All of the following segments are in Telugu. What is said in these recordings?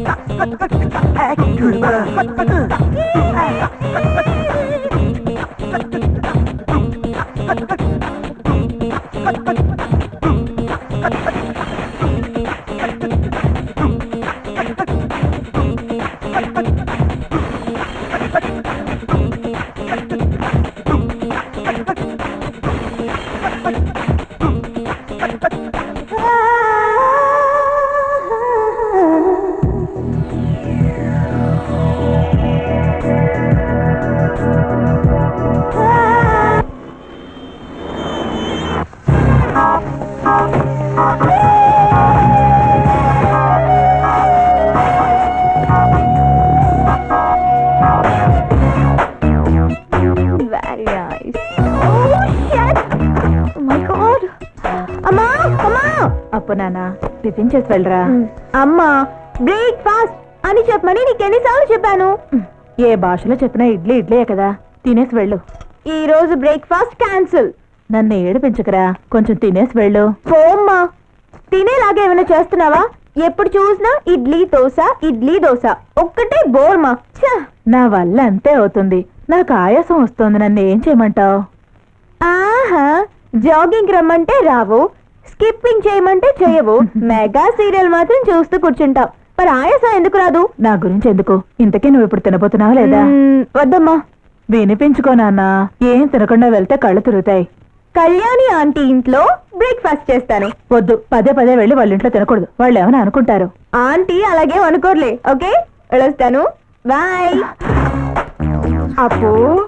Very nice. Oh, shit! Oh my god! అమ్మా అమ్మా అప్పు నాన్న టిఫిన్ చేసి వెళ్ళరా అమ్మా బ్రేక్ఫాస్ట్ అని చెప్పమని నీకు ఎన్నిసార్లు చెప్పాను ఏ భాషలో చెప్పినా ఇడ్లీ ఇడ్లీయే కదా తినేసి వెళ్ళు ఈ రోజు బ్రేక్ఫాస్ట్ క్యాన్సిల్ నన్ను ఏడిపించకరా కొంచెం తినేసి వెళ్ళు పోమ్మా తినేలాగా ఏమైనా చేస్తున్నావా ఎప్పుడు చూసినా ఇడ్లీ దోశ ఇడ్లీ దోశ ఒక్కటే బోర్మా ఛ! నా వల్ల అంతే అవుతుంది నాకు ఆయాసం వస్తుంది నన్ను ఏం చేయమంటావు ఆహా జాగింగ్ రమ్మంటే రావు స్కిప్పింగ్ చేయమంటే చేయవు మెగా సీరియల్ మాత్రం చూస్తూ కూర్చుంటావు మరి ఆయాసం ఎందుకు రాదు నా గురించి ఎందుకు ఇంతకీ నువ్వు ఇప్పుడు తినబోతున్నావా లేదా మ్మ్, వద్దమ్మా వినిపించుకో నాన్న ఏం తినకుండా వెళ్తే కళ్ళు తిరుగుతాయి కళ్యాణి ఆంటీ ఇంట్లో బ్రేక్ఫాస్ట్ చేస్తాను వద్దు పదే పదే వెళ్ళి వాళ్ళ ఇంట్లో తినకూడదు వాళ్ళు ఏమైనా అనుకుంటారు ఆంటీ అలాగే అనుకోర్లే ఓకే వెళ్ళొస్తాను బాయ్ అప్పు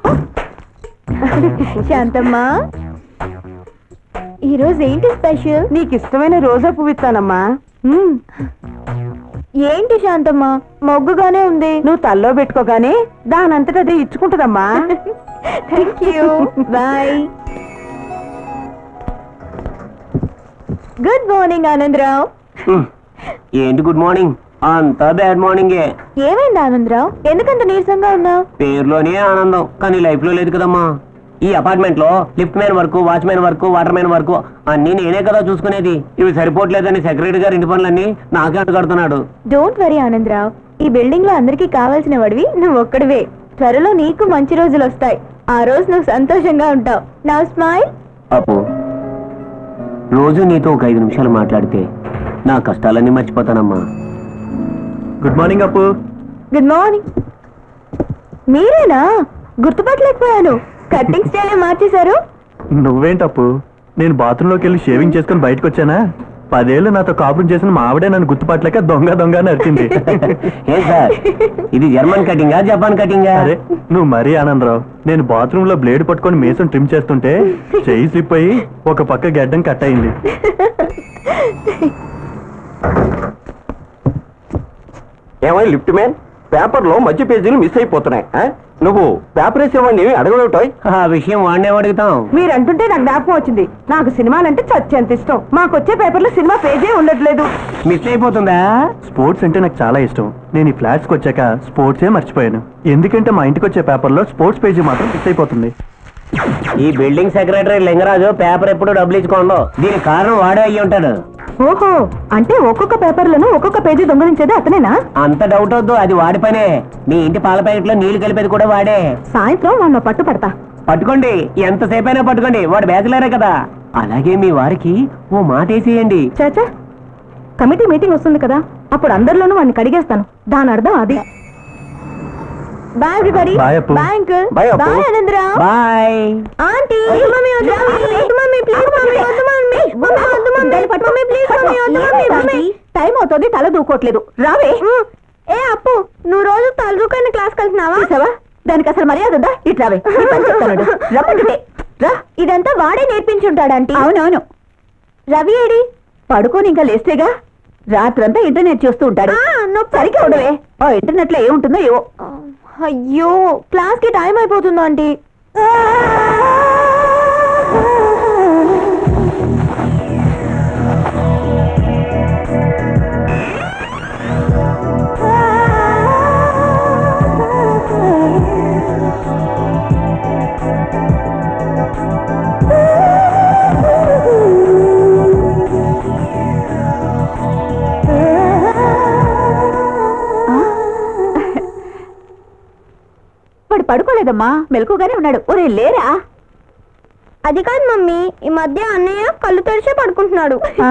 శాంతమ్మా ఈరోజు ఏంటి స్పెషల్ నీకు ఇష్టమైన రోజా పువ్వు ఇస్తానమ్మా ఏంటి శాంతమ్మా మొగ్గుగానే ఉంది నువ్వు తల్లో పెట్టుకోగానే దానంతట అదే ఇచ్చుకుంటుందమ్మా thank you bye good morning Anandarao ఏంటి గుడ్ మార్నింగ్ అంతా బ్యాడ్ మార్నింగే ఏమైంది ఆనందరావు ఎందుకంత నీరసంగా ఉన్నావు పేరులోనే ఆనందం కానీ లైఫ్ లో లేదు కదమ్మా ఈ అపార్ట్మెంట్ లో lift man work watchman work water man work అన్ని నేనే కదా చూసుకునేది ఇవి సరిపోవట్లేదని సెక్రటరీ గారు ఇంటి పనులన్నీ నాకే అడ్డుకడుతున్నాడు డోంట్ వరీ ఆనందరావు ఈ బిల్డింగ్ లో అందరికీ కావాల్సిన వాడివి నువ్వు ఒక్కడివే త్వరలో నీకు మంచి రోజులు వస్తాయి ఆ రోజు నువ్వు సంతోషంగా ఉంటావు నా స్మైల్ అప్పు రోజు నీతో ఒక ఐదు నిమిషాలు మాట్లాడితే నా కష్టాలన్నీ మర్చిపోతానమ్మా good morning Appu good morning మీరేనా గుర్తుపట్టలేకపోయాను కట్టింగ్ స్టైల్ మార్చేశారు నువ్వేంటప్పు నేను బాత్రూంలోకి వెళ్ళి షేవింగ్ చేసుకుని బయటకు వచ్చానా పదేళ్ళు నాతో కాపురం చేసిన మా ఆవిడే నన్ను గుర్తుపట్టలేక దొంగ దొంగ అని అరిచింది ఏ సార్ ఇది జర్మన్ కటింగా జపాన్ కటింగా అరే నువ్వు మరీ ఆనందరావు నేను బాత్రూమ్ లో బ్లేడ్ పట్టుకొని మేసం ట్రిమ్ చేస్తుంటే చెయ్యి స్లిప్ అయ్యి ఒక పక్క గడ్డం కట్ అయింది ఏమై లిఫ్ట్ మ్యాన్ పేపర్ లో మధ్య పేజీలు మిస్ అయిపోతున్నాయి ఆ? నువ్వు పేపర్ వేసేవాడిని అడగలేవుటాయి ఆ విషయం వాడినే అడుగుతాం మీరు అంటుంటే నాకు జ్ఞాపకం వచ్చింది నాకు సినిమాలంటే చచ్చేంత ఇష్టం మాకు వచ్చే పేపర్లో సినిమా పేజే ఉండట్లేదు మిస్ అయిపోతుందా స్పోర్ట్స్ అంటే నాకు చాలా ఇష్టం నేను ఈ ఫ్లాట్స్కి వచ్చాక స్పోర్ట్సే మర్చిపోయాను ఎందుకంటే మా ఇంటికి వచ్చే పేపర్లో స్పోర్ట్స్ పేజీ మాత్రం మిస్ అయిపోతుంది ఈ బిల్డింగ్ సెక్రటరీ లింగరాజు పేపర్ ఎప్పుడు డబ్బులు ఇచ్చుకోండు దీనికి కారణం వాడే అయ్యి ఉంటాడు ఓహో అంటే ఒక్కొక్క పేపర్లను ఒక్కొక్క పేజీ దొంగలించేది అతనేనా అంత డౌట్ వద్దు అది వాడి పనే మీ ఇంటి పాల ప్యాకెట్లో నీళ్లు కలిపేది కూడా వాడే సాయంత్రం వాడిని పట్టుపడతా పట్టుకోండి ఎంతసేపు అయినా పట్టుకోండి వాడు బ్యాచులరే కదా అలాగే మీ వారికి ఓ మాట వేసేయండి చాచా కమిటీ మీటింగ్ వస్తుంది కదా అప్పుడు అందరిలోనూ వాడిని కడిగేస్తాను దాని అర్థం అది bye everybody Bye, Appu. Bye uncle Bye, Appu. Bye Anandarao bye aunty mummy వద్దు వద్దు మమ్మీ ప్లీజ్ మమ్మీ వద్దు మమ్మీ మమ్మీ వద్దు మమ్మీ మమ్మీ ప్లీజ్ మమ్మీ వద్దు మమ్మీ మమ్మీ టైం అవుతుంది తల దూకోట్లేదు రావే ఏ అప్పు నువ్వు రోజు తలదూకని క్లాస్ కలిసినావా చూసావా దానికి అసలు మర్యాద ఉందా ఇట్లావే నీ పని చెప్తాడు రమ్మంటే రా ఇదంతా వాడే నేర్పించుంటాడంటీ అవునవును రవి ఏడి పడుకోని ఇంకా లేస్తేగా రాత్రంతా ఇంటర్నెట్ చూస్తూ ఉంటాడు ఆ, నువ్వు సరిగ్గా ఉండవే ఓ ఇంటర్నెట్ లో ఏముంటుందో ఏవో అయ్యో క్లాస్ కి టైం అయిపోతుందా ఆంటీ పడుకోలేదమ్మా మెలకుగానే ఉన్నాడు ఒరే లేరా అది కాదు మమ్మీ ఈ మధ్య అన్నయ్య కళ్ళు తెరిచే పడుకుంటున్నాడు ఆ?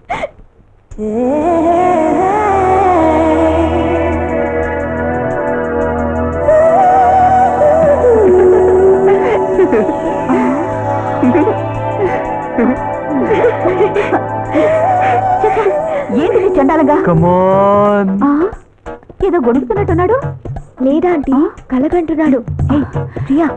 ఏంటి నీ చండాలంగా కమాన్ ఆ? ఏదో గొడుగుతున్నట్టున్నాడు లేదా ఆంటీ కలగంటున్నాడు ఏయ్, ప్రియా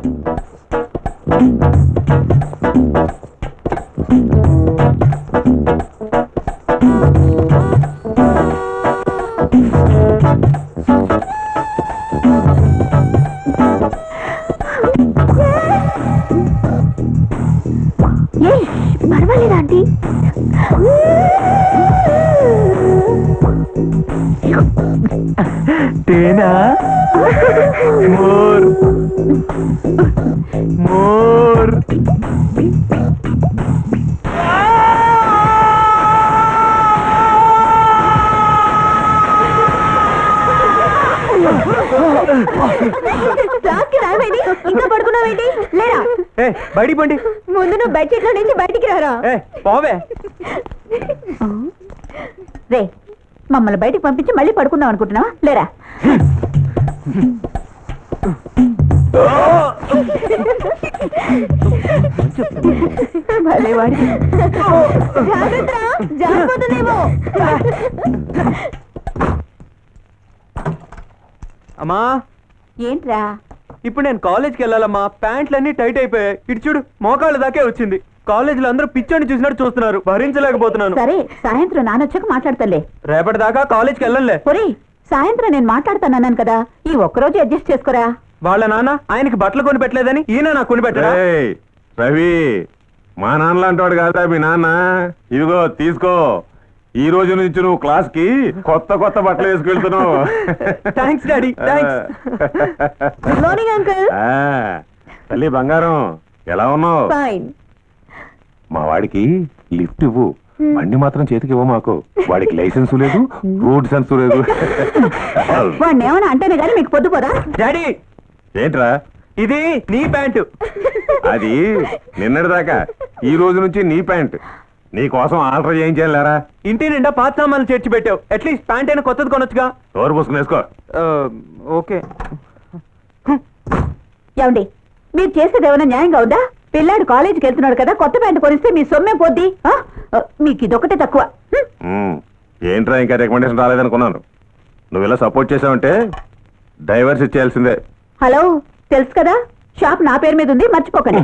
ఏయ్ పర్వాలేదు ఆంటీ తేనా మోర్ మోర్ క్లాస్కి రావేంటి ఇంకా పడుకున్నావేంటి లేరా ఏ బయటికి పండి ముందు నువ్వు బెడ్షీట్ లో నుంచి బయటికి రారా ఏ పోవే రే మమ్మల్ని బయటికి పంపించి మళ్ళీ పడుకుందాం అనుకుంటున్నావా లేరా భలే వాడి జాగ్రత్త జారిపోతుందేమో అమ్మా ఏంట్రా ఇప్పుడు నేను కాలేజ్కి వెళ్ళాలమ్మా ప్యాంట్లన్నీ టైట్ అయిపోయాయి ఇటు చూడు మోకాళ్ళ దాకే వచ్చింది కాలేజీలో అందరూ పిచ్చోని చూసినట్టు చూస్తున్నారు భరించలేకపోతున్నాను సరే సాయంత్రం నానొచ్చాక మాట్లాడతాలే రేపటి దాకా కాలేజ్కి వెళ్ళలే ఒరే సాయంత్రం నేను మాట్లాడతానన్నాను కదా ఈ ఒక్కరోజు అడ్జస్ట్ చేసుకోరా వాళ్ళ నాన్న ఆయనకి బట్టలు కొని పెట్టలేదని ఈయన నాకు కొని పెట్టరా ఏయ్, రవి మా నాన్న లాంటివాడు కాదా మీ నాన్న ఇదిగో తీసుకో ఈ రోజు నుంచి నువ్వు క్లాస్ కి కొత్త కొత్త బట్టలు వేసుకెళ్తున్నావు thanks daddy thanks good morning uncle ఆ, తల్లి బంగారం ఎలా ఉన్నావు ఫైన్ మా వాడికి లిఫ్ట్ ఇవ్వు బండి మాత్రం చేతికి ఇవ్వ మాకు వాడికి లైసెన్స్ లేదు రోడ్ సెన్స్ లేదు వాడిని ఏమైనా అంటేనే కానీ మీకు పొద్దుపోదా డాడీ ఏంట్రా ఇది నీ ప్యాంటు అది నిన్నటిదాకా ఈ రోజు నుంచి నీ ప్యాంట్ నీ కోసం ఆల్టర్ చేయించాను లేరా ఇంటి నిండా పాత సామాన్లు చేర్చి పెట్టావు అట్లీస్ట్ ప్యాంట్ అయినా కొత్తది కొనొచ్చుగా డోర్ పూసుకుని వేసుకో ఓకే ఏమండి మీరు చేసేది ఏమైనా న్యాయంగా ఉందా పిల్లాడు కాలేజీకి వెళ్తున్నాడు కదా కొత్త ప్యాంటు కొనిస్తే మీ సొమ్మే పోద్ది ఆ? ఆ, మీకు ఇదొకటే తక్కువ హ్మ్. ఉమ్, ఏంట్రా ఇంకా రికమెండేషన్ రాలేదనుకున్నాను నువ్వు ఇలా సపోర్ట్ చేసావంటే డైవర్స్ ఇచ్చేయాల్సిందే హలో తెలుసు కదా షాప్ నా పేరు మీద ఉంది మర్చిపోకండి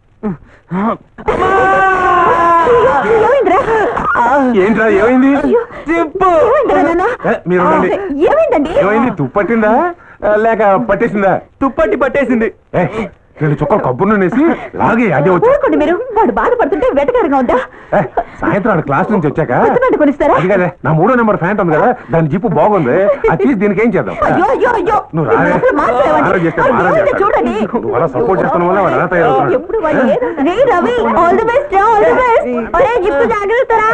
అయ్యో, ఏమైందిరా? ఏంట్రా ఏమైంది చెప్పు ఏమైందిరా నాన్న? ఏ, మీరు ఉండండి. ఏమైందండి ఏమైంది తుప్పట్టిందా ఆ, లేక పట్టేసిందా తుప్పట్టి పట్టేసింది ఏ, రెండు చుక్కలు కబ్బును నేసి లాగే అదే వచ్చి ఊరుకోండి మీరు వాడు బాధపడుతుంటే వెటకారంగా ఉందా ఏ, సాయంత్రం ఆడ క్లాస్ నుంచి వచ్చాక కొత్త ప్యాంటు కొనిస్తారా అది కదా నా మూడో నెంబర్ ఫ్యాంట్ ఉంది కదా దాని జిప్పు బాగుంది అది తీసి దీనికి ఏం చేద్దాం అయ్యో అయ్యో అయ్యో నువ్వు మిమ్మల్ని రాలే. అసలు మార్చలేవండి. ఆరోగ్యం చేస్తాను, అయ్యో, ఆరోగ్యం ఇది చేస్తాను. చూడండి నువ్వు అలా సపోర్ట్ చేస్తున్న వల్ల వాడు అలా తయారవుతున్నాడు. ఎప్పుడు వాడు ఏదో- రే Ravi all the best all the best ఒరే జిప్పు జాగ్రత్తరా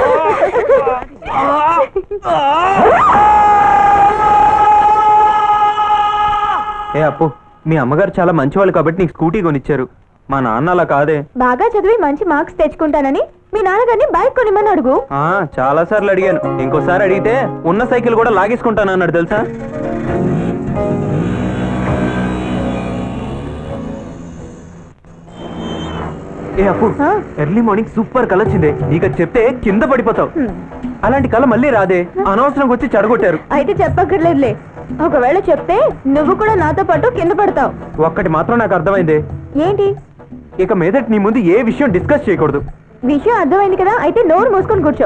ఏ అప్పు మీ అమ్మగారు చాలా మంచివాళ్ళు కాబట్టి నీకు స్కూటీ కొనిచ్చారు మా నాన్న అలా కాదే బాగా చదివి మంచి మార్క్స్ తెచ్చుకుంటానని మీ నాన్నగారిని బైక్ కొనిమని అడుగు ఆ చాలా సార్లు అడిగాను ఇంకోసారి అడిగితే ఉన్న సైకిల్ కూడా లాగేసుకుంటాను అన్నాడు తెలుసా ఏ అప్పు ఆ? ఎర్లీ మార్నింగ్ సూపర్ కల వచ్చింది నీకు అది చెప్తే కింద పడిపోతావు అలాంటి కళ మళ్ళీ రాదే అనవసరంగా వచ్చి చెడగొట్టారు అయితే చెప్పక్కర్లేదులే ఒకవేళ చెప్తే నువ్వు కూడా నాతో పాటు కింద పడతావు ఒక్కటి మాత్రం నాకు అర్థమైంది ఏంటి ఇక మీదట నీ ముందు ఏ విషయం డిస్కస్ చేయకూడదు విషయం అర్థమైంది కదా అయితే నోరు మూసుకొని కూర్చో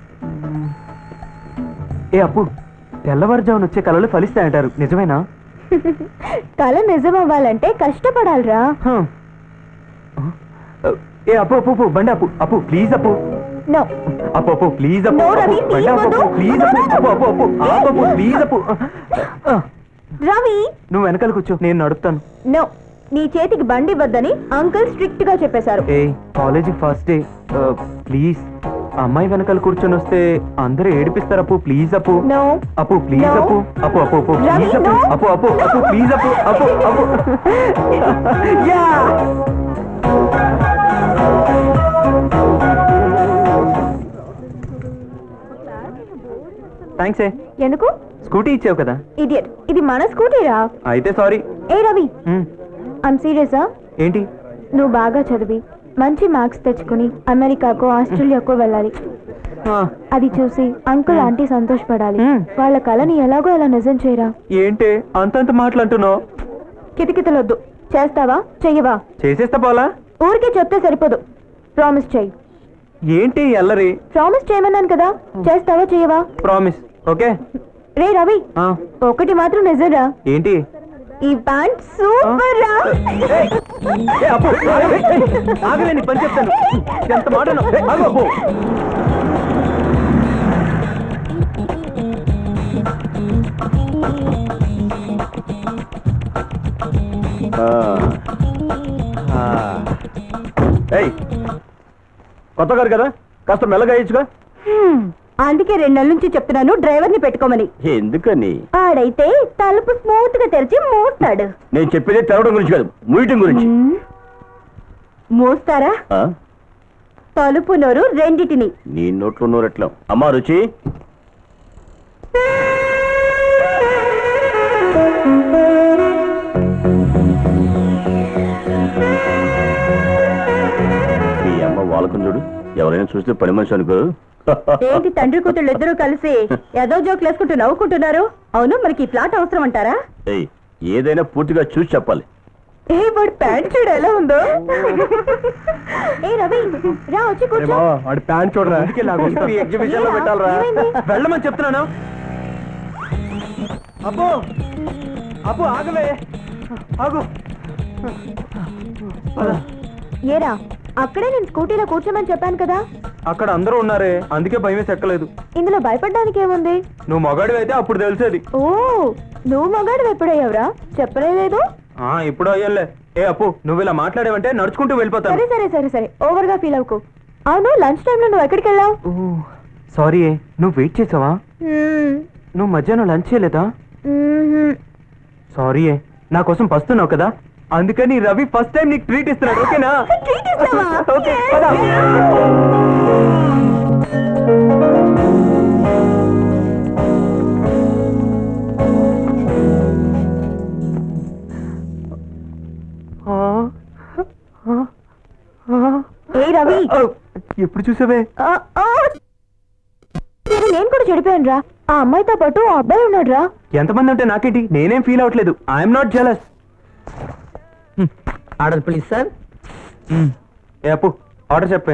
ఏ అప్పు తెల్లవారుజామున వచ్చే కళలు ఫలిస్తాయంటారు నిజమేనా కళ నిజం అవ్వాలంటే కష్టపడాలిరా హ. ఏ అప్పు అప్పు అప్పు బండి అప్పు అప్పు ప్లీజ్ అప్పు నో అప్పు అప్పు ప్లీజ్ అప్పు No, అప్పు, రవి, బండి అప్పు, తీయవద్దు. అప్పు, ప్లీజ్ అప్పు అప్పు అప్పు అప్పు ఆపు, అప్పు ప్లీజ్ అప్పు ఆ, రవి నువ్వు వెనకాల కూర్చో నేను నడుపుతాను నో నీ చేతికి బండి ఇవ్వద్దని అంకుల్ స్ట్రిక్ట్ గా చెప్పేశారు ఏ కాలేజీ ఫస్ట్ డే ప్లీజ్ అమ్మాయి వెనకాల కూర్చొని వస్తే అందరూ ఏడిపిస్తారు అప్పు ప్లీజ్ అప్పు నో అప్పు ప్లీజ్ No. అప్పు అప్పు అప్పు అప్పు రవి, ప్లీజ్ అప్పు no. అప్పు అప్పు అప్పు ప్లీజ్ అప్పు అప్పు అప్పు యా థ్యాంక్స్ ఏ ఎందుకు స్కూటీ ఇచ్చావు కదా ఇడియట్ ఇది మన స్కూటీరా అయితే సారీ ఏ రవి ఐమ్ సీరియసా ఏంటి నువ్వు బాగా చదివి మంచి మార్క్స్ తెచ్చుకుని అమెరికాకో ఆస్ట్రేలియాకో వెళ్ళాలి ఆ, అది చూసి అంకుల్ ఆంటీ సంతోషపడాలి మ్మ్. వాళ్ళ కళని ఎలాగో అలా నిజం చేయరా ఏంటి అంతంత మాటలంటున్నావు కితకితలొద్దు చేస్తావా చెయ్యవా చేసేస్తా పోలా ఊరికే చెప్తే సరిపోదు ప్రామిస్ చెయ్యి ఏంటి ఎల్లరి ప్రామిస్ చేయమన్నాను కదా చేస్తావా చెయ్యవా ప్రామిస్ ఓకే రే రవి ఆ, ఒకటి మాత్రం నిజంరా ఏంటి ఈ ప్యాంట్ సూపర్ రా ఏ, అప్పు, ఆగవే, ఏయ్, ఆగవే, నీ పని చెప్తాను ఎంత మాట అన్నావు? ఏయ్, ఆగు, అప్పు. ఆ. ఏయ్ కొత్త గారు కదా కాస్త మెల్లగా ఇచ్చుగా హ్మ్. అందుకే రెండు నెలల నుంచి చెప్తున్నాను డ్రైవర్ ని పెట్టుకోమని ఎందుకని ఆడైతే తలుపు స్మూత్ గా తెరిచి మూస్తాడు నేను చెప్పేది తెరవడం గురించి కాదు ముయటం గురించి హ్మ్. మూస్తారా ఆ? తలుపు నోరు రెండిటిని నీ నోట్లో నోరెట్లా అమ్మా రుచి మీ అమ్మ వాళ్ళకం చూడు ఎవరైనా చూస్తే పని మనిషి అనుకో ఏంటి తండ్రి కూతుళ్ళు ఇద్దరు కలిసి ఏదో జోకులు వేసుకుంటూ నవ్వుకుంటున్నారు అవును మనకి ఈ ప్లాట్ అవసరం అంటారా ఏయ్ ఏదైనా పూర్తిగా చూసి చెప్పాలి ఏ వాడు ప్యాంట్ చూడు ఎలా ఉందో ఏ రవి రా వచ్చి కూర్చో వాడి ప్యాంట్ చూడరా ఈ ఎగ్జిబిషన్ లో ఏరా, పెట్టాలరా ఏమైంది? వెళ్ళమని చెప్తున్నాను అప్పు అప్పు ఆగవే ఆగు పద. ఏరా అక్కడే నేను స్కూటీలో కూర్చోమని చెప్పాను కదా అక్కడ అందరూ ఉన్నారే అందుకే భయం వేసి ఎక్కలేదు ఇందులో భయపడడానికి ఏముంది నువ్వు మగాడివి అయితే అప్పుడు తెలిసేది ఓ నువ్వు మగాడు ఎప్పుడయ్యావురా చెప్పలేదు ఆ ఇప్పుడు అయ్యలే ఏ అప్పు నువ్వు ఇలా మాట్లాడేవంటే నడుచుకుంటూ సరే వెళ్ళిపోతాను సరే సరే సరే ఓవర్ గా ఫీల్ అవ్వకు అవును లంచ్ టైంలో నువ్వు ఎక్కడికి వెళ్ళావు సారీ నువ్వు వెయిట్ చేసావా నువ్వు మధ్యాహ్నం లంచ్ చేయలేదా సారీ నా కోసం పస్తున్నావు కదా అందుకని రవి ఫస్ట్ టైం నీకు ట్రీట్ ఇస్తున్నాడు ఓకేనా Treat ఇస్తావా? ఓకే పద. ఆ, ఆ, ఆ. ఏ రవి ఆ, ఎప్పుడు చూసావే ఆ, ఆ. నేను కూడా చెడిపోయాను రా ఆ అమ్మాయితో పాటు ఆ అబ్బాయి ఉన్నాడు రా ఎంతమంది ఉంటే నాకేంటి నేనేం ఫీల్ అవ్వట్లేదు I'm not jealous order please sir ఏ అప్పు ఆర్డర్ చెప్పే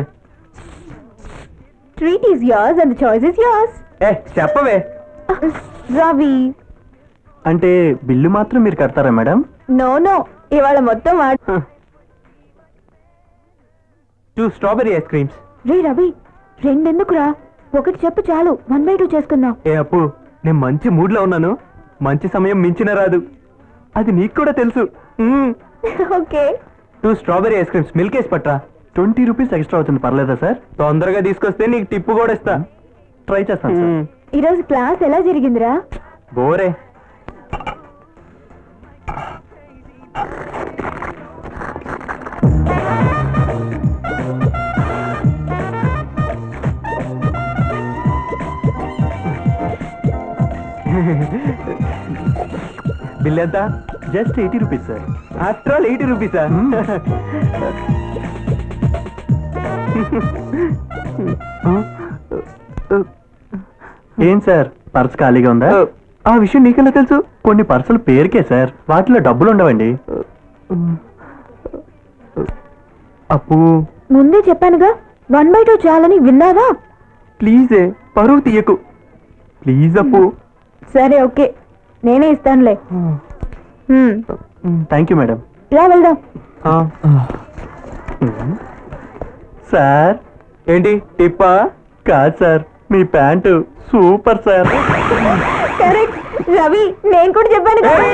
treat is yours and choice is yours ఏ చెప్పవే రవి అంటే బిల్లు మాత్రం మీరు కడతారా మేడం నో నో ఇవాళ మొత్తం వాడు టూ స్ట్రాబెరీ ఐస్ క్రీమ్స్ రే రవి రెండెందుకురా ఒకటి చెప్పు చాలు వన్ బై టూ చేసుకుందాం ఏ అప్పు నేను మంచి మూడ్ లో ఉన్నాను మంచి సమయం మించిన రాదు అది నీకు కూడా తెలుసు okay two strawberry ice creams milk వేసి పట్రా ట్వంటీ రూపీస్ ఎక్స్ట్రా అవుతుంది పర్లేదా సార్ తొందరగా తీసుకొస్తే నీకు టిప్పు కూడా ఇస్తా ట్రై చేస్తాను సార్ ఈరోజు క్లాస్ ఎలా జరిగిందిరా బోరే బిల్ ఎంత just eighty rupees sir after all eighty rupees sir ఏం సార్ పర్స్ ఖాళీగా ఉందా ఆ విషయం నీకెలా తెలుసు కొన్ని పర్సులు పేరుకే సార్ వాటిలో డబ్బులు ఉండవండి అప్పు ముందే చెప్పానుగా వన్ బై టూ చాలని విన్నావా ప్లీజే పరువు తీయకు ప్లీజ్ అప్పు సరే ఓకే నేనే ఇస్తానులే హ్మ్, థ్యాంక్ యూ మేడం రా వెళ్దాం సార్ ఏంటి టిప్పా కాదు సార్ మీ pant super sir correct Ravi నేను కూడా చెప్పాను కదా.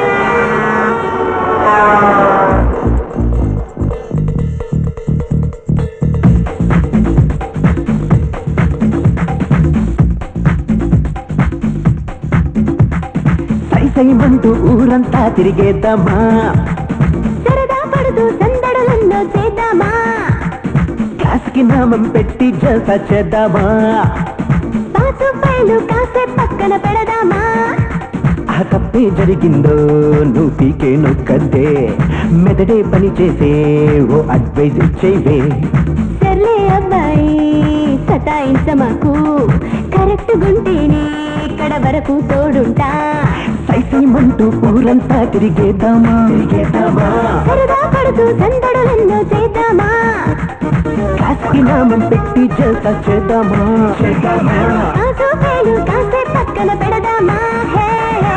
సైసైమంటూ ఊరంతా తిరిగేద్దామా సరదా పడుతూ సందడులెన్నో చేద్దామా క్లాస్కి నామం పెట్టి జల్సా చేద్దామా పాసు పైలు కాసే పక్కన పెడదామా ఆ తప్పే జరిగిందో నువ్వు పీకే నొక్కద్దే మెదడే పని చేసే ఓ అడ్వైజ్ ఇచ్చేవే సర్లే అబ్బాయి సతాయించమాకు కరెక్ట్ గుంటేనే ఇక్కడ వరకు తోడుంటా సైసైమంటూ ఊరంతా తిరిగేద్దామా తిరిగేద్దామా సరదా పడుతూ సందడులెన్నో చేద్దామా క్లాస్కి నామం పెట్టి జల్సా చేద్దామా చేద్దామా పాసు పైలు కాసే పక్కన పెడదామా హే హే.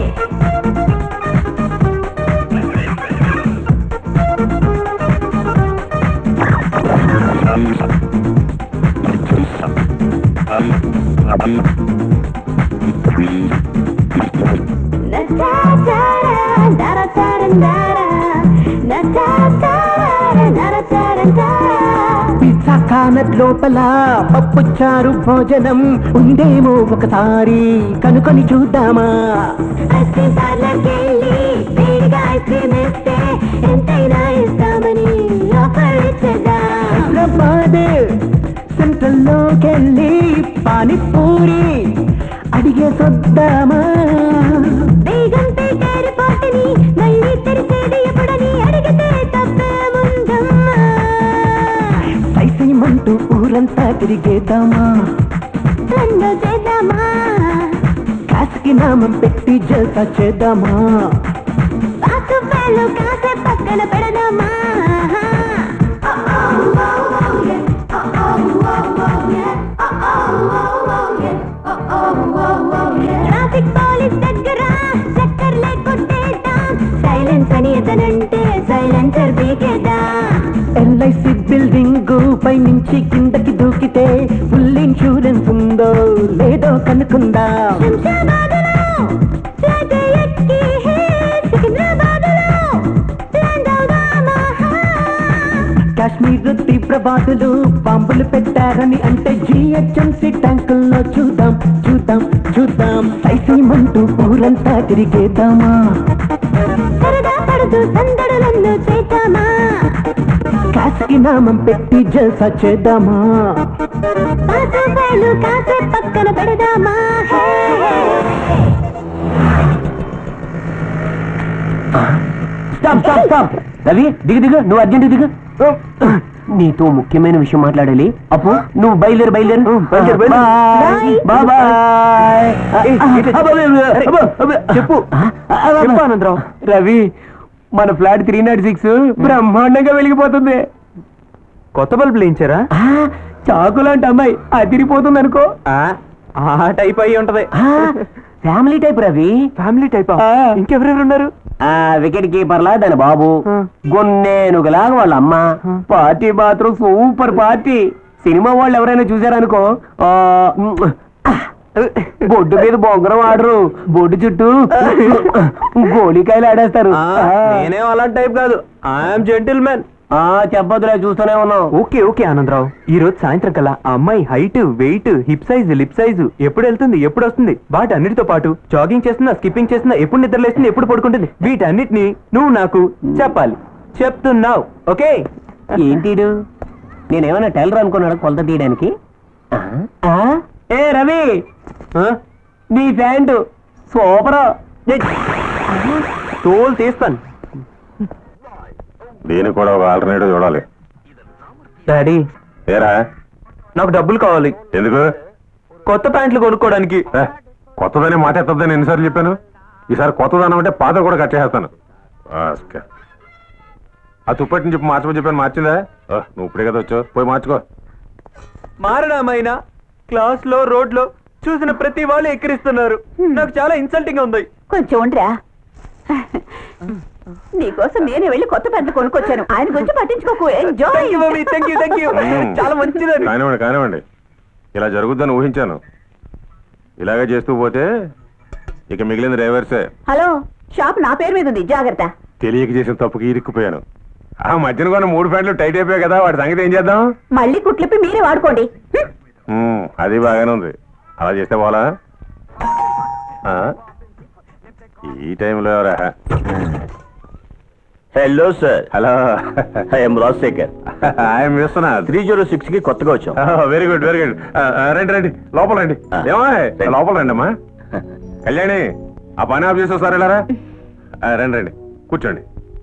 పిజ్జా కానట్ లోపల పప్పు చారు భోజనం ఉందేమో ఒకసారి కనుకొని చూద్దామా హైదరాబాద్ సెంట్రల్ లోకెళ్ళి పానీపూరి అడిగే సొద్దామా సైసైమంటూ ఊరంతా తిరిగేద్దామా కాసుకి నామం పెట్టి జల్సా చేద్దామా పక్కన పెడదామా ట్రాఫిక్ పోలీస్ దగ్గర చక్కర్లే కొట్టేద్దాం సైలెన్స్ అని అతనంటే సైలెన్సర్ బీకేద్దాం ఎల్ఐసి బిల్డింగ్ పై నుంచి కిందకి దూకితే ఫుల్ ఇన్సూరెన్స్ ఉందో లేదో కనుక్కుందాం శంషాబాదులో ఫ్లైట్ ఎక్కి హే సికింద్రాబాదులో ల్యాండ్ అవుదామా కాశ్మీర్ తీవ్రవాదులు బాంబులు పెట్టారని అంటే జిహెచ్ఎంసి ట్యాంకుల్లో చూద్దాం చూద్దాం చూద్దాం సైసీమంటూ ఊరంతా తిరిగేద్దామా సరదా పడుతూ సందడులెన్నో చేద్దామా కాసుకి నామం పెట్టి జల్సా చేద్దామా పాత పైలు కాసే పక్కన పెడదామా hey stop stop stop Ravi దిగు దిగు నువ్వు అర్జెంట్ దిగు నీతో ముఖ్యమైన విషయం మాట్లాడాలి అప్పు నువ్వు బయలుదేరు బయలుదేరు బయలుదేరు, బయలుదేరు. బాయ్ బాయ్ చెప్పు చెప్పు ఆనందరావు. రవి మన ఫ్లాట్ త్రీ నాట్ సిక్స్ బ్రహ్మాండంగా వెలిగిపోతుంది కొత్త బల్బులు వేయించారా చాకు లాంటి అమ్మాయి అదిరిపోతుంది అనుకో ఆ టైప్ అయి ఉంటది family type Ravi family type ఆ. ఇంకెవరెవరు ఉన్నారు ఆ వికెట్ కీపర్ లా దాని బాబు ఆ. గొన్నేనుగులాగా వాళ్ళ అమ్మ పార్టీ మాత్రం సూపర్ పార్టీ సినిమా వాళ్ళు ఎవరైనా చూసారనుకో ఆ, మ్, బొడ్డు మీద బొంగరం ఆడరు బొడ్డు చుట్టూ గోళికాయలు ఆడేస్తారు నేనేం అలాంటి టైప్ కాదు ఐఎమ్ జెంటిల్ మ్యాన్ ఆ చెప్పొద్దులే చూస్తూనే ఉన్నావు ఓకే ఓకే ఆనందరావు ఈ రోజు సాయంత్రం కల్లా ఆ అమ్మాయి height weight hip size lip size ఎప్పుడు వెళ్తుంది ఎప్పుడు వస్తుంది వాటన్నిటితో పాటు జాగింగ్ చేస్తున్నా స్కిప్పింగ్ చేస్తున్నా ఎప్పుడు నిద్రలేస్తుంది ఎప్పుడు పడుకుంటుంది వీటన్నిటిని నువ్వు నాకు చెప్పాలి చెప్తున్నావు ఓకే ఏంటిడు నేనేమైనా టైలర్ అనుకున్నాడు కొలత తీయడానికి ఆ? ఆ? ఏ రవి నీ ప్యాంటు సూపర్ తోలు తీస్తాను దీనికి కూడా ఒక ఆల్టర్నేటివ్ చూడాలి డాడీ ఏరా నాకు డబ్బులు కావాలి ఎందుకు కొత్త ప్యాంట్లు కొనుక్కోవడానికి ఏ, కొత్తదనే మాట ఎత్తద్దని ఎన్నిసార్లు చెప్పాను ఈసారి కొత్తదనం అంటే పాత కూడా కట్టేస్తాను ఆ తుప్పటి నుంచి మార్చమని చెప్పాను మార్చిందా ఆ, నువ్వు ఇప్పుడే కదా వచ్చావు పోయి మార్చుకో మారడామైనా క్లాస్ లో రోడ్ లో చూసిన ప్రతి వాళ్ళు ఎక్కిరిస్తున్నారు నాకు చాలా ఇన్సల్టింగ్ ఉంది కొంచెం ఉండరా నీకోసం నేనే వెళ్ళి కొత్త పెద్ద కొనుక్కొచ్చాను ఆయన గురించి పట్టించుకోకు enjoy thank you mummy thank you thank you చాలా మంచిదని కానివ్వండి కానివ్వండి ఇలా జరుగుద్దని ఊహించాను ఇలాగే చేస్తూ పోతే ఇక మిగిలిన డ్రైవర్సే హలో షాప్ నా పేరు మీద ఉంది జాగ్రత్త తెలియక చేసిన తప్పుకి ఇరుక్కుపోయాను ఆ మధ్యన కొన్న మూడు ప్యాంట్లు టైట్ అయిపోయాయి కదా వాటి సంగతి ఏం చేద్దాం మళ్ళీ కుట్లిప్పి మీరే వాడుకోండి హ్మ్. ఉమ్, అది బాగానే ఉంది అలా చేస్తే పోలా ఆ? ఈ టైంలో ఎవరా hello sir hello I'm Rajasekhar I'm Viswanath three zero six కి కొత్తగా వచ్చాం వెరీ గుడ్ వెరీ గుడ్ రండి రండి లోపల రండి ఆ, ఏమా రండి. లోపల రండి అమ్మా కళ్యాణి ఆ పని ఆఫ్ చేసి సార్ వెళ్ళారా ఆ, రండి రండి కూర్చోండి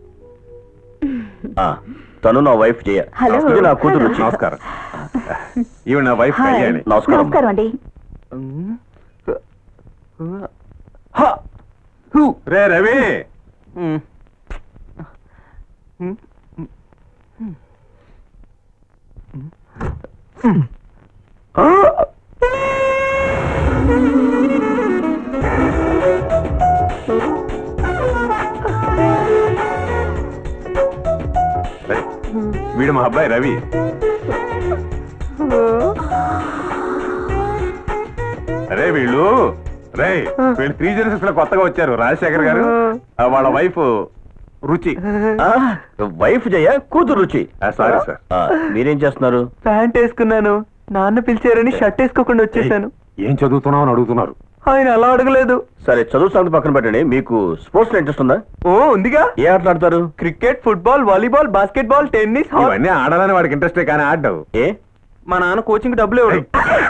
ఆ, తను నా వైఫ్ జయ హలో. ఇది నా కూతురు రుచి. నమస్కారం ఈవిడ నా వైఫ్ హాయ్. కళ్యాణి నమస్కారం నమస్కారం అండి రే రవి రే, వీడు మా అబ్బాయి రవి అరే వీళ్ళు రే వీళ్ళు త్రీ జెన్సెస్ లో కొత్తగా వచ్చారు రాజశేఖర్ గారు ఆ, వాళ్ళ వైఫ్ రుచి ఆ, వైఫ్ జయ కూతురు రుచి ఆ, సారీ సార్ ఆ, మీరేం చేస్తున్నారు ప్యాంట్ వేసుకున్నాను నాన్న పిలిచారని షర్ట్ వేసుకోకుండా వచ్చేసాను ఏం చదువుతున్నావు అని అడుగుతున్నారు ఆయన అలా అడగలేదు సరే చదువు సంగతి పక్కన పెట్టండి మీకు స్పోర్ట్స్ లో ఇంట్రెస్ట్ ఉందా ఓ ఉందిగా ఏ ఆటలు ఆడతారు cricket football volleyball basketball tennis hockey. ఇవన్నీ ఆడాలని వాడికి ఇంట్రెస్టే కానీ ఆడ్డావు ఏ మా నాన్న కోచింగ్ డబ్బులు ఇవ్వడు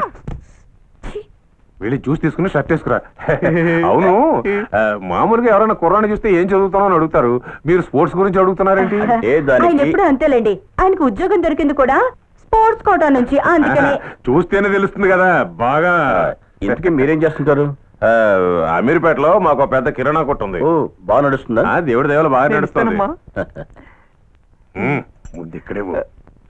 వెళ్ళి జ్యూస్ తీసుకుని షర్ట్ వేసుకురా అవును ఆ, మామూలుగా ఎవరైనా కుర్రాన్ని చూస్తే ఏం చదువుతున్నావు అని అడుగుతారు మీరు స్పోర్ట్స్ గురించి అడుగుతున్నారేంటి ఏ ఆయన దానికి ఎప్పుడు అంతేలేండి ఆయనకు ఉద్యోగం దొరికింది కూడా స్పోర్ట్స్ కోటా నుంచి అందుకనే చూస్తేనే తెలుస్తుంది కదా బాగా ఆ, ఇంతకీ మీరేం చేస్తుంటారు ఆ, అమీర్పేటలో మాకు పెద్ద కిరాణా కొట్టు ఉంది ఓ బాగా నడుస్తుందా ఆ, దేవుడి దేవలు బాగా నేను నడుస్తుంది ఇస్తానమ్మా. ఉమ్, ముందు ఇక్కడే పో.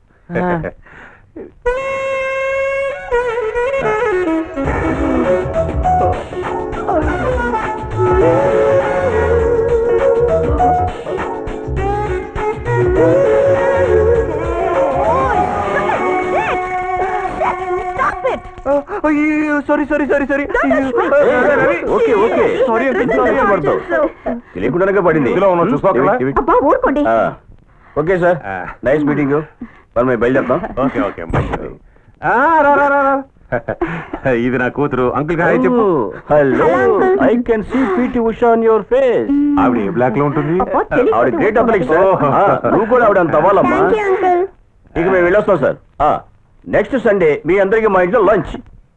అయ్యో sorry sorry sorry sorry okay okay sorry uncle ఇందులో సారీ ఏం పడతావు? తెలియకుండానే పడింది ఇందులో ఉన్నావు, చూసుకోవాలా? ఇవి- ఇవి- అబ్బా ఊరుకోండి ఆ, ఓకే సార్ ఆ. నైస్ మీటింగ్ మరి మేము బయలుదేరుతాం ఓకే ఓకే మంచిది ఆ, రా, రా, రా, రా. ఇది నా కూతురు అంకుల్ హాయ్ చెప్పు hello I can see PT Usha on your face ఆవిడ ఏ బ్లాక్ లో ఉంటుంది అబ్బా, తెలియదు. ఆవిడ గ్రేట్ అథ్లెట్ సార్ ఆ, నువ్వు కూడా ఆవిడ అంత అవ్వాలమ్మా థ్యాంక్ యూ అంకుల్ ఇక మేము వెళ్ళొస్తాం సార్ నెక్స్ట్ సండే మీ అందరికి మా ఇంట్లో లంచ్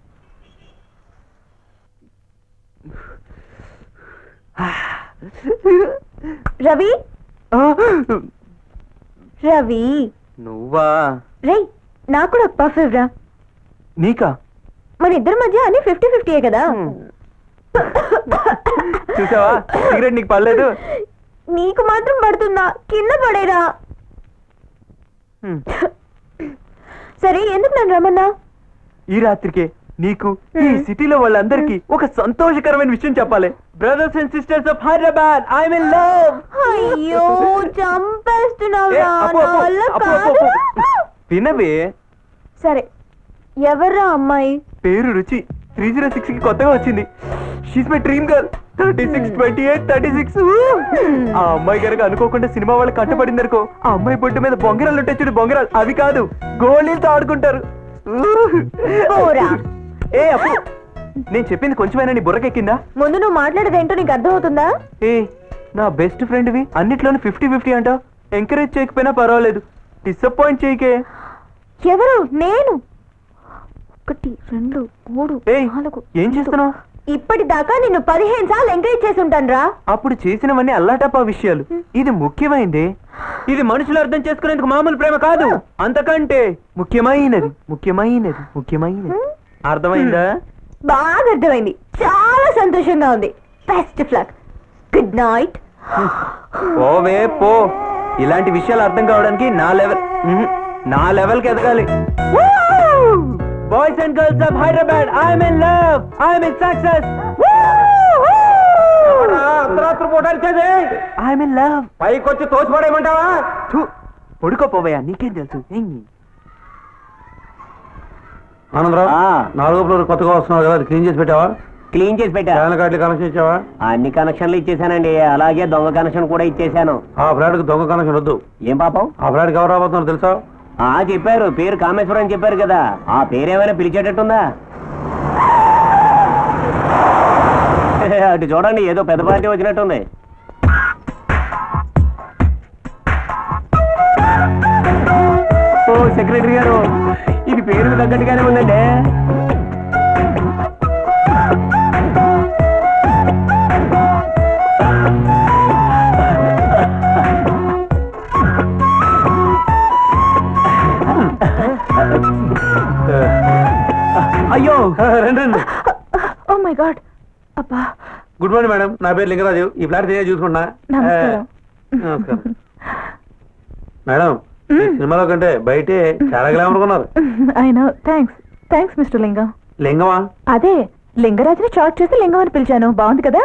రవి రవి నువ్వా రేయ్ నాకు కూడా ఒక పఫ్ ఇవ్వరా నీకా మన ఇద్దరి మధ్య అన్ని ఫిఫ్టీ ఫిఫ్టీయే కదా చూసావా సిగరెట్ నీకు పర్లేదు నీకు మాత్రం పడుతుందా కింద పడేరా హ్మ్. సరే ఎందుకు నన్ను రమ్మన్నా ఈ రాత్రికి నీకు ఈ సిటీలో వాళ్ళందరికీ ఒక సంతోషకరమైన విషయం చెప్పాలి brothers and sisters of Hyderabad I'm in love అయ్యో చంపేస్తున్నావురా నా వల్ల కాదు. వినవే సరే ఎవర్రా అమ్మాయి పేరు రుచి త్రీ జీరో సిక్స్ కి కొత్తగా వచ్చింది she's my dream girl thirty six twenty eight thirty six ఆ అమ్మాయి కనుక అనుకోకుండా సినిమా వాళ్ళు కట్టబడింది అనుకో ఆ అమ్మాయి బొట్టు మీద బొంగరాలు ఉంటాయి చూడు బొంగరాలు అవి కాదు గోళీలతో ఆడుకుంటారు పోరా. ఏ అప్పు నేను చెప్పింది కొంచెమైనా నీ బుర్రకెక్కిందా ముందు నువ్వు మాట్లాడేదేంటో నీకు అర్థమవుతుందా ఏ నా బెస్ట్ ఫ్రెండ్వి అన్నిట్లోనూ ఫిఫ్టీ ఫిఫ్టీ అంటావు ఎంకరేజ్ చేయకపోయినా పర్వాలేదు డిసప్పాయింట్ చేయకే ఎవరు నేను ఒకటి రెండు మూడు ఏయ్ నాలుగు ఏం చేస్తున్నావు ఇప్పటిదాకా నిన్ను పదిహేను సార్లు ఎంకరేజ్ చేసి ఉంటాను రా అప్పుడు చేసినవన్నీ అల్లాటప్పా విషయాలు ఇది ముఖ్యమైనది ఇది మనుషులు అర్థం చేసుకునేందుకు మామూలు ప్రేమ కాదు అంతకంటే ముఖ్యమైనది ముఖ్యమైనది ముఖ్యమైనది అర్థమైందా బాగా అర్థమైంది చాలా సంతోషంగా ఉంది బెస్ట్ ఫ్లక్ గుడ్ నైట్ ఓవే పో ఇలాంటి విషయాలు అర్థం కావడానికి నా లెవెల్ ఉహు, నా లెవెల్ కి ఎదగాలి boys and girls of Hyderabad I'm in love I'm in success I'm in love పైకి వచ్చి తోసిపడేయమంటావా పడుకోపోవయ్యా నీకేం తెలుసు ఏయ్. ఆనందరావు నాలుగో ఫ్లోర్ కొత్తగా వస్తున్నావు కదా అది క్లీన్ చేసి పెట్టావా క్లీన్ చేసి పెట్టా ఫ్యాన్ కార్డులు కనెక్షన్ ఇచ్చావా అన్ని కనెక్షన్లు ఇచ్చేసానండి అలాగే దొంగ కనెక్షన్ కూడా ఇచ్చేసాను ఆ ఫ్లాట్ కి దొంగ కనెక్షన్ వద్దు ఏం పాపం ఆ ఫ్లాట్ కి ఎవరు రాబోతున్నారు తెలుసా ఆ చెప్పారు పేరు కామేశ్వరం అని చెప్పారు కదా ఆ పేరు ఏమైనా పిలిచేటట్టుందా అటు చూడండి ఏదో పెద్ద పార్టీ వచ్చినట్టుంది ఓ సెక్రటరీ గారు ఇది పేరుకు తగ్గట్టుగానే ఉందండి అయ్యో రండి రండి ఓ మై గాడ్ అబ్బా గుడ్ మార్నింగ్ మేడం నా పేరు లింగరాజు ఈ ఫ్లాట్ నేనే చూసుకున్నా నమస్కారం. ఏ, నమస్కారం మేడం ఈ సినిమాలో కంటే బయటే చాలా గ్లామర్ ఉన్నారు I know thanks thanks mister Lingam లింగమా అదే లింగరాజుని షార్ట్ చేసి లింగం అని పిలిచాను బాగుంది కదా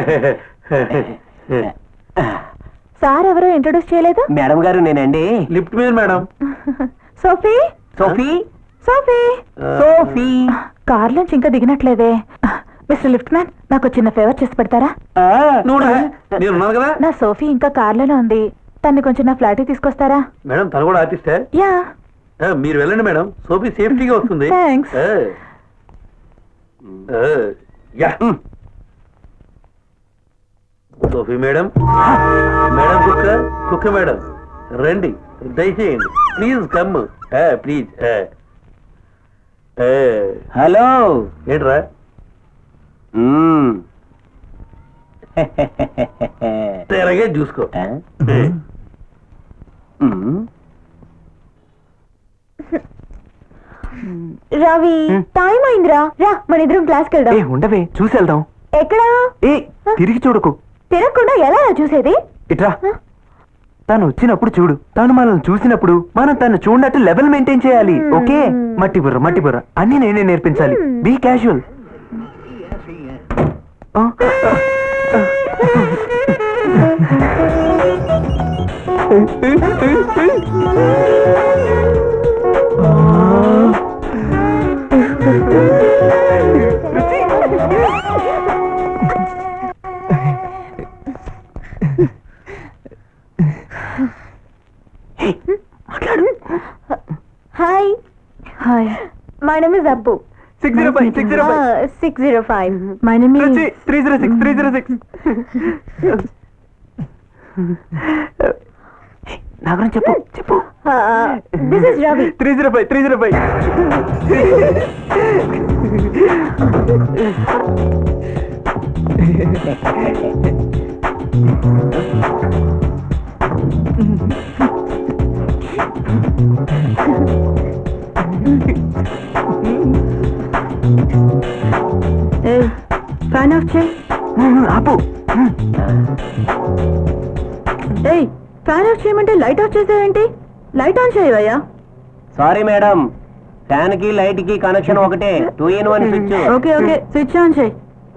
సార్ ఎవరో ఇంట్రొడ్యూస్ చేయలేదు మేడం గారు నేనండి లిఫ్ట్ మీద madam Sophie Sophie Sophie Sophie car నుంచి ఇంకా దిగినట్లేదే మిస్టర్ లిఫ్ట్ మ్యాన్ నాకు చిన్న ఫేవర్ చేసి పెడతారా నువ్వు నేను ఉన్నాను కదా నా సోఫీ ఇంకా కార్లోనే ఉంది తన్ని కొంచెం నా ఫ్లాట్కి తీసుకొస్తారా మేడం తను కూడా ఆర్టిస్టే యా ఏ, మీరు వెళ్ళండి మేడం సోఫీ సేఫ్టీగా వస్తుంది Thanks. ఏ. ఏ, యా సోఫీ మేడం మేడం కుక్క కుక్క మేడం రండి దయచేయండి ప్లీజ్ కమ్ ప్లీజ్ హలో ఏంట్రా తెరగే చూసుకో రవి టైం అయిందిరా రా మన ఇద్దరం క్లాస్కి ఏ వెళ్దాం ఉండవే చూసి వెళ్దాం ఎక్కడా ఏ తిరిగి చూడకు తిరగకుండా ఎలా రా చూసేది ఇట్రా తను వచ్చినప్పుడు చూడు తను మనల్ని చూసినప్పుడు మనం తను చూడనట్టు లెవెల్ మెయింటైన్ చేయాలి ఓకే మట్టి బుర్ర మట్టి బుర్ర అన్ని నేనే నేర్పించాలి be casual hi hi my name is Abbu six zero five six zero five six zero five my name three zero six three zero six నా గురించి చెప్పు చెప్పు this is Ravi three zero five three zero five fan off చేయి ఆపు ఏయ్ ఫ్యాన్ ఆఫ్ చేయమంటే లైట్ ఆఫ్ చేసావేంటి లైట్ ఆన్ చేయవయ్యా సారీ మేడం ఫ్యాన్ కి లైట్ కి కనెక్షన్ ఒకటే two in one switch okay okay switch on చేయి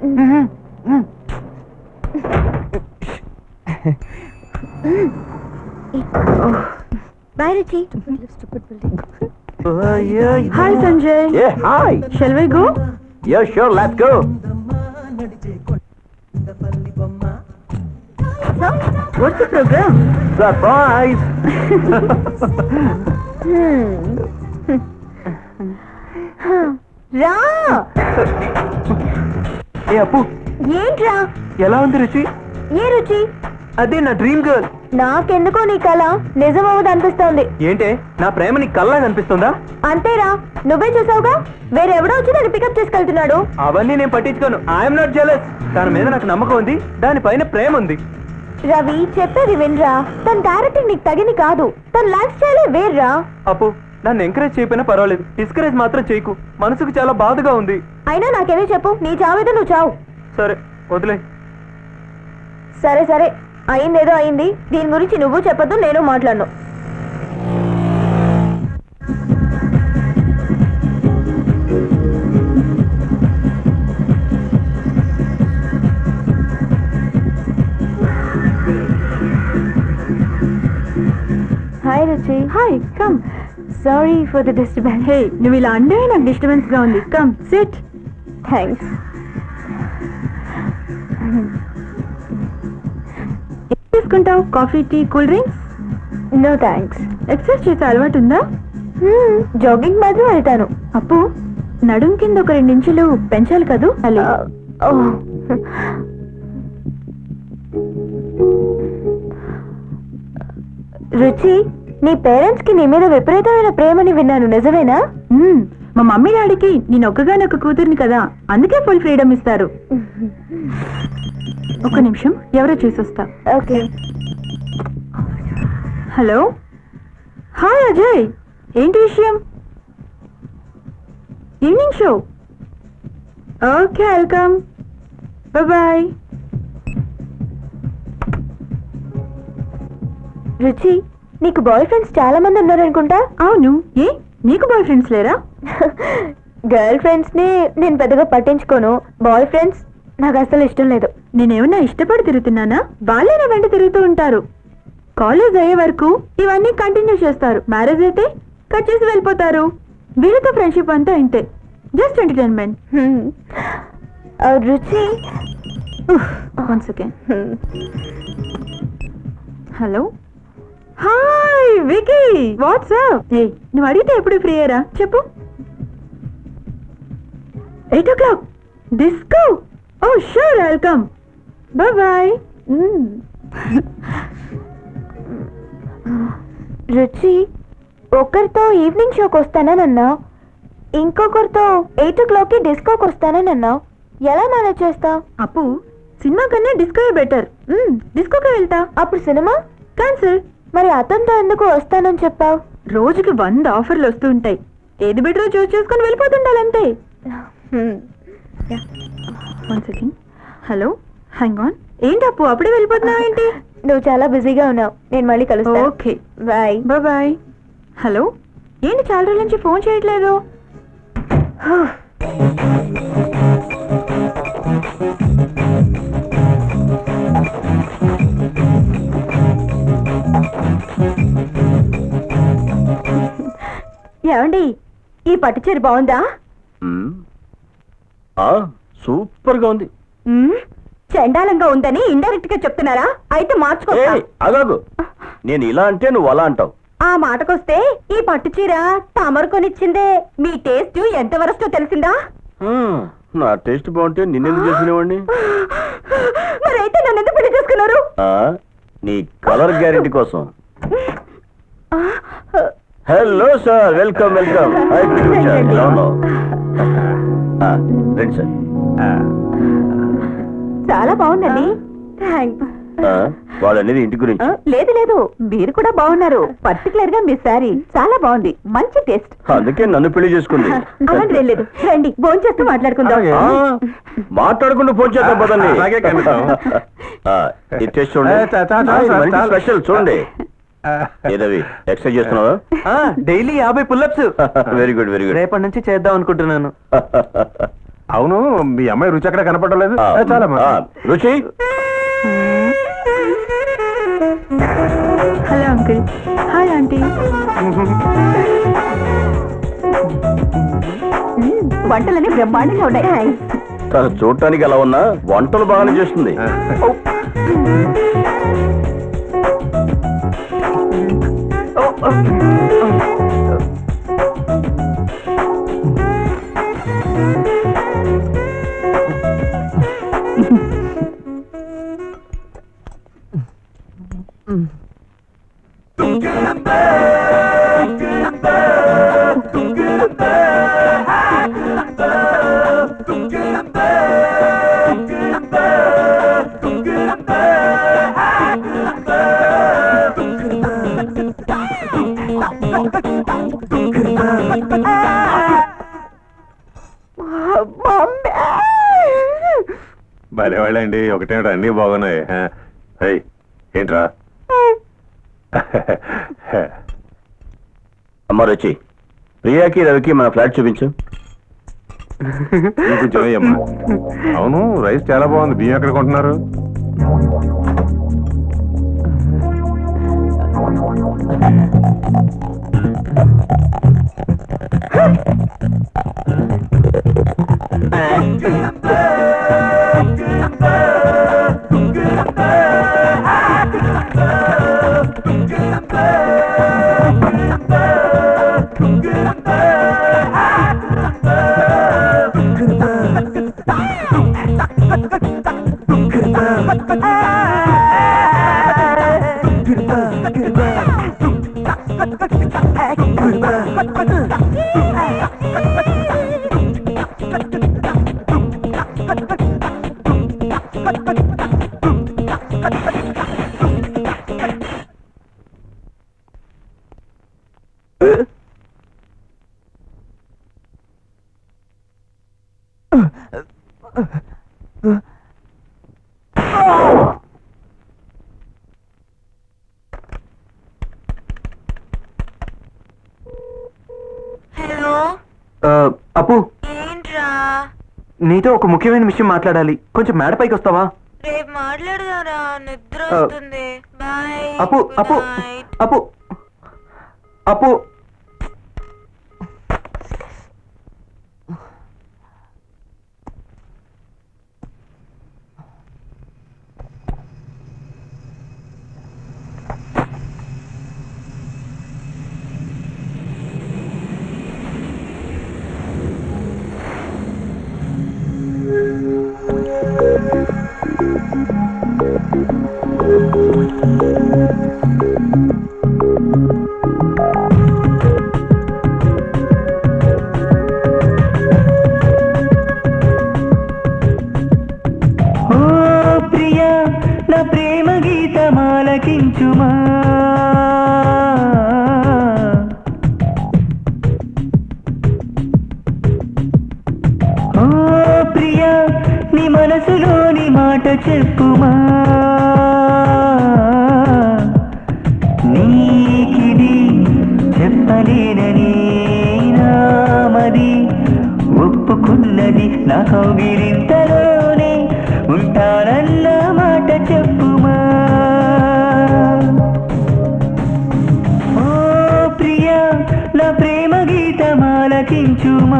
బాయ్ రుచి హాయ్ సంజయ్ ఏ hi shall we go yo sure let's go what's the programme surprise రా ఏ అప్పు ఏంట్రా ఎలా ఉంది రుచి ఏ రుచి అదే నా డ్రీమ్ గర్ల్ నాకెందుకో నీ కళ నిజమవుదు అనిపిస్తోంది ఏంటే నా ప్రేమ నీకు కల్లా కనిపిస్తుందా అంతేరా నువ్వే చూసావుగా వేరెవడో వచ్చి నన్ను పికప్ చేసుకెళ్తున్నాడు అవన్నీ నేను పట్టించుకోను ఐఎమ్ నాట్ జెలస్ తన మీద నాకు నమ్మకం ఉంది దానిపైన ప్రేమ ఉంది రవి చెప్పేది వినరా తన క్యారెక్టర్ నీకు తగిని కాదు తన లైఫ్ స్టైలే వేర్రా అప్పు నన్ను ఎంకరేజ్ చేయకపోయినా పర్వాలేదు డిస్కరేజ్ మాత్రం చేయకు మనసుకు చాలా బాధగా ఉంది అయినా నాకేదో చెప్పు నీ చావేదో నువ్వు చావు సరే వదిలే సరే సరే అయిందేదో అయింది దీని గురించి నువ్వు చెప్పొద్దు నేను మాట్లాడను hi Ruchi hi come sorry for the disturbance hey నువ్వు ఇలా అంటే నాకు డిస్టర్బెన్స్ గా ఉంది కమ్ సిట్ థ్యాంక్స్ తీసుకుంటావు coffee tea cool drinks no thanks exercise చేసే అలవాటు ఉందా జాగింగ్ మాత్రం వెళ్తాను అప్పు నడుం కింద ఒక రెండు ఇంచులు పెంచాలి కదూ రుచి నీ పేరెంట్స్ కి నీ మీద విపరీతమైన ప్రేమని విన్నాను నిజమేనా మ్మ్. మా మమ్మీ డాడీకి నేను ఒక్కగానొక్క కూతుర్ని కదా అందుకే ఫుల్ ఫ్రీడమ్ ఇస్తారు ఒక్క నిమిషం ఎవరో చూసొస్తా ఓకే హలో హాయ్ అజయ్ ఏంటి విషయం evening show okay welcome bye Ruchi నీకు బాయ్ ఫ్రెండ్స్ చాలా మంది ఉన్నారనుకుంటా అవును ఏ నీకు బాయ్ ఫ్రెండ్స్ లేరా గర్ల్ ఫ్రెండ్స్ ని నేను పెద్దగా పట్టించుకోను బాయ్ ఫ్రెండ్స్ నాకు అసలు ఇష్టం లేదు నేనేమన్నా ఇష్టపడి తిరుగుతున్నానా వాళ్ళే నా వెంట తిరుగుతూ ఉంటారు కాలేజ్ అయ్యే వరకు ఇవన్నీ కంటిన్యూ చేస్తారు మ్యారేజ్ అయితే కట్ చేసి వెళ్ళిపోతారు వీళ్ళతో ఫ్రెండ్షిప్ అంతా ఇంతే జస్ట్ ఎంటర్టైన్మెంట్ హ్మ్. ఆ, Ruchi one second hello hi Vicky what's up ఏ నువ్వు అడిగితే ఎప్పుడు ఫ్రీ అయ్యారా చెప్పు eight o'clock disco oh sure welcome bye bye Ruchi ఒకరితో ఈవినింగ్ షోకి వస్తానన్నావు ఇంకొకరితో ఎయిట్ ఓ క్లాక్కి డిస్కోకి వస్తానన్నావు ఎలా మేనేజ్ చేస్తావు అప్పు సినిమా కన్నా డిస్కో బెటర్ డిస్కోకే వెళ్తా అప్పుడు సినిమా క్యాన్సిల్ మరి అతనితో ఎందుకు వస్తానని చెప్పావు రోజుకి వంద ఆఫర్లు వస్తూ ఉంటాయి ఏది బెటరో చూస్ చేసుకొని వెళ్ళిపోతుండాలంతే one second hello hang on ఏంటి అప్పు అప్పుడే వెళ్ళిపోతున్నావు ఏంటి నువ్వు చాలా బిజీగా ఉన్నావు నేను మళ్ళీ కలుస్తాను okay bye bye bye hello ఏంటి చాలా రోజుల నుంచి ఫోన్ చేయట్లేదు ఏమండి ఈ పట్టు చీర బాగుందా సూపర్ గా ఉంది మ్మ్, చండాలంగా ఉందని ఇండైరెక్ట్ గా చెప్తున్నారా అయితే మార్చుకో ఏయ్, అగాగు నేను ఇలా అంటే నువ్వు అలా అంటావు ఆ మాటకొస్తే ఈ పట్టు చీర తమరు కొనిచ్చిందే మీ టేస్ట్ ఎంత వరస్టో తెలిసిందా హ్మ్, నా టేస్ట్ బాగుంటే నిన్నెందుకు చేసినవాడిని మరైతే నన్ను ఎందుకు పెళ్లి చేసుకున్నారు ఆ, నీ కలర్ గ్యారెంటీ కోసం hello sir welcome welcome hi ఎలా ఉన్నావు ఆ, రండి సార్ చాలా బాగుందండి థ్యాంక్స్ ఆ, వాళ్ళు అనేది ఇంటి గురించి లేదు లేదు మీరు కూడా బాగున్నారు పర్టికులర్ గా మీ శారీ చాలా బాగుంది మంచి టేస్ట్ అందుకే నన్ను పెళ్లి చేసుకుంది అలాంటి లేదు రండి భోంచేస్తూ మాట్లాడుకుందాం ఆ, మాట్లాడకుండా ఫోన్ చేద్దాం పదండి అలాగే కలుద్దాం. ఆ, ఇది టేస్ట్ చూడండి ఏ, చా- చా- చా- ఆ, ఇది మంచి చాలు. స్పెషల్ చూడండి ఏదవి ఎక్సర్సైజ్ చేస్తున్నావా డైలీ యాభై pullups very good very good రేపటి నుంచి చేద్దాం అనుకుంటున్నాను అవును మీ అమ్మాయి రుచి అక్కడ కనపడడం లేదు చాలమ్మా రుచి హలో అంకుల్ హాయ్ ఆంటీ వంటలన్నీ బ్రహ్మాండంగా ఉన్నాయి తను చూడటానికి ఎలా ఉన్నా వంటలు బాగానే చేస్తుంది భలే వాళ్ళండి ఒకటేమిటి అన్ని బాగున్నాయి ఆ, ఏయ్, ఏంట్రా అమ్మ రుచి ప్రియాకి రవికి మన ఫ్లాట్ చూపించు ఇంకొంచెం వేయమ్మా అవును రైస్ చాలా బాగుంది బియ్యం ఎక్కడ కొంటున్నారు హలో ఆ, అప్పు ఏంట్రా నీతో ఒక ముఖ్యమైన విషయం మాట్లాడాలి కొంచెం మేడ పైకి వస్తావా రేపు మాట్లాడదారా నిద్ర ఆ, వస్తుంది బాయ్ అప్పు అప్పు అప్పు అప్పు ఓ ప్రియా నా ప్రేమ గీతమాలకించుమా ఓ ప్రియా నీ మనసులోని మాట చెప్పుమా నీకిది చెప్పలేనని నామది ఒప్పుకున్నది నా కౌగిలింతలోనే ఉంటానన్న మాట చెప్పుమా ఓ ప్రియా నా ప్రేమ గీతమాలకించుమా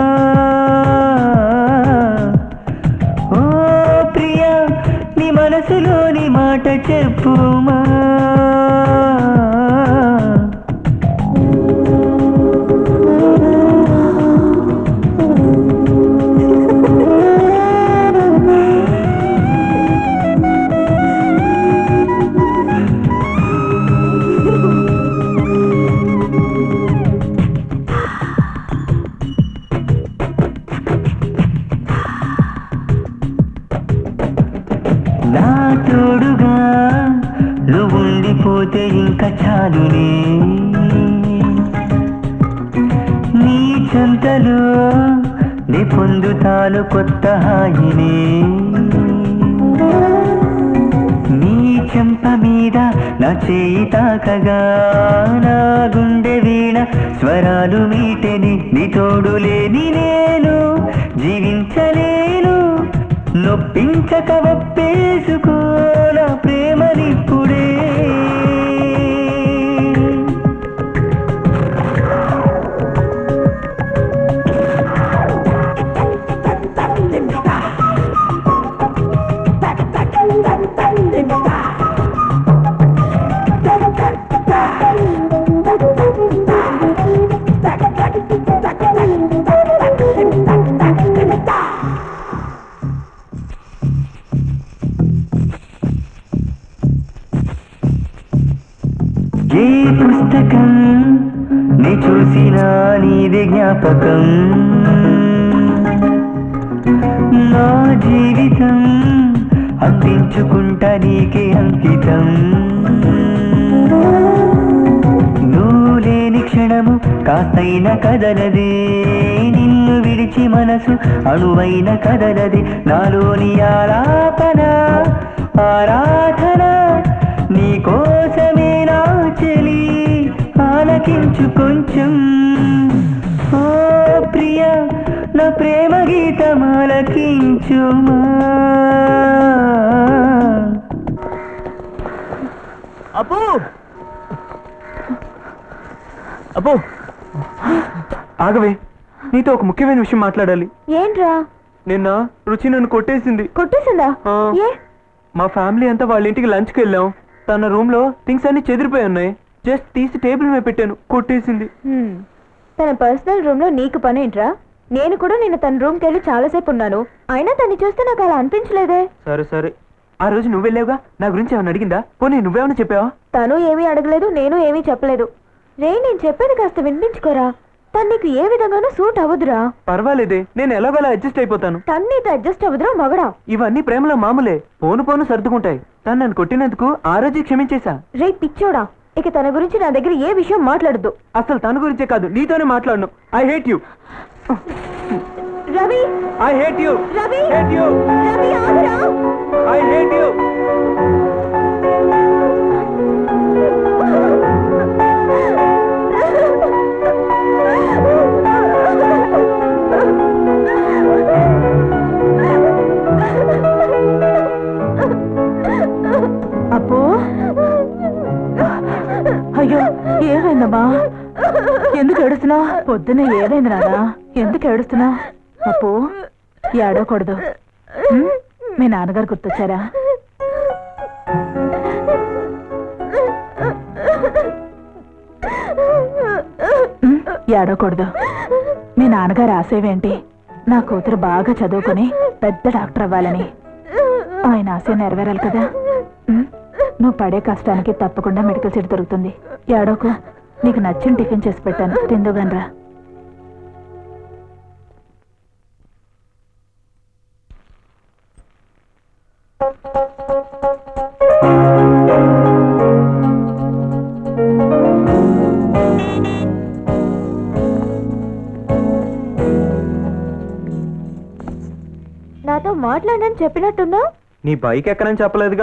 ఓ ప్రియా నీ మనసులోని మాట చెప్పుమా నా తోడుగా నువ్వు ఉండిపోతే ఇంకా చాలునే నీ చెంతలో నీ పొందుతాను కొత్త హాయినే నీ చెంప మీద నా చేయి తాకగా నా గుండె వీణ స్వరాలు మీటెని నీ తోడు లేని నేను జీవించలేను నొప్పించక ఒప్పేసుకో నా ప్రేమనిప్పుడే ఏ పుస్తకం నీ చూసినా నీది జ్ఞాపకం నా జీవితం అందించుకుంటా నీకే అంకితం నువ్వు లేని క్షణము కాస్తైన కదలదే నిన్ను విడిచి మనసు అణువైన కదలది నాలోని ఆలాపన ఆరాధన నీ కోసమే నా చెలి ఆలకించు కొంచెం ఓ ప్రియ నా ప్రేమ గీతం ఆలకించుమా అప్పు అప్పు ఆగవే నీతో ఒక ముఖ్యమైన విషయం మాట్లాడాలి ఏంట్రా నిన్న రుచి నన్ను కొట్టేసింది కొట్టేసిందా ఆ. ఏ మా ఫ్యామిలీ అంతా వాళ్ళ ఇంటికి లంచ్కి వెళ్ళాం తన రూమ్ లో థింగ్స్ అన్ని చెదిరిపోయి ఉన్నాయి జస్ట్ తీసి టేబుల్ మీద పెట్టాను కొట్టేసింది హ్మ్. తన పర్సనల్ రూమ్ లో నీకు పని ఏంట్రా నేను కూడా నిన్న తన రూమ్కి వెళ్ళి చాలాసేపు ఉన్నాను అయినా తను చూస్తే నాకు అలా అనిపించలేదే సరే సరే ఆ రోజు నువ్వు వెళ్ళావుగా నా గురించి ఏమైనా అడిగిందా పోనీ నువ్వేమైనా చెప్పావా తను ఏమీ అడగలేదు నేను ఏమీ చెప్పలేదు రే నేను చెప్పేది కాస్త వినిపించుకోరా తను నీకు ఏ విధంగానూ సూట్ అవ్వదురా పర్వాలేదే నేను ఎలాగోలా అడ్జస్ట్ అయిపోతాను తను నీతో అడ్జస్ట్ అవ్వదురా మగడా ఇవన్నీ ప్రేమలో మామూలే పోను పోను సర్దుకుంటాయి తను నన్ను కొట్టినందుకు ఆ రోజు క్షమించేశా రే పిచ్చోడా ఇక తన గురించి నా దగ్గర ఏ విషయం మాట్లాడద్దు అసలు తన గురించే కాదు నీతోనే మాట్లాడను I hate you Ravi I hate you Ravi hate you Ravi ఆగురా ఐ హేట్ యు అప్పు అయ్యో ఏమైందమ్మా ఎందుకు ఏడుస్తున్నావు పొద్దున్న ఏమైంది నాదా ఎందుకు ఏడుస్తున్నావు అప్పు ఏడవకూడదు ఉం? మీ నాన్నగారు గుర్తొచ్చారా ఉం? ఏడవకూడదు మీ నాన్నగారు ఆశయమేంటి నా కూతురు బాగా చదువుకొని పెద్ద డాక్టర్ అవ్వాలని ఆయన ఆశ నెరవేరాలి కదా ఉం? నువ్వు పడే కష్టానికి తప్పకుండా మెడికల్ సీట్ దొరుకుతుంది ఏడోకు నీకు నచ్చిన టిఫిన్ చేసి పెట్టాను తిందుగానరా నాతో మాట్లాడని చెప్పినట్టున్నా నీ బైక్ ఎక్కనని చెప్పలేదుగా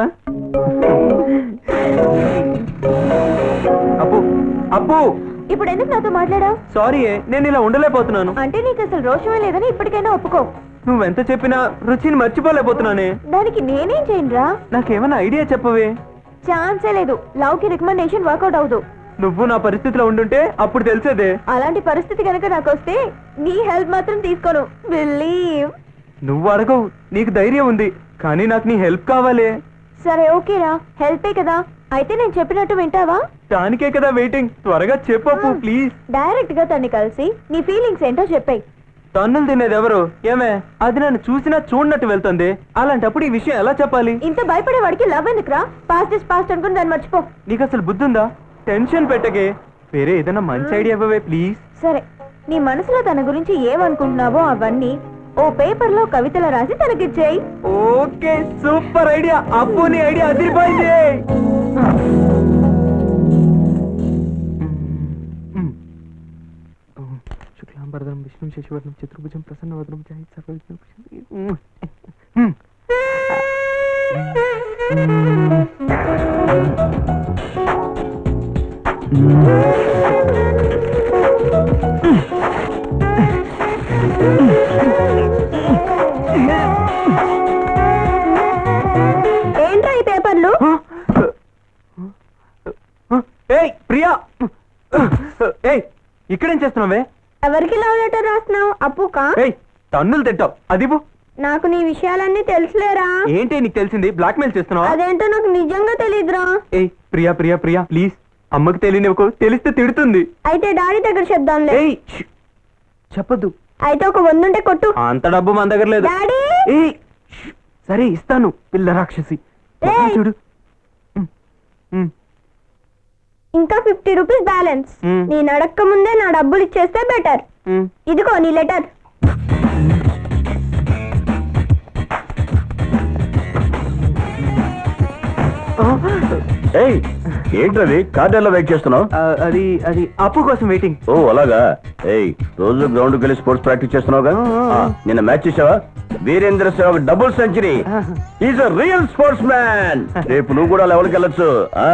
అప్పు అప్పు ఇప్పుడు ఎందుకు నాతో మాట్లాడావు సారీ నేను ఇలా ఉండలేకపోతున్నాను అంటే నీకు అసలు రోషమే లేదని ఇప్పటికైనా ఒప్పుకో నువ్వెంత చెప్పినా రుచిని మర్చిపోలేకపోతున్నానే దానికి నేనేం చేయనురా నాకేమైనా ఐడియా చెప్పవే ఛాన్సే లేదు లవ్ కి రికమెండేషన్ వర్కౌట్ అవదు నువ్వు నా పరిస్థితిలో ఉండుంటే అప్పుడు తెలిసేదే అలాంటి పరిస్థితి కనుక నాకు వస్తే నీ హెల్ప్ మాత్రం తీసుకోను బిలీవ్ నువ్వు అడగవు నీకు ధైర్యం ఉంది కానీ నాకు నీ హెల్ప్ కావాలి సరే ఓకేరా హెల్పే కదా అయితే నేను చెప్పినట్టు వింటావా దానికే కదా వెయిటింగ్ త్వరగా చెప్పు ప్లీజ్ డైరెక్ట్ గా తన్ని కలిసి నీ ఫీలింగ్స్ ఏంటో చెప్పాయి తన్నులు తినేది ఎవరు ఏమే అది నన్ను చూసినా చూడనట్టు వెళ్తుంది అలాంటప్పుడు ఈ విషయం ఎలా చెప్పాలి ఇంత భయపడే వాడికి లవ్ ఎందుకురా పాస్ట్ ఇస్ పాస్ట్ అనుకుని దాన్ని మర్చిపో నీకు అసలు బుద్ధుందా టెన్షన్ పెట్టకే వేరే ఏదైనా మంచి ఐడియా ఇవ్వవే ప్లీజ్ సరే నీ మనసులో తన గురించి ఏమనుకుంటున్నావో అవన్నీ ఓ పేపర్ లో కవితలు రాసి తనకిచ్చేయి ఓకే సూపర్ ఐడియా అప్పు నీ ఐడియా అదిరిపోయింది శుక్లాంబరదనం విష్ణు శశివర్ణం చతుర్భుజం ప్రసన్నవదనం జాయి సర్వ ఏంట్రా ఈ పేపర్లు ఏయ్ ప్రియా ఏయ్ ఇక్కడేం చేస్తున్నావే ఎవరికి లవ్ లెటర్ రాస్తున్నావు అప్పుకా ఏయ్ తన్నులు తింటావు అదిపు నాకు నీ విషయాలన్నీ తెలుసులేరా ఏంటి నీకు తెలిసింది బ్లాక్మెయిల్ చేస్తున్నావా అదేంటో నాకు నిజంగా తెలీదురా ఏయ్ ప్రియా ప్రియా ప్రియా ప్లీజ్ అమ్మకి తెలియనివ్వకు తెలిస్తే తిడుతుంది అయితే డాడీ దగ్గర చెప్దాంలే ఏయ్ ష్. చెప్పొద్దు అయితే ఒక వందుంటే కొట్టు అంత డబ్బు మన దగ్గర లేదు డాడీ ఏయ్ ష్. సరే ఇస్తాను పిల్ల రాక్షసి ఏయ్. చూడు ఉమ్, ఉమ్, ఇంకా ఫిఫ్టీ రూపీస్ బ్యాలెన్స్ మ్. నేను అడక్క ముందే నా డబ్బులు ఇచ్చేస్తే బెటర్ ఉమ్. ఇదిగో నీ లెటర్ ఏయ్ ఏంటది కార్డర్లో వెయిట్ చేస్తున్నావు ఆ, అది అది అప్పు కోసం వెయిటింగ్ ఓ అలాగా ఏయ్ రోజు గ్రౌండ్ వెళ్ళి స్పోర్ట్స్ ప్రాక్టీస్ చేస్తున్నావుగా ఆ, నిన్న మ్యాచ్ చూసావా Virender Sehwag double century is a real sports man రేపు నువ్వు కూడా లెవెల్కి వెళ్ళొచ్చు ఆ.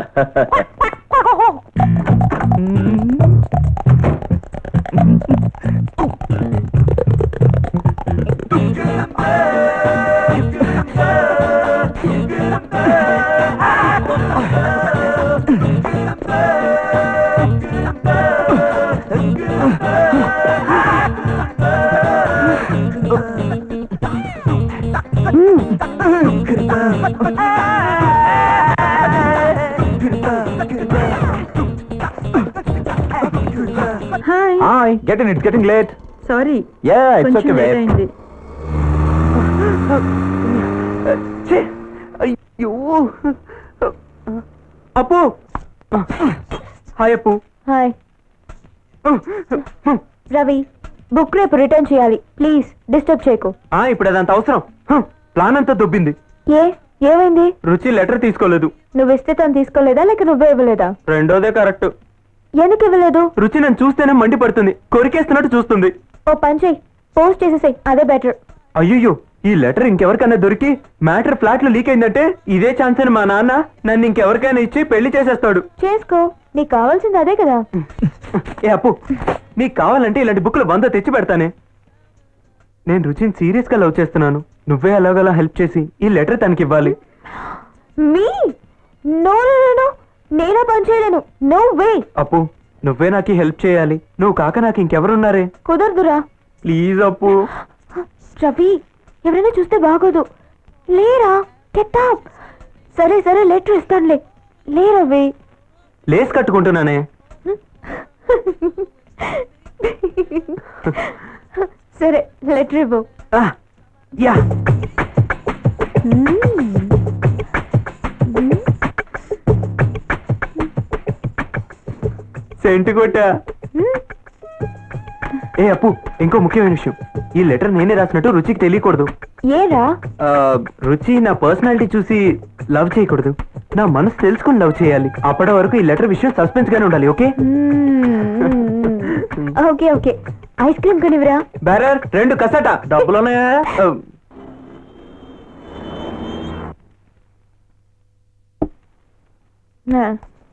Hi hi get in it's getting late sorry yeah it's కొంచెం ఓకే లేట్ అయింది అయ్యో Appu hi Appu hi Ravi book రేపు రిటర్న్ చేయాలి ప్లీజ్ డిస్టర్బ్ చేయకు ఆ, ఇప్పుడు అదంత అవసరం హ, ప్లాన్ అంతా దొబ్బింది ఏ ఏమైంది రుచి లెటర్ తీసుకోలేదు నువ్వు ఇస్తే తను తీసుకోలేదా లేక నువ్వే ఇవ్వలేదా రెండోదే కరెక్ట్ ఎందుకు ఇవ్వలేదు రుచి నన్ను చూస్తేనే మండిపడుతుంది కొరికేస్తున్నట్టు చూస్తుంది ఓ పని చెయ్యి పోస్ట్ చేసేసాయి అదే బెటర్ అయ్యో ఈ లెటర్ ఇంకెవరికైనా దొరికి మ్యాటర్ ఫ్లాట్ లో లీక్ అయిందంటే ఇదే ఛాన్స్ అని మా నాన్న నన్ను ఇంకెవరికైనా ఇచ్చి పెళ్లి చేసేస్తాడు చేసుకో నీకు కావాల్సింది అదే కదా ఏ అప్పు నీకు కావాలంటే ఇలాంటి బుక్లు వంద తెచ్చి పెడతానే నేను రుచిని సీరియస్ గా లవ్ చేస్తున్నాను నువ్వే ఎలాగోలా హెల్ప్ చేసి ఈ లెటర్ తనకి ఇవ్వాలి మీ నో నో నో నో నేనా పని చేయలేను నో వే అప్పు నువ్వే నాకు హెల్ప్ చేయాలి నువ్వు కాక నాకు ఇంకెవరున్నారే కుదరదురా ప్లీజ్ అప్పు రవి ఎవరైనా చూస్తే బాగోదు లేరా కెట్టాప్ సరే సరే లెటర్ ఇస్తానులే లే రవి లేస్ కట్టుకుంటున్నానే సరే లెటర్ ఇవ్వు ఆ, యా సెంటు కొట్టా ఏ అప్పు ఇంకో ముఖ్యమైన విషయం ఈ లెటర్ నేనే రాసినట్టు రుచికి తెలియకూడదు ఏరా ఆ, రుచి నా పర్సనాలిటీ చూసి లవ్ చేయకూడదు నా మనసు తెలుసుకుని లవ్ చేయాలి అప్పటి వరకు ఈ లెటర్ విషయం సస్పెన్స్ గానే ఉండాలి okay okay okay ice cream కొనివ్వరా బెరర్ రెండు కసట డబ్బులున్నాయా ఆ, ఆ.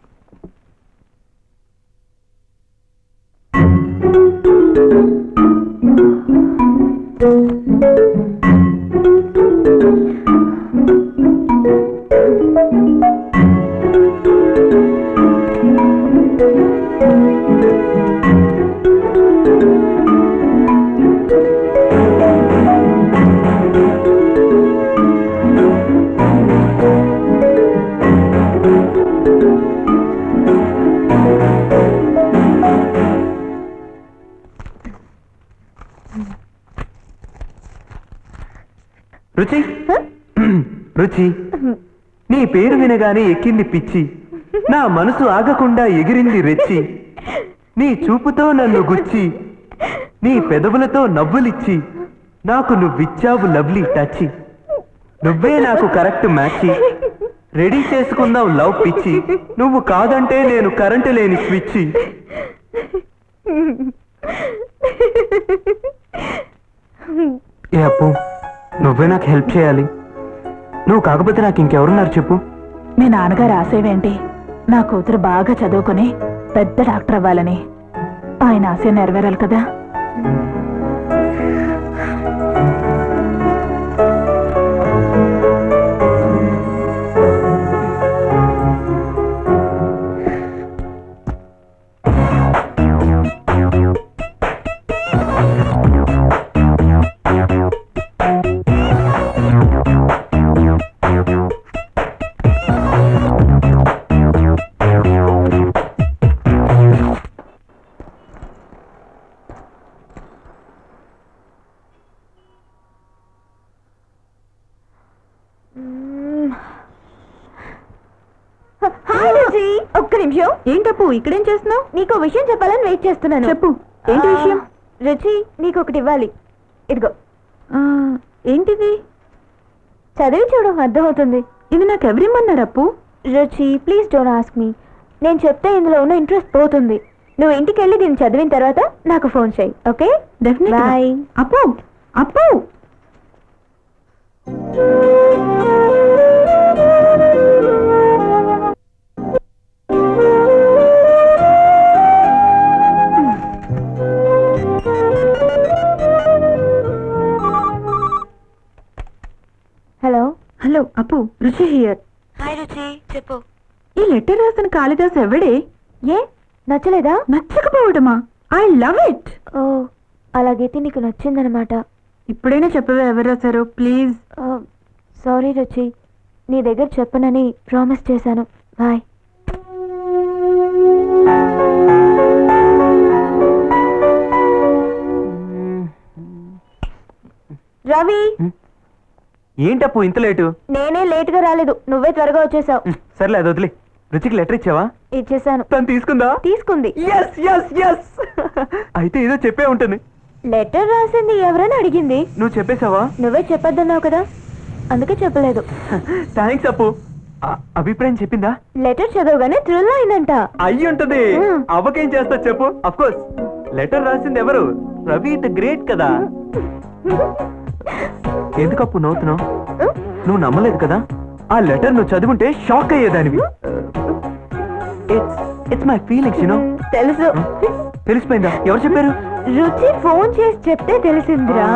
రుచి రుచి నీ పేరు వినగానే ఎక్కింది పిచ్చి నా మనసు ఆగకుండా ఎగిరింది రెచ్చి నీ చూపుతో నన్ను గుచ్చి నీ పెదవులతో నవ్వులిచ్చి నాకు నువ్విచ్చావు లవ్లీ టచ్చి నువ్వే నాకు కరెక్ట్ మ్యాచి రెడీ చేసుకుందాం లవ్ పిచ్చి నువ్వు కాదంటే నేను కరెంటు లేని స్విచ్చి ఏ అప్పు నువ్వే నాకు హెల్ప్ చేయాలి నువ్వు కాకపోతే నాకు ఇంకెవరున్నారు చెప్పు మీ నాన్నగారు ఆశయమేంటి నా కూతురు బాగా చదువుకుని పెద్ద డాక్టర్ అవ్వాలని ఆయన ఆశ నెరవేరాలి కదా హాయ్ రుచి ఒక్క నిమిషం ఏంటప్పు ఇక్కడేం చేస్తున్నావు నీకు ఓ విషయం చెప్పాలని వెయిట్ చేస్తున్నాను చెప్పు ఏంటి ఆ, విషయం రుచి నీకు ఒకటి ఇవ్వాలి ఇదిగో ఆ, ఏంటిది చదివి చూడు అర్థమవుతుంది ఇది నాకు ఎవరిమ్మన్నారు అప్పు రుచి ప్లీజ్ డోంట్ ఆస్క్ మీ నేను చెప్తే ఇందులో ఉన్న ఇంట్రెస్ట్ పోతుంది నువ్వు ఇంటికి వెళ్ళి దీన్ని చదివిన తర్వాత నాకు ఫోన్ చేయి ఓకే డెఫినెట్ బాయ్ అప్పు అప్పు హలో హలో అప్పు రుచి హియర్ హాయ్ రుచి చెప్పు ఈ లెటర్ రాసిన కాళిదాస్ ఎవడే ఏ నచ్చలేదా నచ్చకపోవటమా ఐ లవ్ ఇట్ ఓ అలాగైతే నీకు నచ్చిందనమాట ఇప్పుడైనా చెప్పవే ఎవరు రాశారో ప్లీజ్ సారీ రుచి నీ దగ్గర చెప్పనని ప్రామిస్ చేశాను బాయ్ రవి ఏంటప్పు ఇంత లేటు నేనే లేట్ గా రాలేదు నువ్వే త్వరగా వచ్చేసావు ఉమ్, సర్లే అది వదిలే రుచికి లెటర్ ఇచ్చావా ఇచ్చేసాను తను తీసుకుందా తీసుకుంది ఎస్ ఎస్ ఎస్ అయితే ఏదో చెప్పే ఉంటుంది లెటర్ రాసింది ఎవరని అడిగింది నువ్వు చెప్పేశావా నువ్వే చెప్పొద్దన్నావు కదా అందుకే చెప్పలేదు థ్యాంక్స్ అప్పు ఆ, అభిప్రాయం చెప్పిందా లెటర్ చదవగానే థ్రిల్ అయిందంట అయ్యి ఉంటది మ్మ్. అవ్వకేం చేస్తా చెప్పు అఫ్ కోర్స్ లెటర్ రాసింది ఎవరు రవి ద గ్రేట్ కదా ఎందుకు అప్పు నవ్వుతున్నావు నువ్వు నమ్మలేదు కదా ఆ లెటర్ నువ్వు చదువుంటే షాక్ అయ్యేదానివి it's it's my feelings you know తెలుసు తెలిసిపోయిందా ఎవరు చెప్పారు రుచి ఫోన్ చేసి చెప్తే తెలిసిందిరా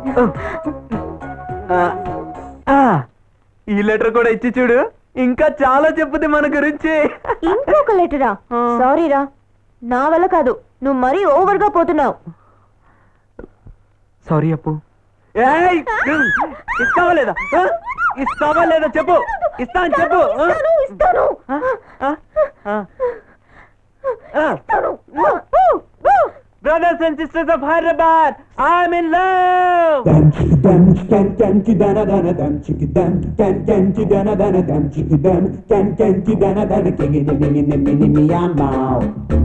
ఆ, ఆ, ఈ లెటర్ కూడా ఇచ్చి చూడు ఇంకా చాలా చెప్పుద్ది మన గురించి ఇంకొక లెటరా ఆ. సారీరా నా వల్ల కాదు నువ్వు మరీ ఓవర్ గా పోతున్నావు సారీ అప్పు ఏయ్! ఇస్తావా లేదా ఆ? ఇస్తావా లేదా చెప్పు ఇస్తా అని చెప్పు ఆ? ఇస్తాను, ఇస్తాను ఆ? ఆ? ఆ? ఆ. ఇస్తాను. Brothers and sisters of Hyderabad, I'm in love! Dum chicka dum dum dum chi dana dana dum chicka dum dum dum chi dana dana dum chicka dum dum dum chi dana dana king in the mini mini me meow.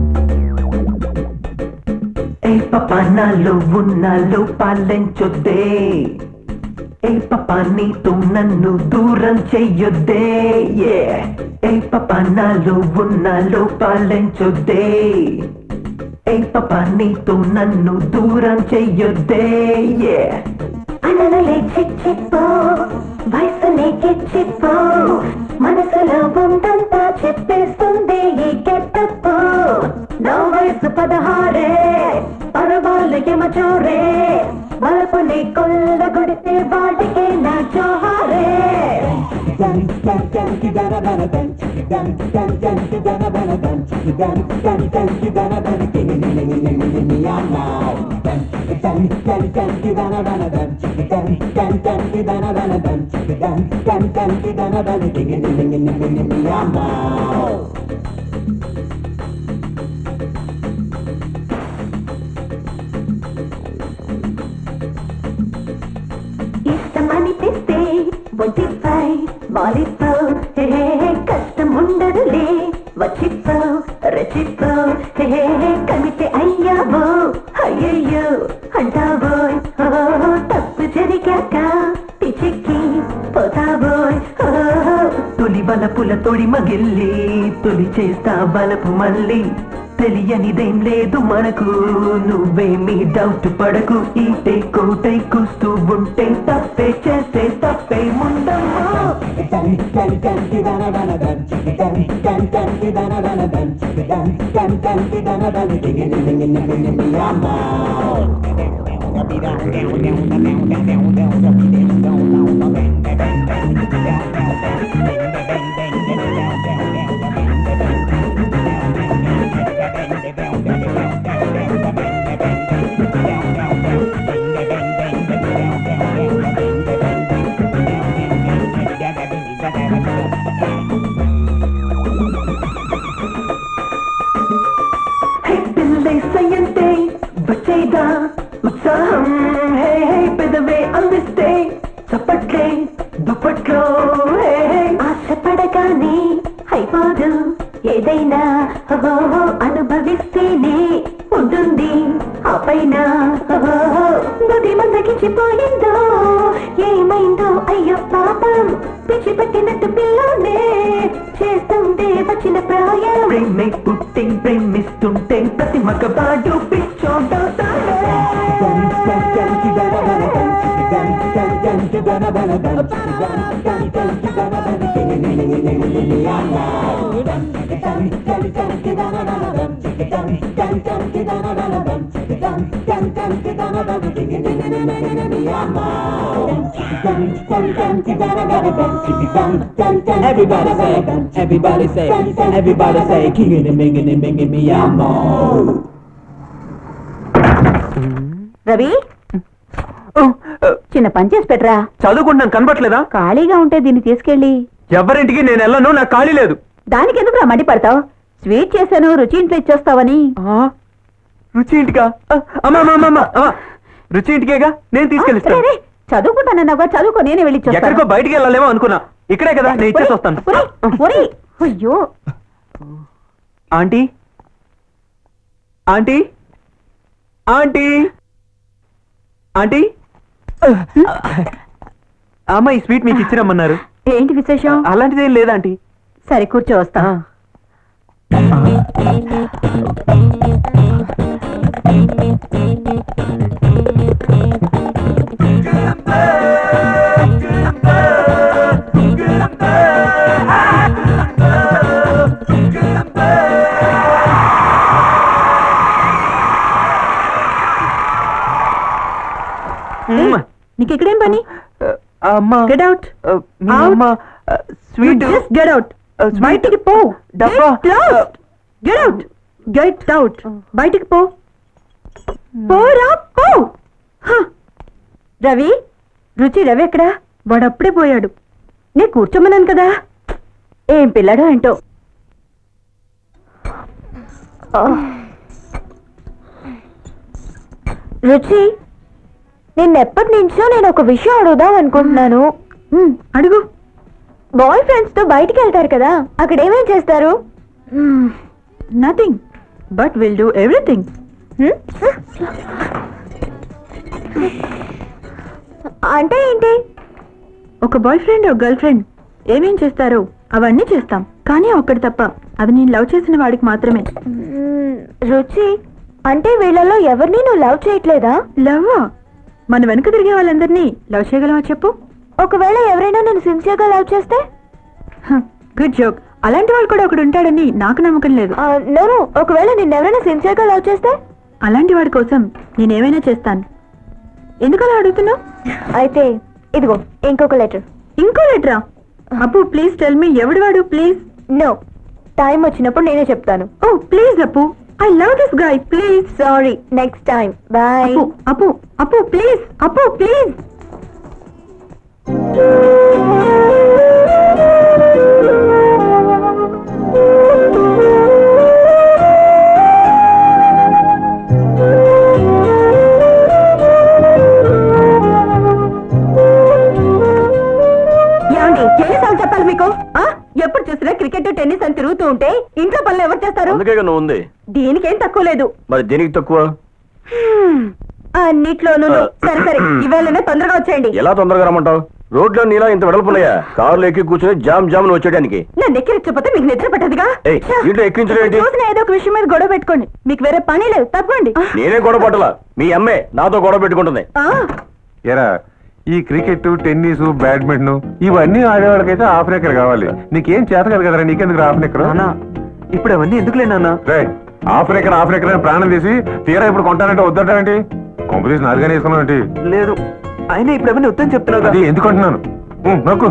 ఏ పపానాలు ఉన్నాలు పాలించొద్దే ఏ పపా నీతో నన్ను దూరం చెయ్యొద్దే ఏ ఏ పపానాలు ఉన్నాలు పాలించొద్దే ఏ పపా నీతో నన్ను దూరం చెయ్యొద్దే ఏ అనలలే చిచ్చిపో వయసునే కిచ్చిపో మనసులో ఉందంతా చెప్పేస్తుంది ఈ గెట్టప్పు నా వయసు పదహారే పరవాళ్ళు ఎమచోరే వలపుని కొల్ల కొడితే వాటికి నా జోహారే Dum dum dum chi dana dana dum chicka dum dum dum chi dana dana dum chicka dum dum dum chi dana dana king in the mini mini meow. Dum chicka dum dum dum chi dana dana dum chicka dum dum dum chi dana dana dum chicka dum dum dum chi dana dana king in the mini mini meow. ఇష్టమనిపిస్తే ఒంటిపై వాలిపో హే హే హే, కష్టం ఉండదులే వచ్చిపో రచిపో హే హే హే, కమితే అయ్యావో అయ్యయ్యో అంటావోయ్ ఓ, తప్పు జరిగాక పిచ్చికి పోతావోయ్ ఓ, తొలి బలపుల తొడి మగిల్లి తొలి చేస్తా బలపు మళ్ళీ తెలియనిదేం లేదు మనకు నువ్వేమీ డౌట్ పడకు ఈటే కోటై కూస్తూ ఉంటే తప్పే చేస్తే తప్పే ముందమ్మా Dum dum dum chi dana dana dum chicka dum dum dum chi dana dana dum chicka dum dum dum chi dana dana king in the mini mini meow. హే పిల్లై సయ్యంటే వచ్చేదా ఉత్సాహం హే హే పెదవే అందిస్తే చప్పట్లే దుప్పట్లో హే హే ఆశపడగానే అయిపోదు ఏదైనా ఓహో అనుభవిస్తేనే ఉంటుంది ఆ పైన ఓహో బుద్ధి మందకించిపోయిందో ఏమైందో అయ్యో పాపం పిచ్చి పట్టినట్టు పిల్లనే చేస్తుంటే వచ్చిన ప్రాయం ప్రేమే పుట్టి ప్రేమిస్తుంటే ప్రతి మగవాడు పిచ్చోడవుతాడే Dum dum dum chi dana dana dum chicka dum dum dum chi dana dana dum chicka dum dum dum chi dana dana king in the mini mini meow. Dum dum dum dum chi dana dana dum chicka dum dum dum chi dana dana dum chicka dum dum dum chi dana dana king in the mini mini meow. Dum dum dum chi dana dana dum chicka dum dum dum Everybody say, everybody say, everybody say, king in the mini mini meow. Ravi చిన్న పని చేసి పెట్టరా చదువుకుంటున్నాను కనబట్లేదా ఖాళీగా ఉంటే దీన్ని తీసుకెళ్ళి ఎవరింటికి నేను వెళ్ళను నాకు ఖాళీ లేదు దానికి ఎందుకు రా మండి పడతావు స్వీట్ చేశాను రుచి ఇంట్లో ఇచ్చేస్తావని ఆ? రుచి ఇంటికా ఆ, అమ్మా అమ్మా అమ్మా అమ్మా రుచి ఇంటికేగా నేను తీసుకెళ్ళిస్తాను రే, రే, చదువుకుంటానన్నావుగా చదువుకో నేనే వెళ్ళి ఇచ్చేస్తాను. ఎక్కడికో బయటికి వెళ్ళాలేమో అనుకున్నా ఇక్కడే కదా నేను ఇచ్చేసి వస్తాను ఒరేయ్, ఒరేయ్, అయ్యో ఆంటీ ఆంటీ ఆంటీ ఆంటీ అమ్మ ఈ స్వీట్ మీకు ఇచ్చిరమ్మన్నారు ఏంటి విశేషం అలాంటిది ఏం లేదా ఆంటీ సరే కూర్చో వస్తా మ్మ్. నీకు ఇక్కడేం పని అమ్మ గెట్ అవుట్ మీ Out. అమ్మ sweet just get out sweet. బయటికి పో డబ్బా. గెట్ అవుట్ గెట్ అవుట్ బయటికి పో పోరా పో హ. రవి రుచి రవి ఎక్కడా వాడు అప్పుడే పోయాడు నేను కూర్చోమన్నాను కదా ఏం పిల్లాడో ఏంటో రుచి నిన్నెప్పటి నుంచో నేను ఒక విషయం అడుగుదాం అనుకుంటున్నాను ఉమ్, అడుగు బాయ్ ఫ్రెండ్స్ తో బయటికి వెళ్తారు కదా అక్కడ ఏమేం చేస్తారు nothing but will do everything hmm? అంటే ఏంటి ఒక బాయ్ ఫ్రెండ్ ఒక గర్ల్ ఫ్రెండ్ ఏమేం చేస్తారో అవన్నీ చేస్తాం కానీ ఒక్కటి తప్ప అది నేను లవ్ చేసిన వాడికి మాత్రమే మ్మ్, రుచి అంటే వీళ్ళలో ఎవరిని నువ్వు లవ్ చేయట్లేదా లవ్ మన వెనుక తిరిగే వాళ్ళందరినీ లవ్ చేయగలమా చెప్పు ఒకవేళ ఎవరైనా నేను సిన్సియర్గా లవ్ చేస్తే గుడ్ జోక్ అలాంటి వాడు కూడా ఒకడు ఉంటాడని నాకు నమ్మకం లేదు నేను ఒకవేళ నిన్ను ఎవరైనా సిన్సియర్గా లవ్ చేస్తే అలాంటి వాడి కోసం నేనేమైనా చేస్తాను ఎందుకు అలా అడుగుతున్నావు అయితే ఇదిగో ఇంకొక లెటర్ ఇంకో లెటరా అప్పు ప్లీజ్ టెల్ మీ ఎవడు వాడు ప్లీజ్ నో టైం వచ్చినప్పుడు నేనే చెప్తాను oh please Appu I love this guy please sorry next time bye Appu Appu అప్పు ప్లీజ్ అప్పు ప్లీజ్ ఏమండి ఎన్నిసార్లు చెప్పాలి మీకు ఆ? ఎప్పుడు చూసినా క్రికెట్ టెన్నిస్ అని తిరుగుతూ ఉంటే ఇంట్లో పనులు ఎవరు చేస్తారు అందుకే నువ్వు ఉంది దీనికేం తక్కువ లేదు మరి దేనికి తక్కువ అన్నిట్లోనూ సరే సరే ఇవాళనే తొందరగా వచ్చేయండి ఎలా తొందరగా రమ్మంటావు రోడ్లో నీలా ఇంత వెడల్పున్నాయా కారులో ఎక్కి కూర్చొని జామ్ జామ్ ను వచ్చేయడానికి నన్ను ఎక్కిరించకపోతే మీకు నిద్ర పట్టదుగా ఏయ్, ఇంట్లో ఎక్కించడం ఏంటి? చూసిన ఏదో ఒక విషయం మీద గొడవ పెట్టుకోండి మీకు వేరే పని లేదు తప్పండి నేనే గొడవ పట్టలా మీ అమ్మే నాతో గొడవ పెట్టుకుంటుంది ఆ, ఎరా ఈ క్రికెట్ టెన్నిస్ బ్యాడ్మింటన్ ఇవన్నీ ఆడేవాళ్ళకైతే హాఫ్ ఎకర్ కావాలి నీకేం చేత కదా కదరా నీకెందుకు హాఫ్ ఎకర్ నాన్న ఇప్పుడు అవన్నీ ఎందుకులే నాన్న రే హాఫ్ ఎకర్ హాఫ్ ఎకర్ అని ప్రాణం తీసి తీరా ఇప్పుడు కొంటానంటే వద్దంటావేంటి కొంపతీసి నాలుగానే వేసుకున్నావు ఏంటి లేదు అయినా ఇప్పుడు అవన్నీ వద్దని చెప్తున్నావు అది ఎందుకు అంటున్నాను ఉమ్, నొక్కు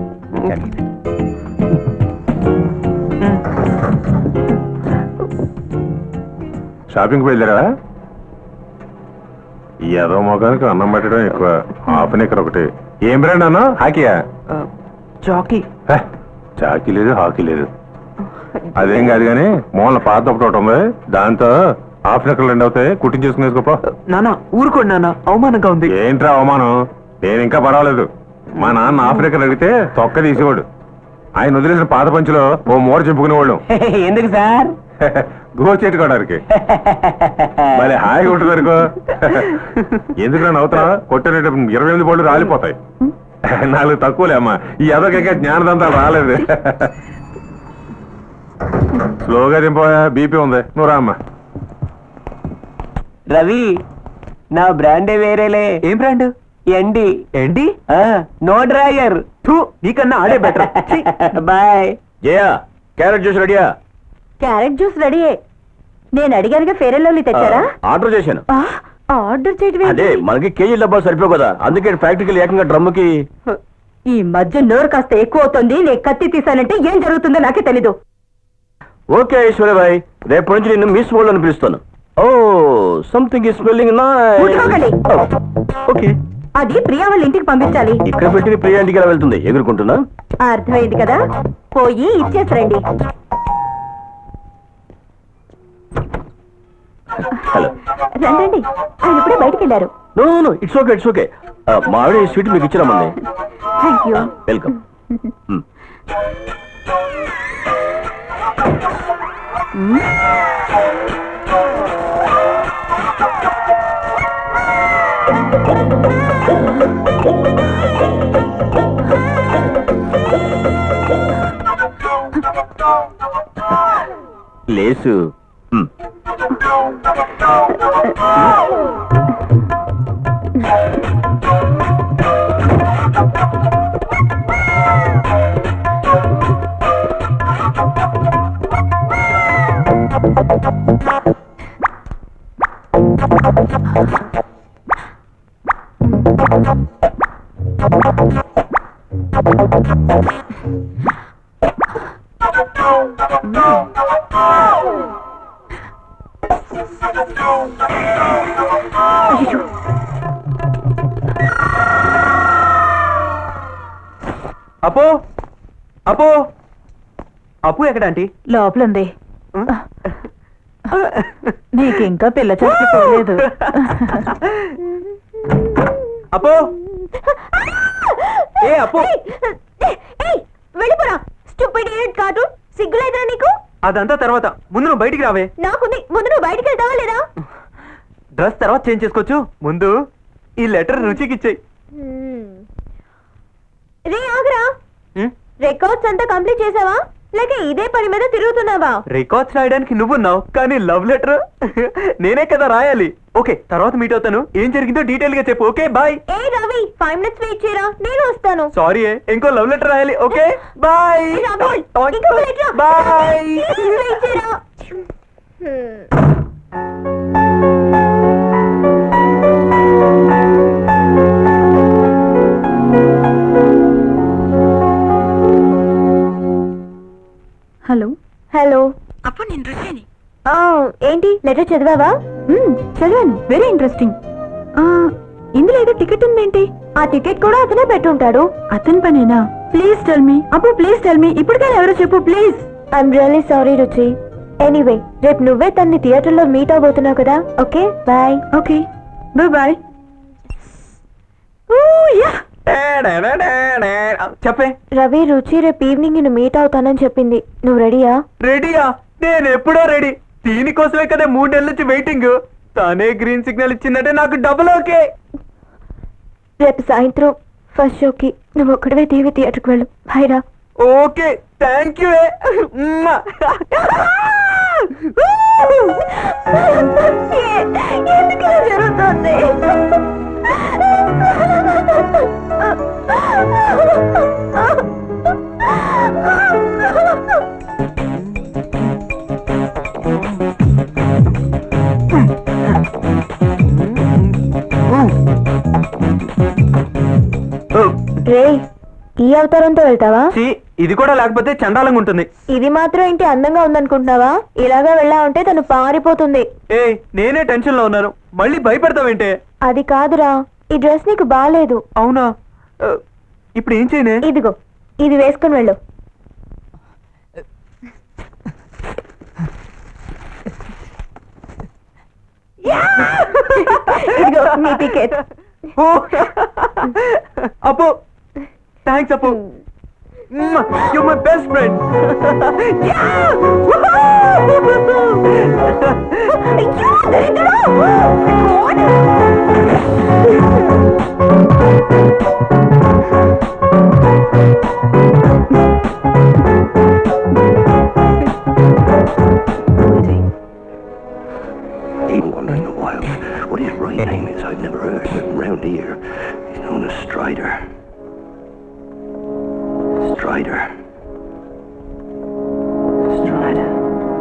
షాపింగ్ బయలుదేరా ఈ ఏదో మొగానికి అన్నం పెట్టడం ఎక్కువ హాఫ్ ఎకర్ ఒకటి ఏం బ్రాండ్ అన్నా హాకీయా చాకీ హే, చాకీ లేదు హాకీ లేదు అదేం కాదు కానీ మూల పాత ఒకటి ఒకటి ఉంది దాంతో హాఫ్ ఎకర్ రెండు అవుతాయి కుట్టించేసుకునేసుకోపో నాన్న ఊరుకోండి నాన్న అవమానంగా ఉంది ఏంట్రా అవమానం నేను ఇంకా పర్వాలేదు మా నాన్న ఆఫ్రికా అడిగితే తొక్క తీసేవాడు ఆయన వదిలేసిన పాత పంచులో ఓ మూర చెప్పుకునేవాళ్ళు ఎందుకు సార్ గోచెట్టుకోవడానికి మరి హాయిగా ఉంటుంది అనుకో ఎందుకు నన్ను అవుతా కొట్టేటప్పుడు ఇరవై ఎనిమిది పళ్ళు రాలిపోతాయి నాలుగు తక్కువలే అమ్మా ఈ అదొక జ్ఞానదంతా రాలేదు స్లోగా దింపోయా బీపీ ఉంది నువ్వు రా అమ్మా రవి నా బ్రాండే వేరేలే ఏం బ్రాండ్ ఎండి ఏంటి ఆ, నో డ్రాయర్ థూ, నీకన్నా ఆడే better bye Jaya carrot juice రెడీయా క్యారెట్ జ్యూస్ రెడీయే నేను అడిగానుగా ఫేర్ అండ్ లవ్లీ తెచ్చారా ఆర్డర్ చేశాను ఆ, ఆర్డర్ చేయడం ఏంటి? అదే మనకి కేజీ డబ్బా సరిపోవు కదా అందుకే ప్రాక్టికల్ ఏకంగా డ్రమ్ముకి ఈ మధ్య నోరు కాస్త ఎక్కువ అవుతుంది నేను కత్తి తీసానంటే ఏం జరుగుతుందో నాకే తెలీదు ఓకే ఐశ్వర్యబాయ్ రేపు నుంచి నిన్ను మిస్ వరల్డ్ అని పిలుస్తాను ఓ సంథింగ్ ఈ స్మెల్లింగ్ ముట్టుకోకండి. ఓకే అది ప్రియా వాళ్ళ ఇంటికి పంపించాలి ఇక్కడ పెట్టిన ప్రియ ఇంటికి ఎలా వెళ్తుంది ఎగురుకుంటున్నా అర్థమైంది కదా పోయి ఇచ్చేసరండి హలో రండి ఆయన ఇప్పుడే బయటికి వెళ్ళారు no no it's okay it's okay మా ఆవిడ ఈ స్వీట్ మీకు ఇచ్చినామండి థ్యాంక్ యూ వెల్కమ్ లేసు మ్. అపో అపో అప్పు ఎక్కడ ఆంటీ లోపల ఉంది నీకు ఇంకా పిల్ల చచ్చిపోలేదు అపో ఏ అప్పు ఏయ్, వెళ్ళిపోరా స్టూపిడ్ ఇడియట్ కార్టూన్ సిగ్గులేదురా నీకు అదంతా తర్వాత ముందు నువ్వు బయటికి రావే నాకుంది ముందు నువ్వు బయటికి వెళ్తావా లేదా డ్రెస్ తర్వాత చేంజ్ చేసుకోవచ్చు ముందు ఈ లెటర్ రుచికి ఇచ్చేయి రే ఆగరా రికార్డ్స్ అంతా కంప్లీట్ చేసావా లేక ఇదే పని మీద తిరుగుతున్నావా రికార్డ్స్ రాయడానికి నువ్వున్నావు కానీ లవ్ లెటర్ నేనే కదా రాయాలి ఓకే తర్వాత మీట్ అవుతాను ఏం జరిగిందో డీటెయిల్ గా చెప్పు ఓకే బాయ్ ఏ రవి ఫైవ్ మినిట్స్ వెయిట్ చేయరా నేను వస్తాను సారీ ఇంకో లవ్ లెటర్ రాయాలి ఓకే బాయ్ ఏ రవి, ఇంకో minute రా. బాయ్ Please wait చేయరా. హ్మ్. హలో హలో అప్పుడు నేను రుచిని ఆ, ఏంటి లెటర్ చదివావా చదివాను వెరీ ఇంట్రెస్టింగ్ ఇందులో ఏదో టికెట్ ఉందేంటి ఆ టికెట్ కూడా అతనే పెట్టుంటాడు అతని పనేనా ప్లీజ్ టెల్ మీ అప్పుడు ప్లీజ్ టెల్ మీ ఇప్పటికైనా ఎవరో చెప్పు please I'm really sorry Ruchi anyway రేపు నువ్వే తన్ని థియేటర్లో మీట్ అవబోతున్నావు కదా okay bye okay bye bye yeah చెప్పే రవి రుచి రేపు ఈవినింగ్ నేను మీట్ అవుతానని చెప్పింది నువ్వు రెడీయా రెడీయా నేను ఎప్పుడో రెడీ దీనికోసమే కదా మూడు నెలల నుంచి వెయిటింగ్ తానే గ్రీన్ సిగ్నల్ ఇచ్చిందంటే నాకు డబుల్ ఓకే రేపు సాయంత్రం ఫస్ట్ షోకి నువ్వు ఒక్కడవే టీవీ థియేటర్కి వెళ్ళు బాయ్ రా ఓకే థ్యాంక్ యూ ఎందుకు ఇలా జరుగుతుంది రే ఈ అవతారంతో వెళ్తావా ఇది కూడా లేకపోతే చండాలంగా ఉంటుంది ఇది మాత్రం ఏంటి అందంగా ఉందనుకుంటున్నావా ఇలాగా వెళ్ళా ఉంటే తను పారిపోతుంది ఏ నేనే టెన్షన్ లో ఉన్నాను మళ్ళీ భయపెడతావేంటే అది కాదురా ఈ డ్రెస్ నీకు బాగాలేదు అవునా ఆ, ఇప్పుడు ఏం చేయనే ఇదిగో ఇది వేసుకుని వెళ్ళు ఇదిగో నీ ticket oh! Appu thanks Appu you my best friend Even wondering a while what his right name is. I've never heard of him round here. He's known as Strider. Strider. Strider.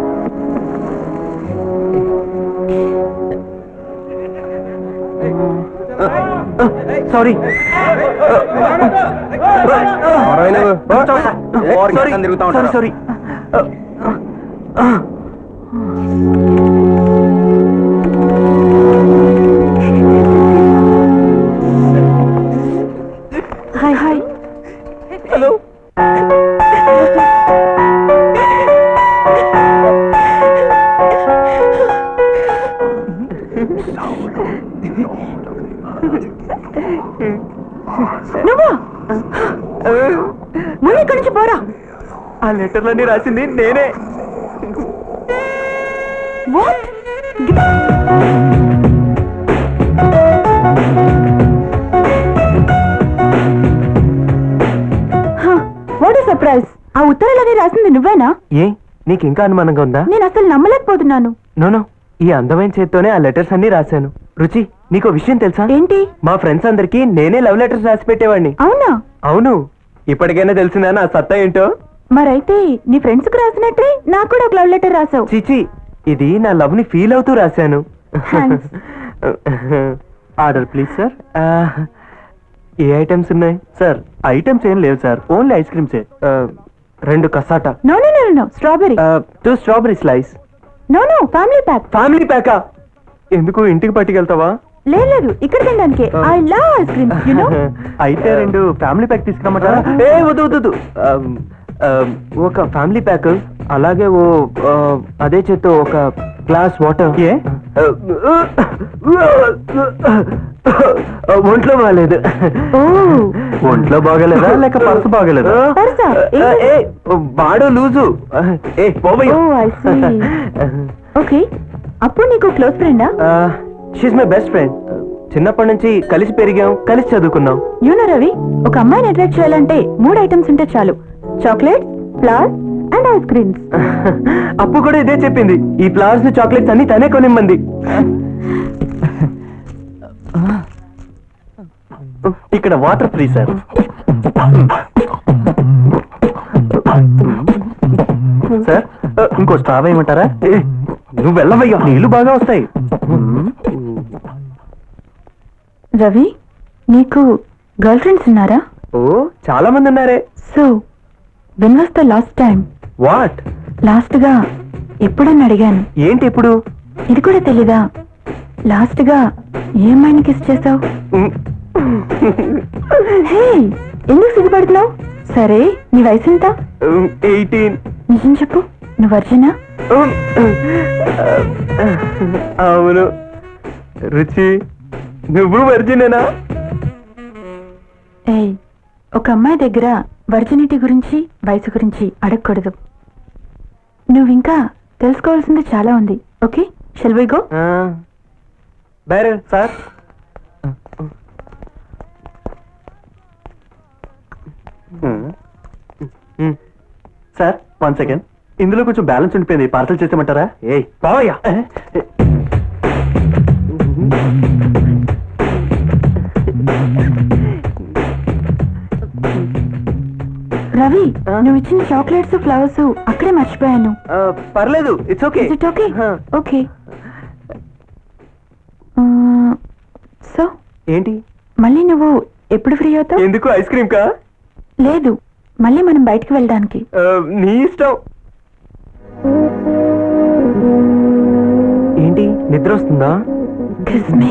Sorry sorry sorry hi hi hello ఆ లెటర్లన్నీ రాసింది నేనే వాట్ వాట్ సర్ప్రైజ్ ఆ ఉత్తరాలని రాసింది నువ్వేనా ఏ నీకు ఇంకా అనుమానంగా ఉందా నేను అసలు నమ్మలేకపోతున్నాను నోనో ఈ అందమైన చేత్తోనే ఆ లెటర్స్ అన్ని రాశాను రుచి నీకు విషయం తెలుసా ఏంటి మా ఫ్రెండ్స్ అందరికి నేనే లవ్ లెటర్స్ రాసి పెట్టేవాడిని అవునా అవును ఇప్పటికైనా తెలిసిందా నా సత్తా ఏంటో మరైతే నీ ఫ్రెండ్స్ కు రాసినట్టే నాకు కూడా ఒక లవ్ లెటర్ రాసావు చిచి ఇది నా లవ్ ని ఫీల్ అవుతూ రాశాను Thanks. ఆర్డర్ ప్లీజ్ సార్ ఏ ఐటమ్స్ ఉన్నాయి సార్ ఐటమ్స్ ఏం లేవు సార్ ఓన్లీ ఐస్ క్రీమ్సే రెండు కసాటా no no no no strawberry two strawberry slice no no family pack family ప్యాకా ఎందుకు ఇంటికి పట్టుకెళ్తావా లేదు లేదు ఇక్కడ తినడానికి I love ice cream you know అయితే రెండు ఫ్యామిలీ ప్యాక్ తీసుకురమ్మంటారా ఏ వద్దు వద్దు వద్దు Um, um, ఒక ఫ్యామిలీ ప్యాక్ అలాగే ఓ uh, అదే చేత్తో ఒక గ్లాస్ వాటర్ ఏ ఒంట్లో బాగాలేదు ఒంట్లో బాగాలేదా లేక పర్సు బాగాలేదా పర్సా? ఏ బాడో లూజు ఏ పోవయ్య Oh, I see. ఓకే అప్పుడు నీకు క్లోజ్ ఫ్రెండా షీస్ మై బెస్ట్ ఫ్రెండ్ చిన్నప్పటి నుంచి కలిసి పెరిగాం కలిసి చదువుకున్నాం యూనో రవి ఒక అమ్మాయిని అట్రాక్ట్ చేయాలంటే మూడు ఐటమ్స్ ఉంటే చాలు chocolate flowers and ice creams Appu కూడా ఇదే చెప్పింది ఈ ఫ్లవర్స్ చాక్లెట్స్ అన్ని తనే కొనిమ్మంది ఇక్కడ వాటర్ ఫ్రీ సార్ సార్ ఇంకో స్ట్రా వేయమంటారా ఏ, నువ్వు వెళ్ళవయ్యా నీళ్లు బాగా వస్తాయి రవి నీకు గర్ల్ ఫ్రెండ్స్ ఉన్నారా ఓ చాలా మంది ఉన్నారే so when was the last time what last గా ఎప్పుడని అడిగాను ఏంటి ఇప్పుడు ఇది కూడా తెలీదా లాస్ట్ గా ఏ అమ్మాయిని కిస్ చేసావు హే ఎందుకు సిగ్గుపడుతున్నావు సరే నీ వయసు ఎంత ఎయిటీన్ నిజం చెప్పు నువ్వు వర్జనా అవును రుచి నువ్వు వర్జినేనా ఏయ్ ఒక అమ్మాయి దగ్గర వర్జినిటీ గురించి వయసు గురించి అడగకూడదు నువ్వు ఇంకా తెలుసుకోవాల్సింది చాలా ఉంది okay shall we go bearer sir sir one second ఇందులో కొంచెం బ్యాలెన్స్ ఉండిపోయింది పార్సల్ చేసేమంటారా ఏ పావయ్యా రవి నువ్వు ఇచ్చిన చాక్లెట్స్ ఫ్లవర్స్ అక్కడే మర్చిపోయాను పర్లేదు it's okay it okay okay so ఏంటి మళ్ళీ నువ్వు ఎప్పుడు ఫ్రీ అవుతావు ఎందుకు ఐస్ క్రీమ్ కా లేదు మళ్ళీ మనం బయటికి వెళ్ళడానికి ఆ, నీ ఇష్టం ఏంటి నిద్ర వస్తుందా Kiss me.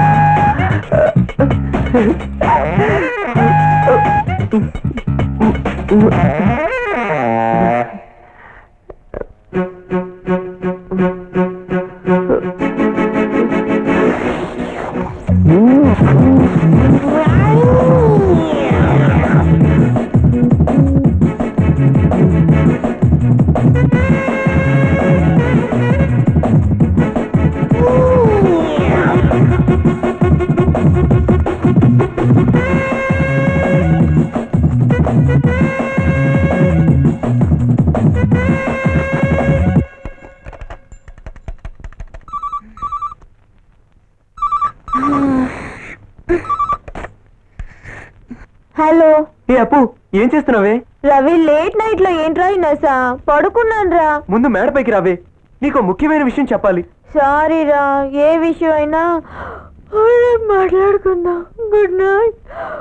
హలో ఏ అప్పు ఏం చేస్తున్నావే రవి లేట్ నైట్ లో ఏంట్రా ఈ నసా పడుకున్నాను రా ముందు మేడపైకి రావే నీకు ముఖ్యమైన విషయం చెప్పాలి సారీ రా ఏ విషయం అయినా రేపు మాట్లాడుకుందాం గుడ్ నైట్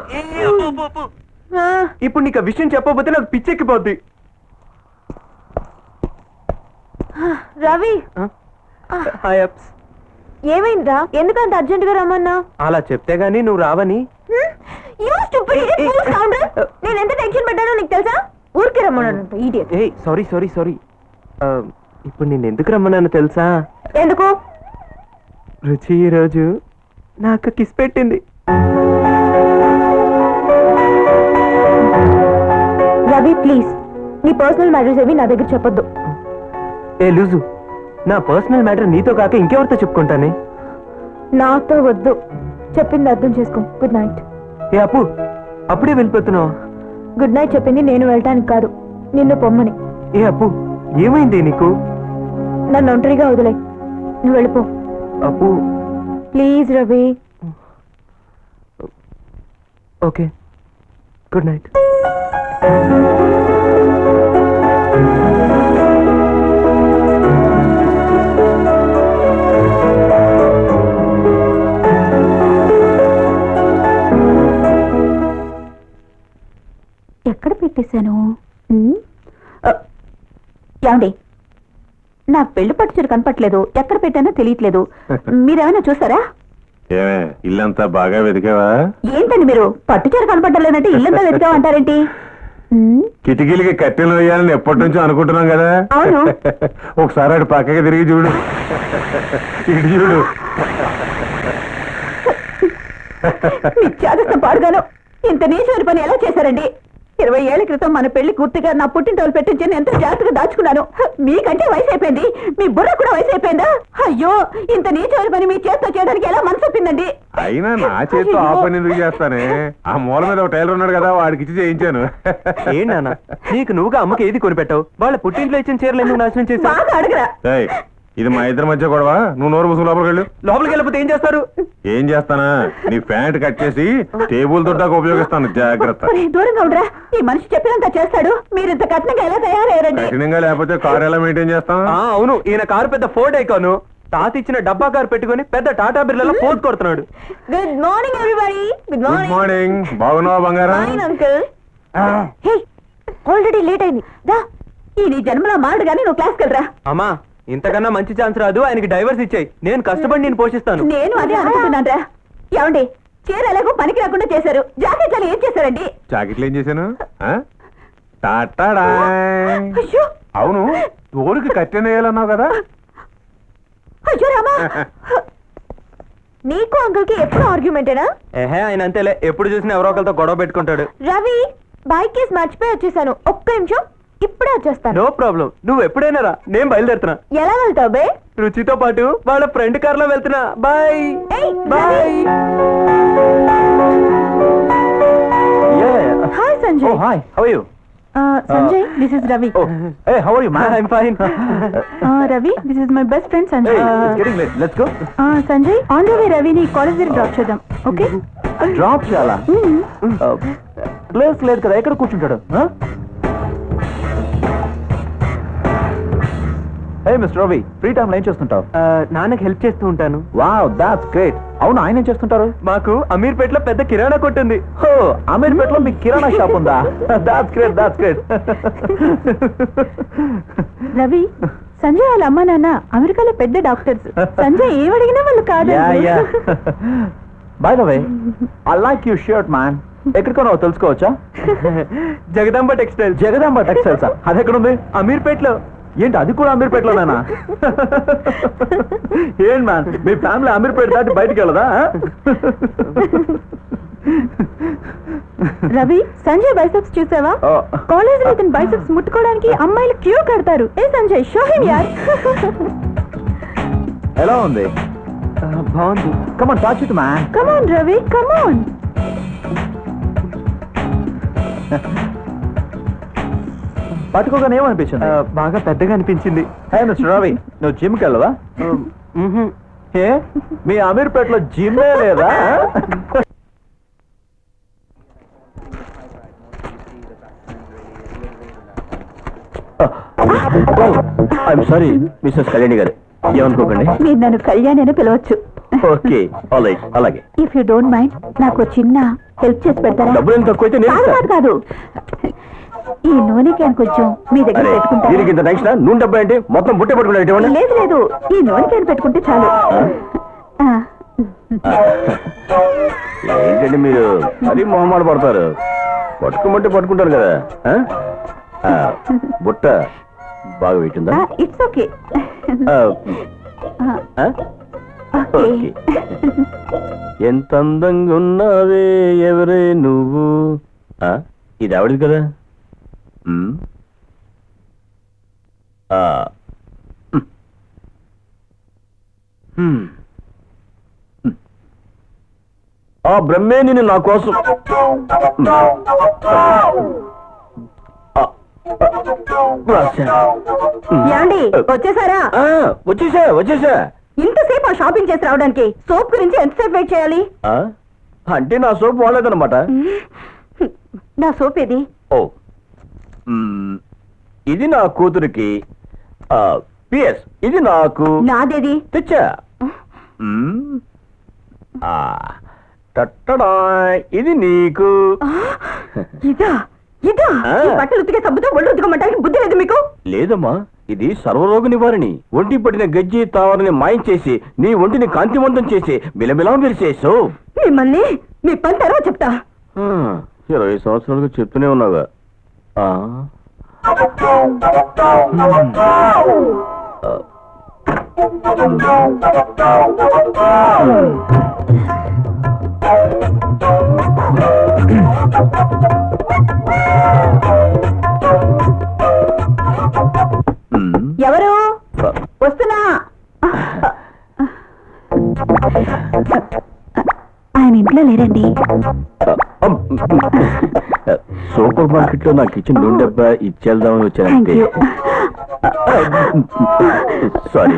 ఇప్పుడు నీకు ఆ విషయం చెప్పకపోతే నాకు పిచ్చెక్కిపోద్ది రవి హాయ్ అప్స్ ఏమైందిరా ఎందుకంత అర్జెంట్ గా రమ్మన్నా అలా చెప్తే గానీ నువ్వు రావని You stupid idiot, fool scoundrel. నేను ఎంత టెన్షన్ పెట్టానో నీకు తెలుసా ఊరికి రమ్మన్నాను ఇడియట్ ఏ సారీ సారీ సారీ ఇప్పుడు నేను ఎందుకు రమ్మన్నాను తెలుసా ఎందుకు రుచి ఈరోజు నాకు కిస్ పెట్టింది రవి ప్లీజ్ నీ పర్సనల్ మ్యాటర్స్ ఏవి నా దగ్గర చెప్పొద్దు ఏ లూజు నా పర్సనల్ మ్యాటర్ నీతో కాక ఇంకెవరితో చెప్పుకుంటానే నాతో వద్దు చెప్పింది అర్థం చేసుకో గుడ్ నైట్ ఏ అప్పు అప్పుడే వెళ్ళిపోతున్నావు గుడ్ నైట్ చెప్పింది నేను వెళ్ళటానికి కాదు నిన్ను పొమ్మని ఏ అప్పు ఏమైంది నీకు నన్ను ఒంటరిగా వదిలే నువ్వు వెళ్ళిపో Appu please Ravi okay good night ఎక్కడ పెట్టేశాను ఉమ్, ఆ, ఏమండి నా పెళ్లి పట్టు చీర కనపట్లేదు ఎక్కడ పెట్టానో తెలియట్లేదు మీరేమైనా చూసారా ఏమే ఇల్లంతా బాగా వెతికావా ఏంటండి మీరు పట్టు చీర కనపడలేదంటే ఇల్లంతా వెతికామంటారేంటి ఉమ్, కిటికీలకి కట్టెలు వేయాలని ఎప్పటి నుంచో అనుకుంటున్నాం కదా అవును. ఒకసారి అటు పక్కకి తిరిగి చూడు ఇటు చూడు మీ చేదస్తం పాడుగాను ఇంత నీచమైన పని ఎలా చేశారండి ఇరవై ఏళ్ల క్రితం మన పెళ్లి పూర్తిగా నా పుట్టింటోళ్ళు పెట్టించి నేను ఎంతో జాగ్రత్తగా దాచుకున్నాను మీకంటే వయసు అయిపోయింది మీ బుర్ర కూడా వయసు అయిపోయిందా అయ్యో ఇంత నీచమైన పని మీ చేత్తో చేయడానికి ఎలా మనసు ఒప్పిందండి అయినా నా చేతితో ఆ పని ఎందుకు చేస్తానే ఆ మూల మీద ఒక టైలర్ ఉన్నాడు కదా వాడికి ఇచ్చి చేయించాను ఏం నాన్న నీకు నువ్వుగా అమ్మకి ఏది కొనిపెట్టావు వాళ్ళ పుట్టింట్లో ఇచ్చిన చీరలు ఎందుకు నాశనం చేసావు బాగా అడగరా ఏయ్, ఇది మా ఇద్దరి మధ్య గొడవ నువ్వు నోరు మూసుకు లోపలికి వెళ్ళు లోపలికి వెళ్ళిపోతే ఏం చేస్తారు ఏం చేస్తానా నీ ప్యాంట్ కట్ చేసి టేబుల్ తొట్టాక ఉపయోగిస్తాను జాగ్రత్త ఒరేయ్, దూరంగా ఉండరా ఈ మనిషి చెప్పినంత చేస్తాడు మీరు ఇంత కఠినంగా ఎలా తయారయ్యారండి కఠినంగా లేకపోతే కారు ఎలా మెయింటైన్ చేస్తాం ఆ అవును ఈయన కారు పెద్ద ఫోర్డ్ ఐకాను తాత ఇచ్చిన డబ్బా కారు పెట్టుకొని పెద్ద టాటా బిర్లలో పోజ్ కొడుతున్నాడు good morning everybody good good morning morning బాగున్నావా బంగారం fine uncle hey already late అయింది దా ఈ నీ జన్మలో మాడు గానీ నువ్వు క్లాస్కి వెళ్ళరా అమ్మా ఇంతకన్నా మంచి ఛాన్స్ రాదు ఆయనకి డైవర్స్ ఇచ్చాయి నేను కష్టపడి నేను పోషిస్తాను నేను అదే అనుకుంటున్నానరా ఏమండి చీర ఎలాగో పనికి రాకుండా చేశారు జాకెట్లు ఏం చేశారండి జాకెట్లు ఏం చేశాను ఆ? టాటాడాయ్. అయ్యో అవును తోలుకి కట్టెనేయాలన్నావు కదా అయ్యో రామా నీకు అంకుల్ కి ఎప్పుడు ఆర్గ్యుమెంటేనా ఏహే ఆయన అంతేలే ఎప్పుడు చూసినా ఎవరో ఒకరితో గొడవ పెట్టుకుంటాడు రవి బైక్ కేస్ మర్చిపోయి వచ్చేసాను ఒక్క నిమిషం ఇప్పుడే వచ్చేస్తాను నో ప్రాబ్లం నువ్వు ఎప్పుడైనా రా నేను బయలుదేరుతున్నా ఎలా వెళ్తావు బే రుచితో పాటు వాళ్ళ ఫ్రెండ్ కార్ లో వెళ్తున్నా బాయ్ ఏయ్, bye hi Sanjay hi how you Sanjay this is Ravi ఏ how are you I'm fine Ravi this is my best friend Sanjay getting late let's go Sanjay on the way రవిని కాలేజ్ దగ్గర డ్రాప్ చేద్దాం ఓకే డ్రాప్ చేయాలా ప్లేస్ లేదు కదా ఎక్కడ కూర్చుంటాడు hey mister Ravi free time ఏం చేస్తుంటావు నాన్నకి హెల్ప్ చేస్తూ ఉంటాను వావ్ దాట్స్ గ్రేట్ అవును ఆయన ఏం చేస్తుంటారు మాకు అమీర్పేటలో పెద్ద కిరాణా కొట్టుంది హో అమీర్పేటలో మీకు కిరాణా షాప్ ఉందా that's great that's great Ravi Sanjay వాళ్ళ అమ్మ నాన్న అమెరికాలో పెద్ద డాక్టర్స్ సంజయ్ ఏమడిగినా వాళ్ళు కాదు yeah yeah by the way I like you shirt man ఎక్కడ కొన్నావో తెలుసుకోవచ్చా జగదాంబ టెక్స్టైల్ జగదాంబ టెక్స్టైల్స్ అది ఎక్కడ ఉంది అమీర్పేటలో ఏంటి అది కూడా అమీర్పేటలోనేనా ఏంటి మ్యాన్ మీ ఫ్యామిలీ అమీర్పేట దాటి బయటికి వెళ్ళదా రవి సంజయ్ బైసెప్స్ చూసావా Oh. కాలేజ్ లో ఇతను బైసెప్స్ ముట్టుకోవడానికి అమ్మాయిలు క్యూ కడతారు ఏ సంజయ్ షో హిమ్ యార్ ఎలా ఉంది బాగుంది come on touch it man come on Ravi come on పట్టుకోగానే ఏమనిపించింది బాగా పెద్దగా అనిపించింది హే మిస్టర్ రవి నువ్వు జిమ్కి వెళ్ళవా ఏ మీ అమీర్పేటలో జిమ్మే లేదా ఐఎమ్ సారీ మిస్సెస్ కళ్యాణి గారు ఏమనుకోకండి మీరు నన్ను కళ్యాణ్ అని పిలవచ్చు ఓకే రైట్ అలాగే ఇఫ్ యూ డోంట్ మైండ్ నాకు చిన్న హెల్ప్ చేసి పెడతారా డబ్బులు ఎంత తక్కువ అయితే నేను కాదు ఇస్తా. కాదు కాదు ఈ నూనె క్యాన్ కొంచెం మీ దగ్గర అరే పెట్టుకుంటారా దీనికి ఇంత టెన్షన్ నూనె డబ్బా ఏంటి మొత్తం బుట్టే పట్టుకున్నాడు లేదు లేదు ఈ నూనె క్యాన్ పెట్టుకుంటే చాలు ఆ, ఏంటండి మీరు మరీ మొహమాట పడతారు పట్టుకోమంటే పట్టుకుంటారు కదా ఆ? ఆ, బుట్ట బాగా పెట్టిందా ఆ, ఇట్స్ ఓకే ఆ, ఆ, ఆ? Okay okay. ఎంత అందంగా ఉన్నావే ఎవరే నువ్వు ఆ? ఇది ఆవిడది కదా ఉమ్, ఆ, హ్మ్. ఆ బ్రహ్మే నిన్ను నా కోసం ఆ, రాశా. యాండి వచ్చేసారా ఆ, వచ్చేసా వచ్చేసా ఇంతసేపు ఆ షాపింగ్ చేసి రావడానికి సోప్ గురించి ఎంతసేపు వెయిట్ చేయాలి ఆ? అంటే నా సోప్ వాడలేదన్నమాట నా సోప్ ఏది ఓ మ్మ్. ఇది నా కూతురికి పిఎస్ ఇది నాకు నాదేది తెచ్చా మ్మ్. ఆ, టట్టడా ఇది నీకు ఇదా ఇదా ఆ. ఈ బట్టలు ఉతికే సబ్బుతో ఒళ్ళు ఉతుకోమంటానికి బుద్ధి లేదు మీకు లేదమ్మా ఇది సర్వరోగ నివారణి ఒంటి పట్టిన గజ్జి తావరని మాయం చేసి నీ ఒంటిని కాంతివంతం చేసి బిలబిలా మెరిసేసు మిమ్మల్ని మీ పని తర్వాత చెప్తా ఆ, ఇరవై సంవత్సరాలుగా చెప్తూనే ఉన్నావుగా ఆ. మ్మ్. ఎవరు వస్తున్నా ఆయన ఇంట్లో లేరండి సూపర్ మార్కెట్ లో నాకు ఇచ్చిన నూనె డబ్బా ఇచ్చేద్దామని వచ్చానంటే సారీ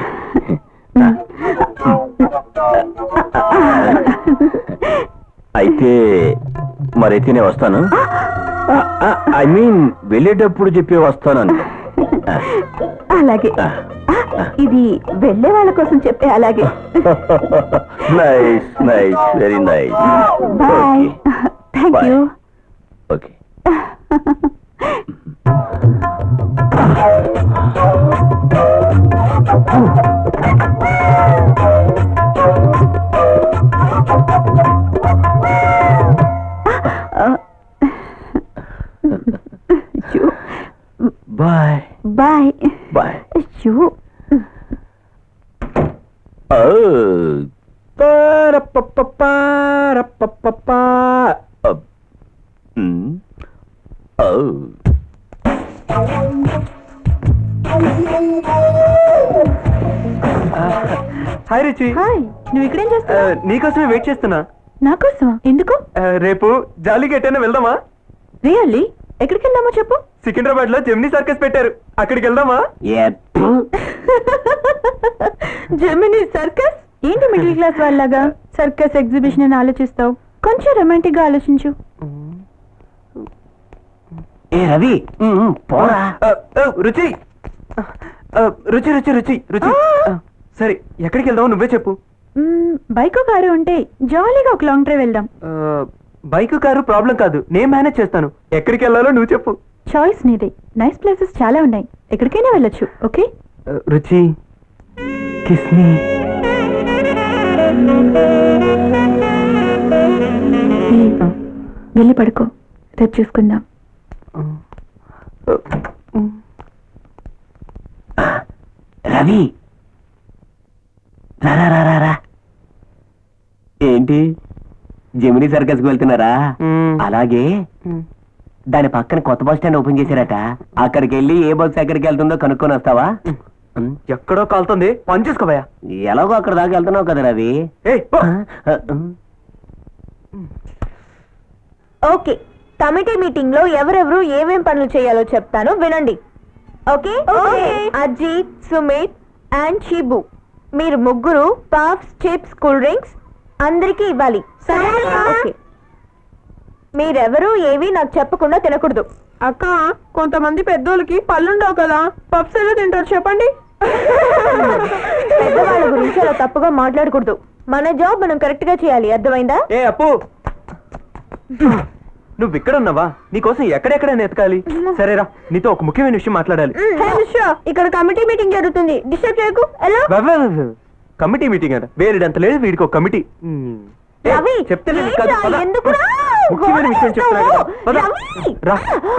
అయితే మరైతే నేను వస్తాను ఐ మీన్ వెళ్ళేటప్పుడు చెప్పి వస్తాను అలాగే ఇది వెళ్ళే వాళ్ళ కోసం చెప్పే అలాగే nice nice very nice bye thank you okay bye bye bye అయ్యో Oh. Ba-da-ba-ba-ba-da-ba-ba-ba. Uh, mm. Oh. Hi Ruchi hi నువ్వు ఇక్కడేం ఆ, చేస్తావు నీకోసమే వెయిట్ చేస్తున్నా నా కోసమా ఎందుకు ఆ, రేపు జాలీకి ఎటైనా వెళ్దామా రియల్లీ ఎక్కడికి వెళ్దామో చెప్పు సికింద్రాబాద్ లో జెమినీ సర్కస్ పెట్టారు అక్కడికి వెళ్దామా జెమిని సర్కస్ ఏంటి మిడిల్ క్లాస్ వాళ్ళగా సర్కస్ ఎగ్జిబిషన్ అని ఆలోచిస్తావు కొంచెం రొమాంటిక్ గా ఆలోచించు ఏ రవి ఉమ్, ఉమ్, పోరా ఆ, ఆ, రుచి ఆ, రుచి రుచి రుచి రుచి ఆ, సరే ఎక్కడికి వెళ్దామో నువ్వే చెప్పు బైక్ కారు ఉంటే జాలీగా ఒక లాంగ్ డ్రైవ్ వెళ్దాం ఆ, బైక్ కారు ప్రాబ్లం కాదు నేను మేనేజ్ చేస్తాను ఎక్కడికి వెళ్ళాలో నువ్వు చెప్పు చాయిస్ నీదే నైస్ ప్లేసెస్ చాలా ఉన్నాయి ఎక్కడికైనా వెళ్ళొచ్చు ఓకే ఆ, రుచి కిస్ మీ వెళ్ళి పడుకో రేపు చూసుకుందాం రవి రా రా, రా రా రా ఏంటి జమినీ సర్కస్ కి వెళ్తున్నారా మ్మ్. అలాగే దాని పక్కన కొత్త బస్ స్టాండ్ ఓపెన్ చేశారట అక్కడికి వెళ్ళి ఏ బస్ ఎక్కడికి వెళ్తుందో కనుక్కొని వస్తావా ఉమ్, ఎక్కడో కాలుతుంది పని చేసుకోబోయా ఎలాగో అక్కడ దాకా వెళ్తున్నావు కదా రవి ఏ ఆ, ఉమ్. ఓకే కమిటీ మీటింగ్ లో ఎవరెవరు ఏమేం పనులు చేయాలో చెప్తాను వినండి ఓకే అజిత్ సుమిత్ అండ్ షిబు మీరు ముగ్గురు పఫ్స్ చిప్స్ కూల్ డ్రింక్స్ అందరికీ ఇవ్వాలి ఓకే మీరెవరు ఏవి నాకు చెప్పకుండా తినకూడదు అక్క కొంతమంది పెద్దోళ్ళకి పళ్ళుండవు కదా పప్స్ ఎలా తింటారు చెప్పండి పెద్దవాళ్ళ గురించి అలా తప్పుగా మాట్లాడకూడదు మన జాబ్ మనం కరెక్ట్ గా చేయాలి అర్థమైందా ఏ అప్పు నువ్వు ఇక్కడ ఉన్నావా నీకోసం ఎక్కడెక్కడ ఎతకాలి సరేరా నీతో ఒక ముఖ్యమైన విషయం మాట్లాడాలి హే మిశ్రా, ఇక్కడ కమిటీ మీటింగ్ జరుగుతుంది డిస్టర్బ్ చేయకు ఎలా కమిటీ మీటింగ్ అంట వేరేడంత లేదు వీడికి ఒక కమిటీ రవి, చెప్తే లేదు ఏంట్రా, కాదు, పద. ఎందుకురా? ముఖ్యమైన విషయం చెప్తున్నా కదా. పద. రవి! రా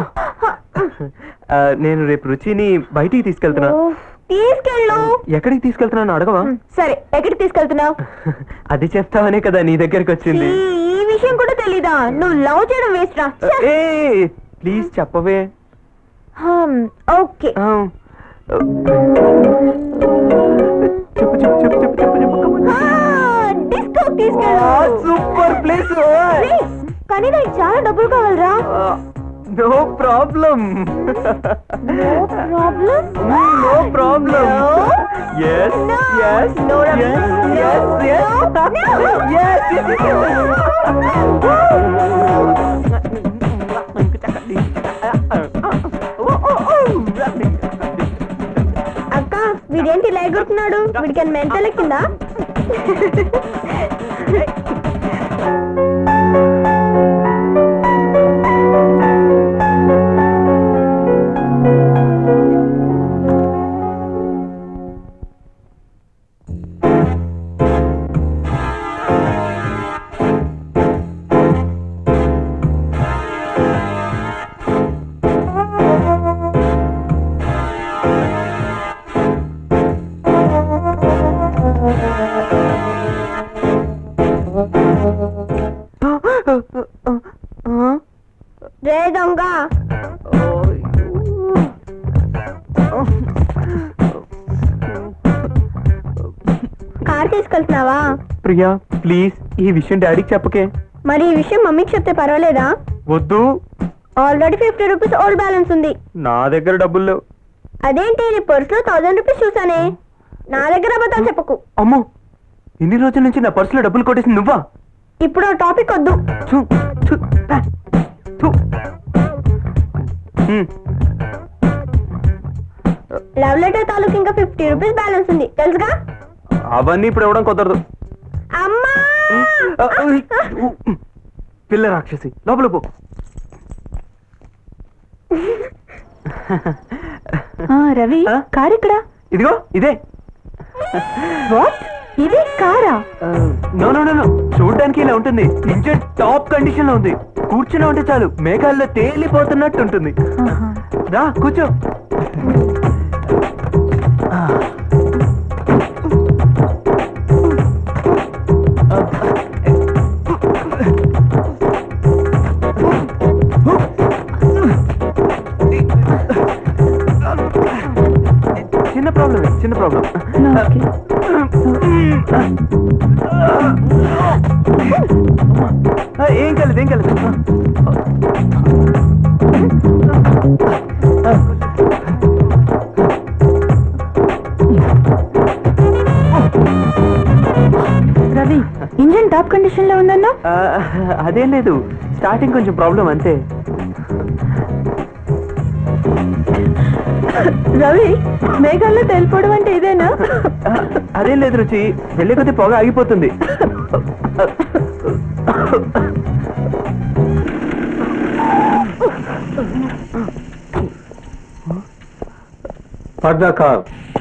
ఆ, నేను రేపు రుచిని బయటికి తీసుకెళ్తున్నా ఓ, తీసుకెళ్ళు ఎక్కడికి తీసుకెళ్తున్నాను అడగవా ఉమ్, సరే ఎక్కడికి తీసుకెళ్తున్నావు అది చెప్తావనే కదా నీ దగ్గరికి వచ్చింది ఈ- ఈ విషయం కూడా తెలీదా నువ్వు లవ్ చేయడం వేస్ట్ రా ఛ! ఏ ప్లీజ్ చెప్పవే హమ్, ఓకే ఆ, చెప్పు చెప్పు చెప్పు చెప్పు చెప్పు చెప్పు డిస్కో తీసుకెళ్ళు సూపర్ ప్లేస్ రేయ్, కానీ నాకు చాలా డబ్బులు కావాలరా no problem problem no problem yes yes No, Ravi. Yes No. అక్క వీడేంటి ఇలా ఎగురుతున్నాడు వీడికి మెంటల్ ఎక్కిందా రే దొంగ కార్ తీసుకెళ్తున్నావా ప్రియా ప్లీజ్ ఈ విషయం డాడీకి చెప్పకే మరి ఈ విషయం మమ్మీకి చెప్తే పర్వాలేదా వద్దు already fifty rupees old balance ఉంది నా దగ్గర డబ్బులు లేవు అదేంటి నీ పర్సులో థౌసండ్ రూపీస్ చూసానే నా దగ్గర అబద్ధాలు చెప్పకు అమ్మో ఇన్ని రోజుల నుంచి నా పర్సులో డబ్బులు కొట్టేసి నువ్వా ఇప్పుడు ఆ టాపిక్ వద్దు థు, థు, పా, థు. హ్మ్, లవ్ లెటర్ తాలూకు ఇంకా ఫిఫ్టీ రూపీస్ బ్యాలెన్స్ ఉంది తెలుసుగా అవన్నీ ఇప్పుడు ఇవ్వడం కుదరదు అమ్మా ఆ, ఉయ్, ఉ, పిల్ల రాక్షసి లోపల పో ఆ, రవి ఆ? కార్ ఇక్కడ ఇదిగో ఇదే వాట్ ఇది కారా నో నో నో నో చూడడానికి ఇలా ఉంటుంది ఇంజన్ టాప్ కండిషన్ లో ఉంది కూర్చుని ఉంటే చాలు మేఘాల్లో తేలిపోతున్నట్టు ఉంటుంది ఆహా. రా కూర్చో చిన్న ప్రాబ్లం చిన్న ప్రాబ్లం ఏం కాలేదు ఏం కాలేదు రవి ఇంజన్ టాప్ కండిషన్ లో ఉందన్నా ఆ, అదేం లేదు స్టార్టింగ్ కొంచెం ప్రాబ్లం అంతే రవి మేఘాల్లో తెలిపోవడం అంటే ఇదేనా ఆ, అదేం లేదు రుచి వెళ్ళే కొద్దీ పొగ ఆగిపోతుంది పడ్డా కార్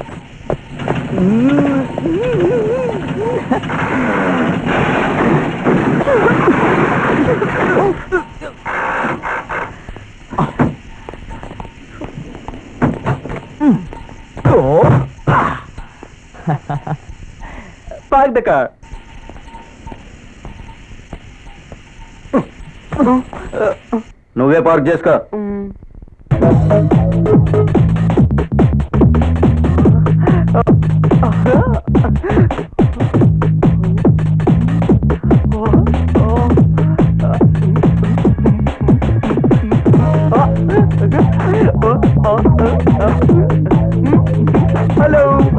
పార్క్ ద కార్ నువ్వే పార్క్ చేసుకో hello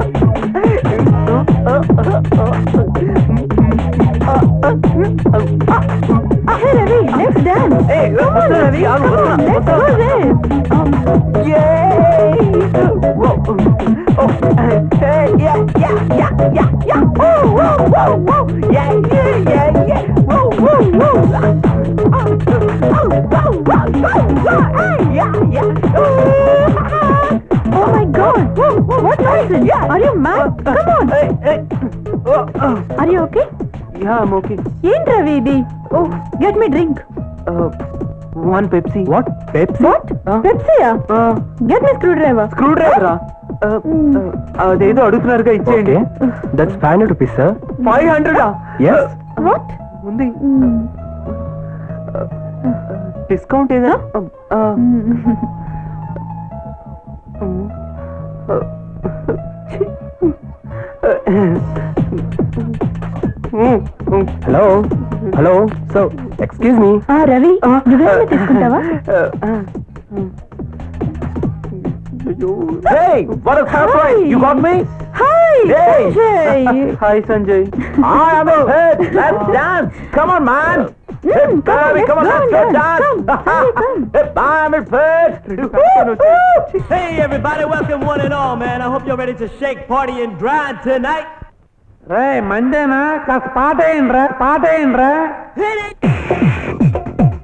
Hey Ravi, let's dance. Hey, Come on, Ravi. ఆగు, Come on, let's వస్తున్నా. go there. Oh my God! What nonsense? Are you mad? Come on. Are you okay? Yeah okay ఏంటి రవి ఇది oh get me drink one Pepsi what Pepsi what పెప్సీయా get me screwdriver screw డ్రైవరా అదేదో అడుగుతున్నారుగా ఇచ్చేయండి that's five hundred rupees sir five హండ్రెడా ఎస్ వాట్ ఉంది డిస్కౌంట్ ఏదా hello hello so excuse me ఆ రవి నువ్వేమైనా తీసుకుంటావా Hey, what a surprise! You got me? Hi Hey. Sanjay hi Sanjay I am a hit. Let's dance. Come on, man. Mm, come on, Baby, let's come on, go let's and go dance. dance. Come, Harry, come. Hey, I'm a hit. Hey everybody, welcome one and all, man. I hope you're ready to shake, party, and grind tonight. రే మందేనా కాస్త పాట వేయండిరా పాట వేయండిరా Hit it!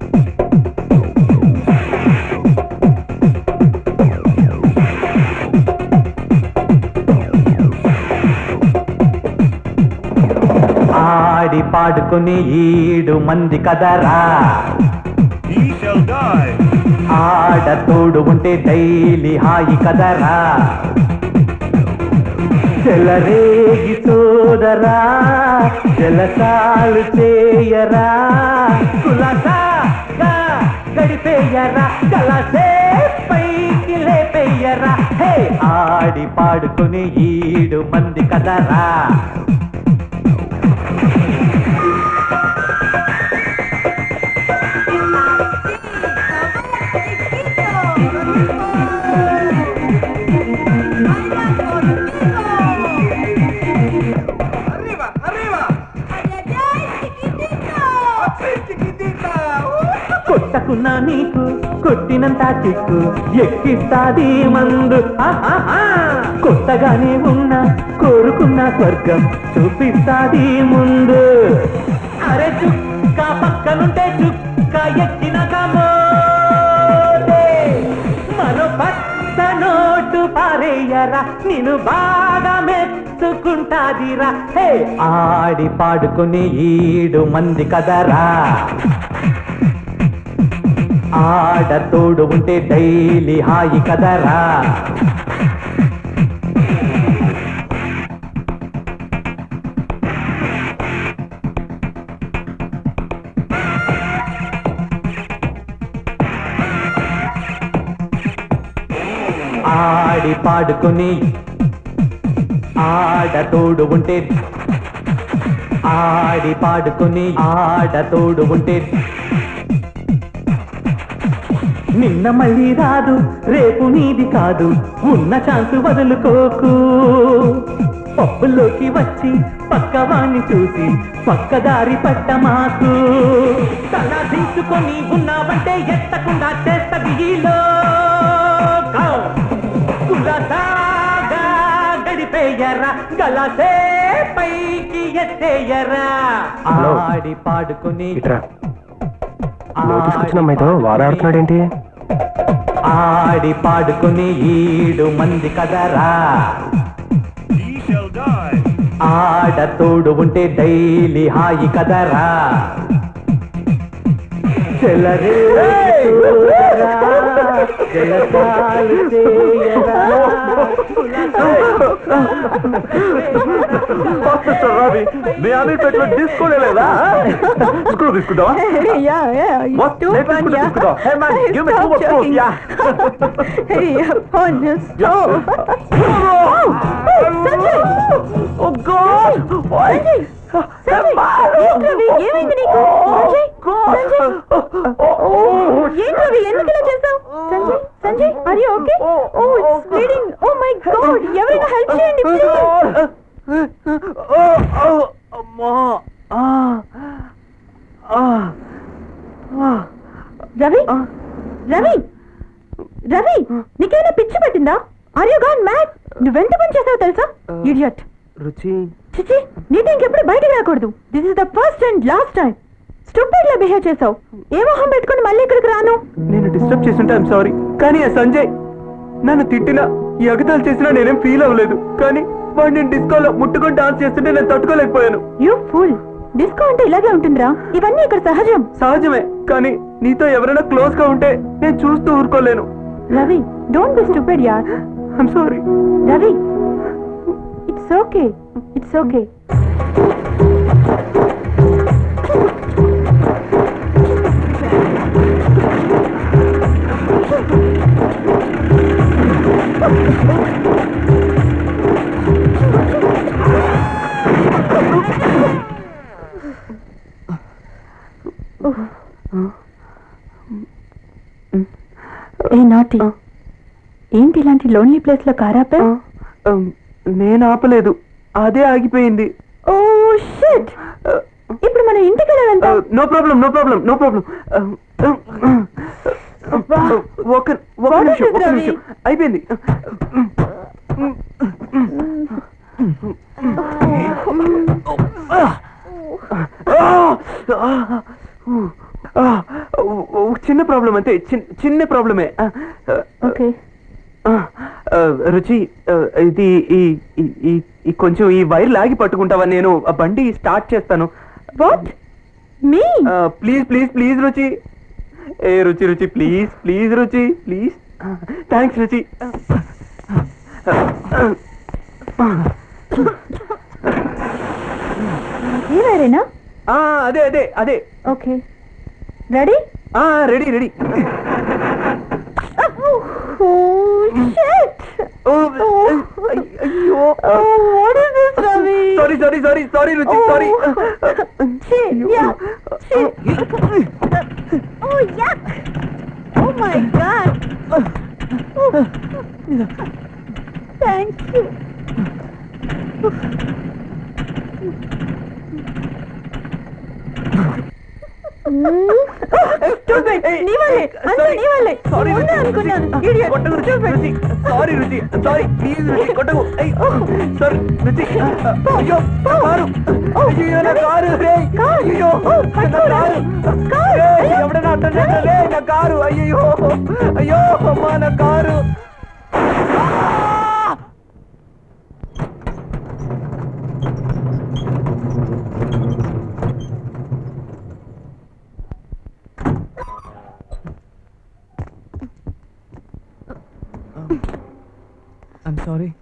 ఆడి పాడుకుని ఈడు మంది కదరా ఆడ తోడు ఉంటే డైలీ హాయి కదరా చెలరేగి చూడరా జలసాలు చేయరా కులసాగా గడిపేయరా కలసే పైకి లేపేయరా హే ఆడి పాడుకుని ఈడు మంది కదరా కొట్టకున్నా నీకు కొట్టినంత చిక్కు ఎక్కిస్తాది మందు ఆహాహా. కొత్తగానే ఉన్నా కోరుకున్న స్వర్గం చూపిస్తాది ముందు అరే చుక్క పక్కనుంటే చుక్క ఎక్కిన కమోదే మరో పచ్చ నోటు పారేయరా నేను బాగా మెచ్చుకుంటాదిరా హే ఆడి పాడుకుని ఈడు మంది కదరా ఆడ తోడు ఉంటే డైలీ హాయి కదరా ఆడి పాడుకుని ఆడ తోడు ఉంటే ఆడి పాడుకుని ఆడ తోడు ఉంటే నిన్న మళ్ళీ రాదు రేపు నీది కాదు ఉన్న ఛాన్స్ వదులుకోకు పప్పులోకి వచ్చి పక్కవాణ్ణి చూసి పక్కదారి పట్ట మాకు తల దించుకొని ఉన్నావంటే ఎత్తకుండా చేస్తది ఈ లోకం. కులసాగా గడిపేయరా గలసే పైకి ఎత్తేయరా హలో. ఆడి పాడుకుని ఇట్రా నోటీస్ వచ్చిన అమ్మాయితో వాడాడుతున్నాడేంటి ఆడి పాడుకుని ఈడు మంది కదరా ఆడ తోడు ఉంటే డైలీ హాయి కదరా చెలరే చూడరా, జలసాలు చేయరా. మీ అన్ని పెట్టుకుని తీసుకోలేదా స్క్రూ తీసుకుంటావా yeah, yeah. You What? stupid, Let me put yeah. this good off. Hey, man, give me Stop two more screws, joking. yeah. hey, oh, no, stop. oh, Sanjay! Oh, God! Why? Sanjay! ఏంటి రవి? ఏమైంది నీకు సంజయ్ సంజయ్ ఏంటి రవి ఎందుకు ఇలా చేసావు Sanjay Sanjay are you okay oh it's bleeding oh my god ఎవరైనా హెల్ప్ చేయండి ప్లీజ్ అమ్మా రవి రవి రవి నీకేమైనా పిచ్చి పట్టిందా ఆర్ యు గాన్ మ్యాడ్ నువ్వెంత పని చేసావు తెలుసా ఇడియట్ రుచి చిచి నీతో ఇంకెప్పుడు బయటికి రాకూడదు this is the first and last time stupid లా బిహేవ్ చేసావు ఏ మొహం పెట్టుకుని మళ్ళీ ఇక్కడికి రాను నేను డిస్టర్బ్ చేస్తుంటే ఐమ్ సారీ కానీ ఆ సంజయ్ నన్ను తిట్టినా ఈ అగతాలు చేసినా నేనేం ఫీల్ అవ్వలేదు కానీ వాడు నేను డిస్కోలో ముట్టుకొని డాన్స్ చేస్తుంటే నేను తట్టుకోలేకపోయాను యూ ఫుల్ డిస్కో అంటే ఇలాగే ఉంటుందిరా ఇవన్నీ ఇక్కడ సహజం సహజమే కానీ నీతో ఎవరైనా క్లోజ్ గా ఉంటే నేను చూస్తూ ఊరుకోలేను రవి డోంట్ బి స్టూపిడ్ యార్ I'm sorry Ravi it's okay it's okay party ఏంటి ఇలాంటి లోన్లీ ప్లేస్ లో కారాపా నేను ఆపలేదు అదే ఆగిపోయింది ఓ షిట్ ఇప్పుడు మనం ఇంటికి వెళ్ళాలంట no problem no problem no problem ఒక ఒక What is నిమిషం it, ఒక రవి? నిమిషం అయిపోయింది చిన్న ప్రాబ్లం అంతే చిన్న చిన్న ప్రాబ్లమే ఓకే రుచి ఆ, ఇది ఈ ఈ- ఈ ఈ కొంచెం ఈ వైర్ లాగి పట్టుకుంటావా నేను ఆ బండి స్టార్ట్ చేస్తాను what me please please please Ruchi ఏ Ruchi Ruchi please please Ruchi please thanks Ruchi ఈ వేరేనా ఆ, అదే అదే అదే ఓకే రెడీ ఆ రెడీ రెడీ ఓ షిట్ అయ్యో what is this Ravi sorry sorry sorry sorry Ruchi sorry Shit, yeah, shit. Oh, yuck. Oh my god. Oh. Thank you. నీ వల్లే అంతా నీ వల్లే సారీ ముందే అనుకున్నాను Idiot. కొట్టకు రుచి రుచి సారీ రుచి సారీ ప్లీజ్ రుచి కొట్టకు అయ్, సారీ రుచి అయ్యో నా కారు అయ్యో నా కారు రే అయ్యో నా కారు రేయ్, ఎవడైనా అడ్డం రే నా కారు అయ్యో అయ్యో అమ్మా నా కారు I'm sorry.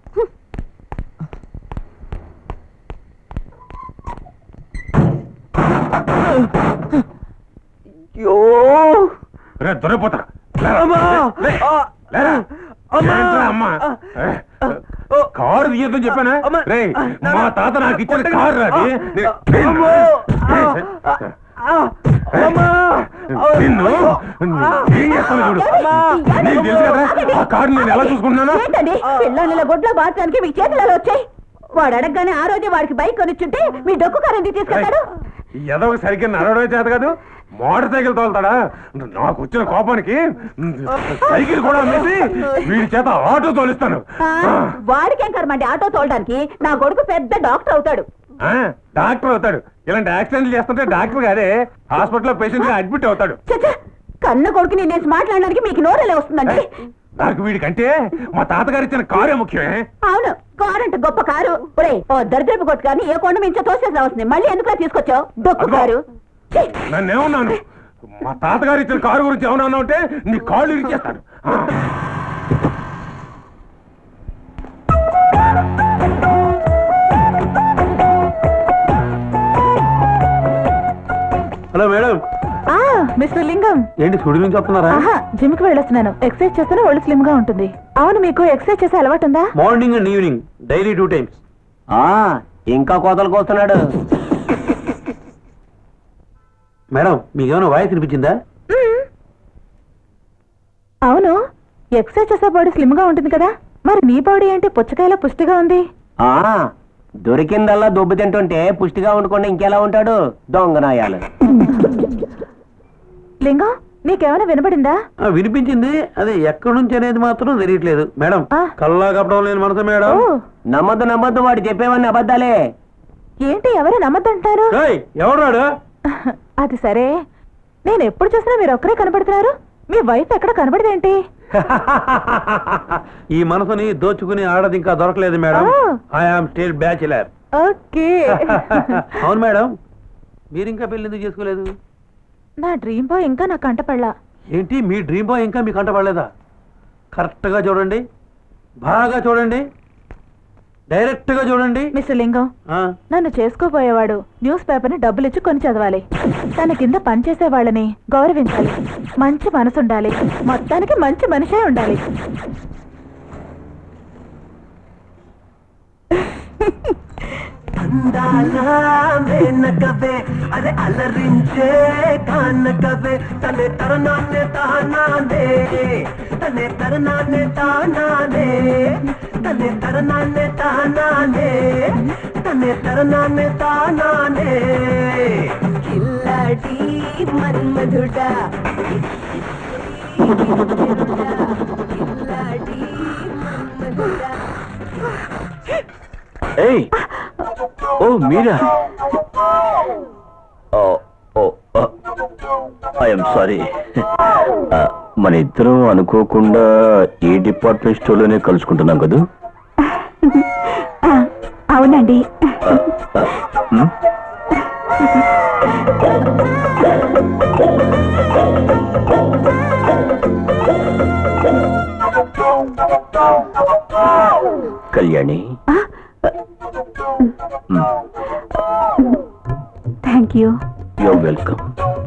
అయ్యో రే దొరికిపోతా అమ్మా ఆ, అమ్మా అమ్మా ఆ, ఏ, ఓ, కారు తీయద్దని చెప్పానా అమ్మా. రే మా తాత నాకు ఇచ్చిన కారు అది అమ్మో, ఆ, ఆ, అమ్మా నిన్ను ఏం చేస్తాను చూడు అమ్మా. నీకు తెలుసు కదా ఆ కారు నేను ఎలా చూసుకుంటున్నానో ఏంటండి పిల్లల గొడ్ల బాత్రానికి మీకు చేతులు ఎలా వచ్చాయి వాడు అడగగానే ఆ రోజే వాడికి బైక్ కొనిచ్చుంటే మీ డొక్కు కారు ఎందుకు తీసుకెళ్తాడు ఏదో ఒక సరిగ్గా నడవడం చేత కాదు మోటార్ సైకిల్ తోలుతాడా నాకు వచ్చిన కోపానికి సైకిల్ కూడా అమ్మేసి వీడి చేత ఆటో తోలిస్తాను ఆ, వాడికేం కర్మండి ఆటో తోలడానికి నా కొడుకు పెద్ద డాక్టర్ అవుతాడు ఆ, డాక్టర్ అవుతాడు ఇలాంటి యాక్సిడెంట్లు చేస్తుంటే డాక్టర్ గారే హాస్పిటల్లో పేషెంట్ గా అడ్మిట్ అవుతాడు చచ్చా కన్న కొడుకుని నేను మాట్లాడడానికి మీకు నోరెలా వస్తుందండి నాకు వీడికంటే మా తాతగారు ఇచ్చిన కారే ముఖ్యమే అవును కారు అంటే గొప్ప కారు ఒరే ఓ దరిద్రపు కొట్టు కానీ ఏ కొండ మించో తోసేసి రావాల్సింది మళ్ళీ ఎందుకు తీసుకొచ్చావు డొక్కు అదిగో. కారు ఛీ! నన్ను ఏమన్నాను మా తాతగారు ఇచ్చిన కారు గురించి ఏమన్నా ఉంటే నీ కాళ్ళు ఇరిచేస్తాను ఆ. హలో మేడం ఆ మిస్టర్ లింగం ఏంటి సుడి నుంచి వస్తున్నారా ఆహా జిమ్ కి వెళ్ళొస్తున్నాను ఎక్సర్సైజ్ చేస్తేనే ఒళ్ళు స్లిమ్ గా ఉంటుంది అవును మీకు ఎక్సర్సైజ్ చేసే అలవాటు ఉందా morning and evening daily two times ఆ ఇంకా కోతలకు వస్తున్నాడు మేడం మీకు ఏమైనా వాయిస్ వినిపించిందా అవును ఎక్సర్సైజ్ చేసే బాడీ స్లిమ్ గా ఉంటుంది కదా మరి నీ బాడీ ఏంటి పుచ్చకాయలా పుష్టిగా ఉంది ఆ దొరికిందల్లా దుబ్బు తింటుంటే పుష్టిగా ఉండకుండా ఇంకెలా ఉంటాడు దొంగనాయాలు లింగం నీకేమైనా వినపడిందా ఆ, వినిపించింది అదే ఎక్కడి నుంచి అనేది మాత్రం తెలియట్లేదు మేడం ఆ. కల్లా కప్పడం లేని మనసు మేడం ఓ నమ్మద్దు నమ్మద్దు వాడు చెప్పేవన్నీ అబద్ధాలే ఏంటి ఎవరు నమ్మద్దంటారు ఏయ్, ఎవడు రాడు అది సరే నేను ఎప్పుడు చూసినా మీరు ఒక్కరే కనబడుతున్నారు మీ వైఫ్ ఎక్కడ కనబడదేంటి ఈ మనసుని దోచుకుని ఆడది ఇంకా దొరకలేదు మేడం ఆ. ఐఆమ్ స్టిల్ బ్యాచిలర్ ఓకే అవును మేడం మీరు ఇంకా పెళ్లి ఎందుకు చేసుకోలేదు నా డ్రీమ్ బాయ్ ఇంకా నా కంటపడలా ఏంటి మీ డ్రీమ్ బాయ్ ఇంకా మీకు కంటపడలేదా కరెక్ట్గా చూడండి బాగా చూడండి డైరెక్ట్గా చూడండి మిస్టర్ లింగం ఆ, నన్ను చేసుకోబోయేవాడు న్యూస్ పేపర్ని డబ్బులు ఇచ్చి కొని చదవాలి తన కింద పనిచేసే వాళ్ళని గౌరవించాలి మంచి మనసు ఉండాలి మొత్తానికి మంచి మనిషే ఉండాలి అందాల మేనకవే అరే అలరించే కానకవే తనే తరణాన్ని తానానే తనే తరణాన్ని తానానే తనే తరణాన్ని తానానే తనే తరణాన్ని తానానే కిల్లాడి మన్మధుడా కిల్లాడి మన్మధుడా ఏయ్ ఓ మీరా ఓ ఓ ఐఎమ్ సారీ మన ఇద్దరం అనుకోకుండా ఈ డిపార్ట్మెంట్ స్టోర్లోనే కలుసుకుంటున్నాం కదా ఆ, అవునండి ఆ, ఆ, ఉమ్, Kalyani thank you you're welcome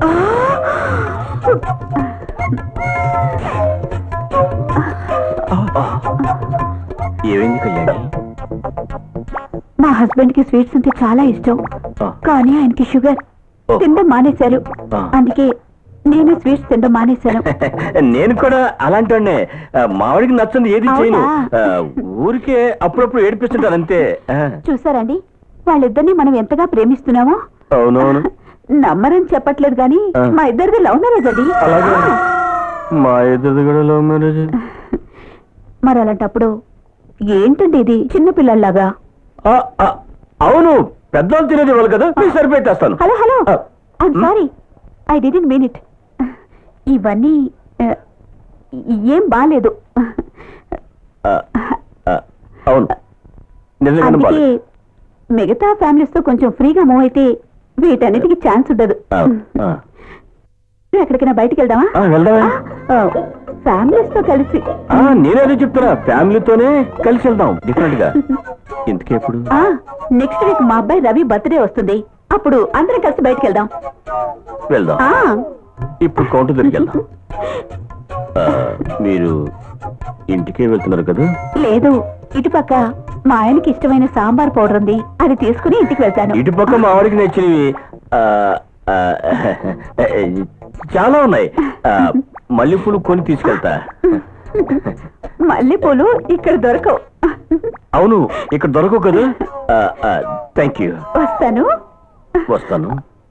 ఏమైంది కళ్యాణి మా హస్బెండ్ కి స్వీట్స్ అంటే చాలా ఇష్టం ఆ. కానీ ఆయనకి షుగర్ ఓ. తినడం మానేశారు ఆ. అందుకే నేను స్వీట్స్ తినడం మానేశాను నేను కూడా అలాంటి మావిడికి నచ్చంది ఏది చేయను అవునా? ఆ, ఊరికే అప్పుడప్పుడు ఏడిపిస్తుంటాను అంతే ఆ, చూసారండి వాళ్ళిద్దరిని మనం ఎంతగా ప్రేమిస్తున్నామో అవునవును నమ్మరని చెప్పట్లేదు కానీ ఆ. మా ఇద్దరిది లవ్ మ్యారేజ్ అది అలాగే. ఆ. మా ఇద్దరిది కూడా లవ్ మ్యారేజ్ మరి అలాంటప్పుడు ఏంటండి ఇది చిన్న పిల్లల్లాగా ఆ, ఆ, అవును పెద్దవాళ్ళు తినేది వాళ్ళు కదా మీరు సరిపెట్టేస్తాను హలో హలో ఆ, ఐమ్ మ్? Sorry I didn't mean it ఇవన్నీ ఆ, ఏం బాలేదు ఆ, ఆ, అవును నిజంగానే అందుకే బాలేదు మిగతా ఫ్యామిలీస్ తో కొంచెం ఫ్రీగా మూవ్ అయితే వీటన్నిటికీ ఛాన్స్ ఉండదు ఆ, ఆ. ఎక్కడికైనా బయటికి వెళ్దామా ఆ, వెళ్దామే ఫ్యామిలీస్ తో కలిసి ఆ, నేనేదో చెప్తున్నా ఫ్యామిలీతోనే కలిసి వెళ్దాం డిఫరెంట్ గా ఇంతకే ఎప్పుడు నెక్స్ట్ వీక్ మా అబ్బాయి రవి బర్త్డే వస్తుంది అప్పుడు అందరం కలిసి బయటికి వెళ్దాం వెళ్దాం ఆ, ఇప్పుడు కౌంటర్ దగ్గరికి వెళ్దాం ఆ, మీరు ఇంటికే వెళ్తున్నారు కదా లేదు ఇటుపక్క మా ఆయనకి ఇష్టమైన సాంబార్ పౌడర్ ఉంది అది తీసుకుని ఇంటికి వెళ్తాను ఇటు పక్క మా వాడికి నచ్చినవి ఆ, ఆ, చాలా ఉన్నాయి ఆ, మల్లెపూలు కొని తీసుకెళ్తా మల్లెపూలు ఇక్కడ దొరకవు అవును ఇక్కడ దొరకవు కదా థ్యాంక్ యూ వస్తాను వస్తాను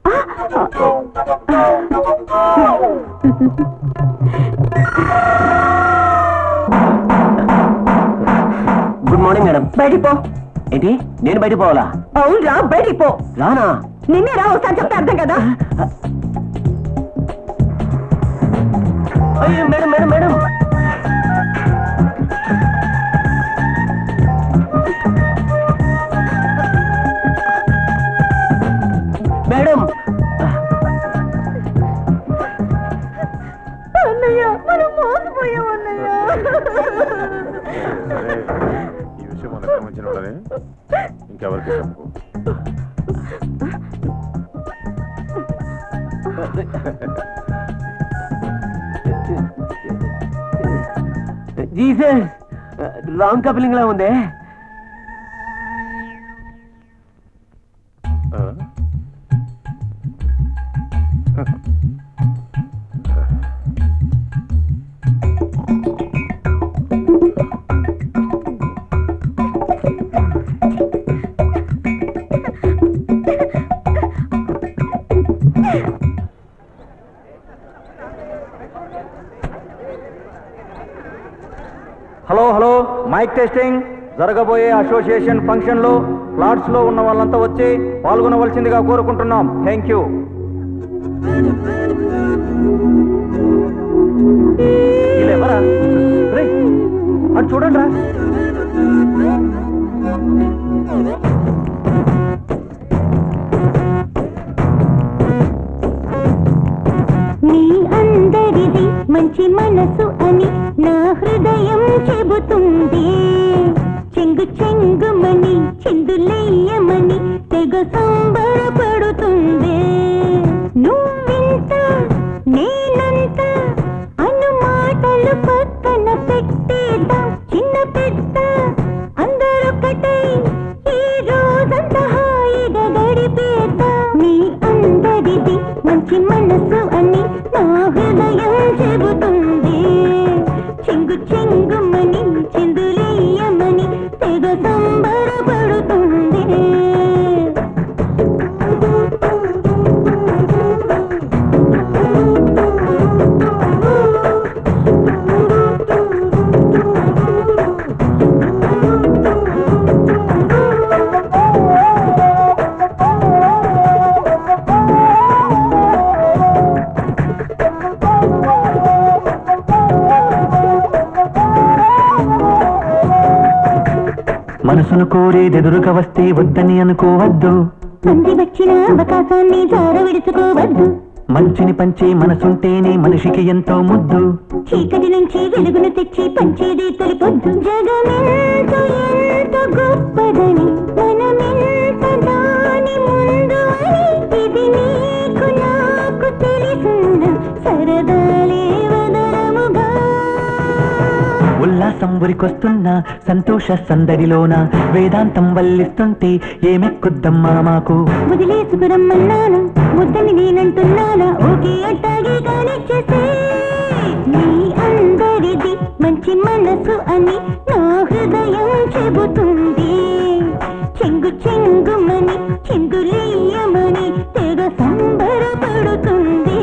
గుడ్ మార్నింగ్ మేడం బయటికి పో ఏంటి నేను బయట పోవాలా అవునరా బయటికి పో రానా నిన్నే రా ఒకసారి చెప్తే అర్థం కదా అయ్యో మేడం మేడం మేడం మేడం అన్నయ్య మనం మోసపోయాం అన్నయ్య ఈ విషయం మనకు సంబంధించిన వాళ్ళని ఇంకెవరికి చెప్పు జీసస్ రాంగ్ కపిలింగ్ లా ఉందే ఆ? హలో హలో మైక్ టెస్టింగ్ జరగబోయే అసోసియేషన్ ఫంక్షన్ లో ఫ్లాట్స్ లో ఉన్న వాళ్ళంతా వచ్చి పాల్గొనవలసిందిగా కోరుకుంటున్నాం థ్యాంక్ యూ ఎవరా రేయ్, అటు చూడండి రా నీ అందరిది మంచి మనసు అని నా హృదయం చెబుతుంది చెంగు చెంగుమని చిందులేయమని తెగ సంబరపడుతుంది నువ్వింత నేనంత అను మాటలు పక్కన పెట్టేద్దాం చిన్న పెద్ద అందరొకటై ఈ రోజంతా హాయి తెగ సంబరపడుతుంది మనసును కోరేదెదురుగా వస్తే వద్దని అనుకోవద్దు అంది వచ్చిన అవకాశాన్ని జార విడుచుకోవద్దు మంచిని పంచే మనసుంటేనే మనిషికి ఎంతో ముద్దు చీకటి నుంచి వెలుగును తెచ్చి పంచేది తొలిపొద్దు జగమెంత ఎంత గొప్పదని మనమెంత దాని ముందు అని ఇది నీకు నాకు తెలిసిన సరదాలే వదలముగా ఉల్లాసం ఉరికొస్తున్నా సంతోష సందడిలోన వేదాంతం వల్లిస్తుంటే ఏమెక్కుద్దమ్మా మాకు వదిలేసుకురమ్మన్నానా వద్దని నేనంటున్నానా ఓకే అట్టాగే కానిచ్చేసే నీ అందరిది మంచి మనసు అని నా హృదయం చెబుతుంది చెంగు చెంగుమని చిందులేయమని తెగ సంబరపడుతుంది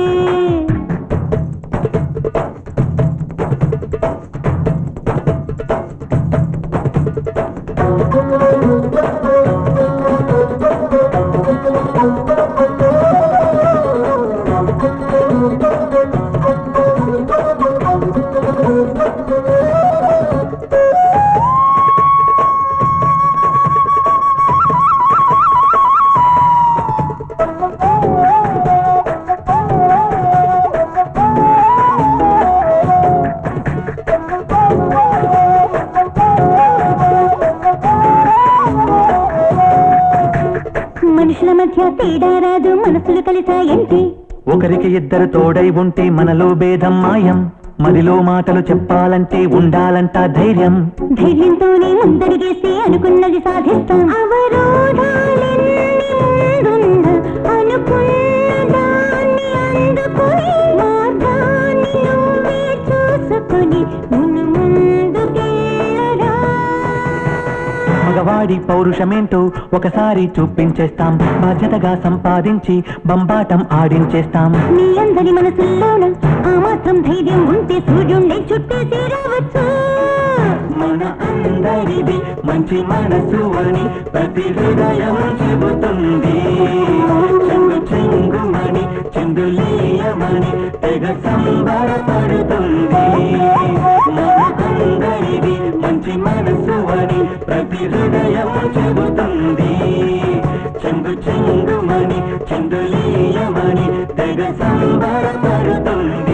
మనుషుల మధ్య తేడా రాదు మనసులు కలిసాయంటే ఒకరికి ఇద్దరు తోడై ఉంటే మనలో భేదం మాయం మదిలో మాటలు చెప్పాలంటే ఉండాలంట ధైర్యం ధైర్యంతోనే ముందడిగేస్తే అనుకున్నది సాధిస్తాం అవరోధాలెన్ని ముందున్నా అనుకున్న దాన్ని అందుకుని మార్గాన్ని నువ్వే చూసుకుని మును ముందుకెళ్ళరా మగవాడి పౌరుషమేంటో ఒకసారి చూపించేస్తాం బాధ్యతగా సంపాదించి బంబాటం ఆడించేస్తాం నీ అందరి మనసుల్లోన ఆ మాత్రం ధైర్యం ఉంటే సూర్యుణ్ణి చుట్టేసి రావచ్చు మన అందరిది మంచి మనసు అని ప్రతి హృదయం చెబుతుంది చెంగు చెంగుమని చెందులీయమని తెగ సంబరపడుతుంది మన అందరిది మంచి మనసు అని ప్రతి హృదయం చెబుతుంది చెంగు చెంగుమని చెందులీయమని తెగ సంబరపడుతుంది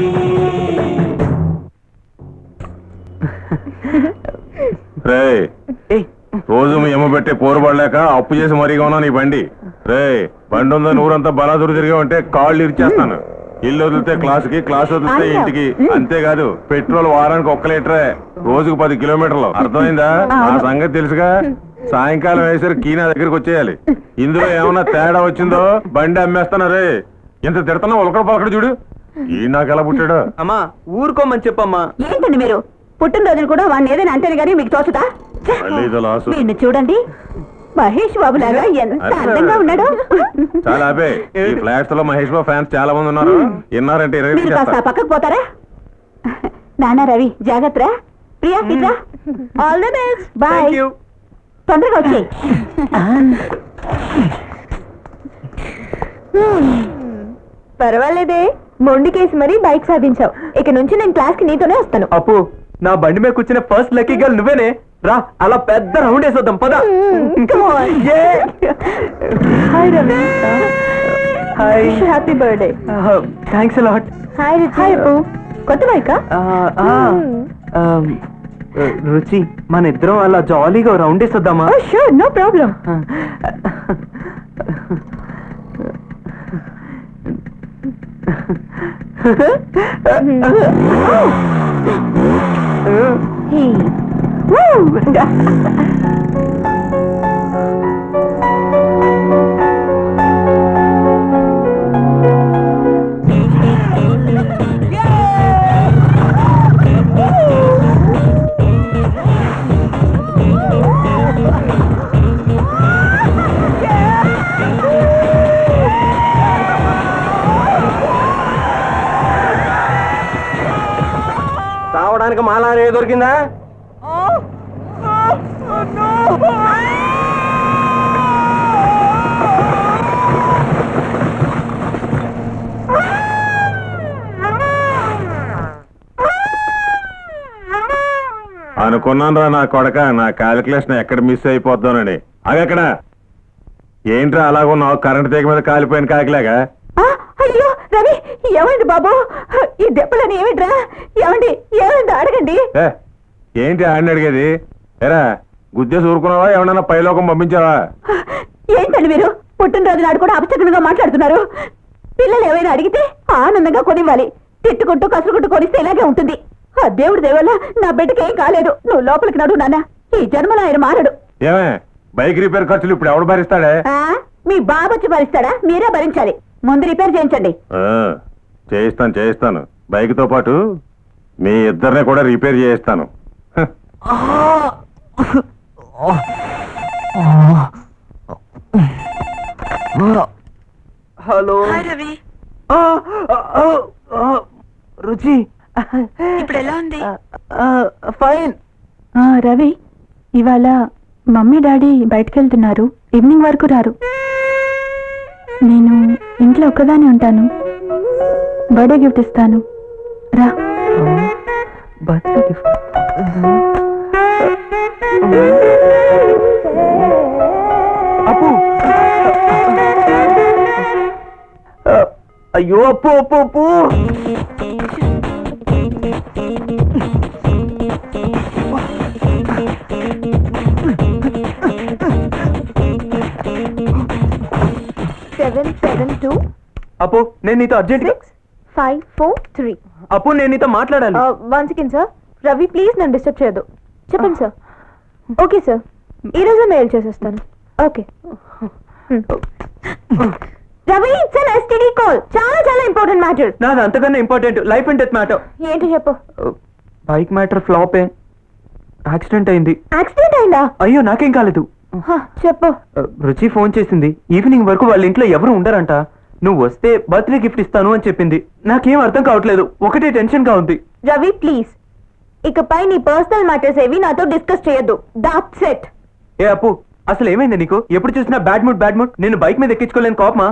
రే రోజు మీ అమ్మ పెట్టే పోరుబడలేక అప్పు చేసి మరీగా ఉన్నా నీ బండి రే బండి ఉందో నూరంతా బలాదురు తిరిగా ఉంటే కాళ్ళు ఇరిచేస్తాను ఇల్లు వదిలితే క్లాస్ కి క్లాస్ వదిలితే ఇంటికి అంతేకాదు పెట్రోల్ వారానికి ఒక్క లీటరే రోజుకు పది కిలోమీటర్లు అర్థమైందా ఆ సంగతి తెలుసుగా సాయంకాలం వేసరికి కీ నా దగ్గరికి వచ్చేయాలి ఇందులో ఏమన్నా తేడా వచ్చిందో బండి అమ్మేస్తాను రే ఇంత తిడతాను ఒకడు పలకడు చూడు ఈ నాకు ఎలా పుట్టాడు అమ్మా ఊరుకోమని చెప్పమ్మా ఏంటండి మీరు పుట్టినరోజులు కూడా వాడిని ఏదైనా అంటేనే కానీ మీకు తోచుతా మళ్ళీ ఇదో లాసు వీడిని చూడండి మహేష్ బాబు లాగా ఎంత అరే. అందంగా ఉన్నాడు చాలా అబే ఈ ఫ్లాట్స్ లో మహేష్ బాబు ఫ్యాన్స్ చాలా మంది ఉన్నారు విన్నారంటే ఇరవై మీరు కాస్త పక్కకు పోతారా నానా రవి జాగ్రత్త ప్రియా ఇట్రా ఆల్ ది బెస్ట్ బాయ్ తొందరగా వచ్చేయ్ పర్వాలేదే మొండి కేసు మరీ బైక్ సాధించావు ఇక నుంచి నేను క్లాస్ కి నీతోనే వస్తాను అప్పు నా బండి మీద కూర్చున్న ఫస్ట్ లక్కీ గర్ల్ నువ్వేనే రా అలా పెద్ద రౌండ్ వేసొద్దాం పద hi Ravi hi happy birthday thanks lot hi hi Appu కొత్త బైకా రుచి మన ఇద్దరం అలా జాలీగా రౌండ్ వేసొద్దామా షూర్ నో ప్రాబ్లం ఏ దొరికిందా అనుకున్నాను రా నా కొడక నా క్యాలిక్యులేషన్ ఎక్కడ మిస్ అయిపోతానని అగక్కడ ఏంట్రా అలాగున్నావు కరెంట్ తీగ మీద కాలిపోయిన కాకిలాగా ఆ, అయ్యో రవి ఏమైంది బాబు ఈ దెబ్బలని ఏమిట్రా ఏమండి ఏమైంది అడగండి ఏ, ఏంటి ఆడిని అడిగేది ఎరా గుద్దేసి ఊరుకున్నావా ఏమన్నా పైలోకం పంపించావా ఏంటండి మీరు పుట్టినరోజు నాడు కూడా అపశకునంగా మాట్లాడుతున్నారు పిల్లలు ఏమైనా అడిగితే ఆనందంగా కొనివ్వాలి తిట్టుకుంటూ కసురుకుంటూ కొనిస్తే ఇలాగే ఉంటుంది ఆ దేవుడి దేవల్ల నా బిడ్డకి ఏం కాలేదు నువ్వు లోపలికి నడు నాన్న ఈ జన్మలో ఆయన మారడు ఏమే బైక్ రిపేర్ ఖర్చులు ఇప్పుడు ఎవడు భరిస్తాడే ఆ, మీ బాబు వచ్చి భరిస్తాడా మీరే భరించాలి ముందు రిపేర్ చేయించండి ఆ, చేయిస్తాను చేయిస్తాను బైక్ తో పాటు మీ ఇద్దరిని కూడా రిపేర్ చేయిస్తాను హ. హలో రవి ఆ, ఆ, ఆ, ఆ, రుచి ఇప్పుడు ఎలా ఉంది ఫైన్ రవి ఇవాళ మమ్మీ డాడీ బయటకు వెళ్తున్నారు ఈవినింగ్ వరకు రారు నేను ఇంట్లో ఒక్కదానే ఉంటాను బర్త్డే గిఫ్ట్ ఇస్తాను రా బర్త్డే గిఫ్ట్ అప్పు అయ్యో అప్పు అప్పు అప్పు సెవెన్ సెవెన్ టూ అప్పు నేను నీతో urgent six five four three Appu నేను నీతో మాట్లాడాలి one second sir Ravi please నన్ను డిస్టర్బ్ చేయొద్దు చెప్పండి సార్ ఓకే సార్ ఈ రోజు మెయిల్ చేసేస్తాను okay Ravi it's an STD call చాలా చాలా ఇంపార్టెంట్ మ్యాటర్ నాది అంతకన్నా important life and death matter ఏంటి చెప్పు బైక్ మ్యాటర్ ఫ్లాప్ యాక్సిడెంట్ అయింది యాక్సిడెంట్ అయిందా అయ్యో నాకేం కాలేదు హ, చెప్పు ఆ, రుచి ఫోన్ చేసింది ఈవినింగ్ వరకు వాళ్ళ ఇంట్లో ఎవరు ఉండరంట నువ్వు వస్తే బర్త్డే గిఫ్ట్ ఇస్తాను అని చెప్పింది నాకేం అర్థం కావట్లేదు ఒకటే టెన్షన్ గా ఉంది రవి ప్లీజ్ ఇకపై నీ పర్సనల్ మ్యాటర్స్ ఏవి నాతో డిస్కస్ చేయొద్దు దాట్ సెట్ ఏ అప్పు అసలు ఏమైంది నీకు ఎప్పుడు చూసినా బ్యాడ్ మూడ్ బ్యాడ్ మూడ్ నేను బైక్ మీద ఎక్కించుకోలేను కోపమా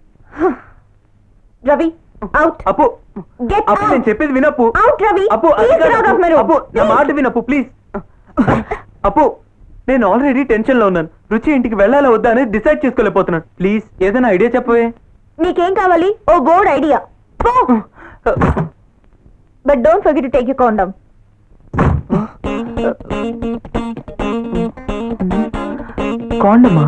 రవి అవుట్ అప్పు Get అప్పు out. నేను చెప్పేది వినప్పు అవుట్ రవి అప్పు అది Please కాదు, get out of అప్పు. my room. అప్పు నా Please. మాట వినప్పు ప్లీజ్ అప్పు నేను ఆల్రెడీ టెన్షన్ లో ఉన్నాను రుచి ఇంటికి వెళ్ళాలా వద్దా అనేది డిసైడ్ చేసుకోలేకపోతున్నాను ప్లీజ్ ఏదైనా ఐడియా చెప్పవే నీకేం కావాలి oh bold idea but don't forget to take you condom కాండమా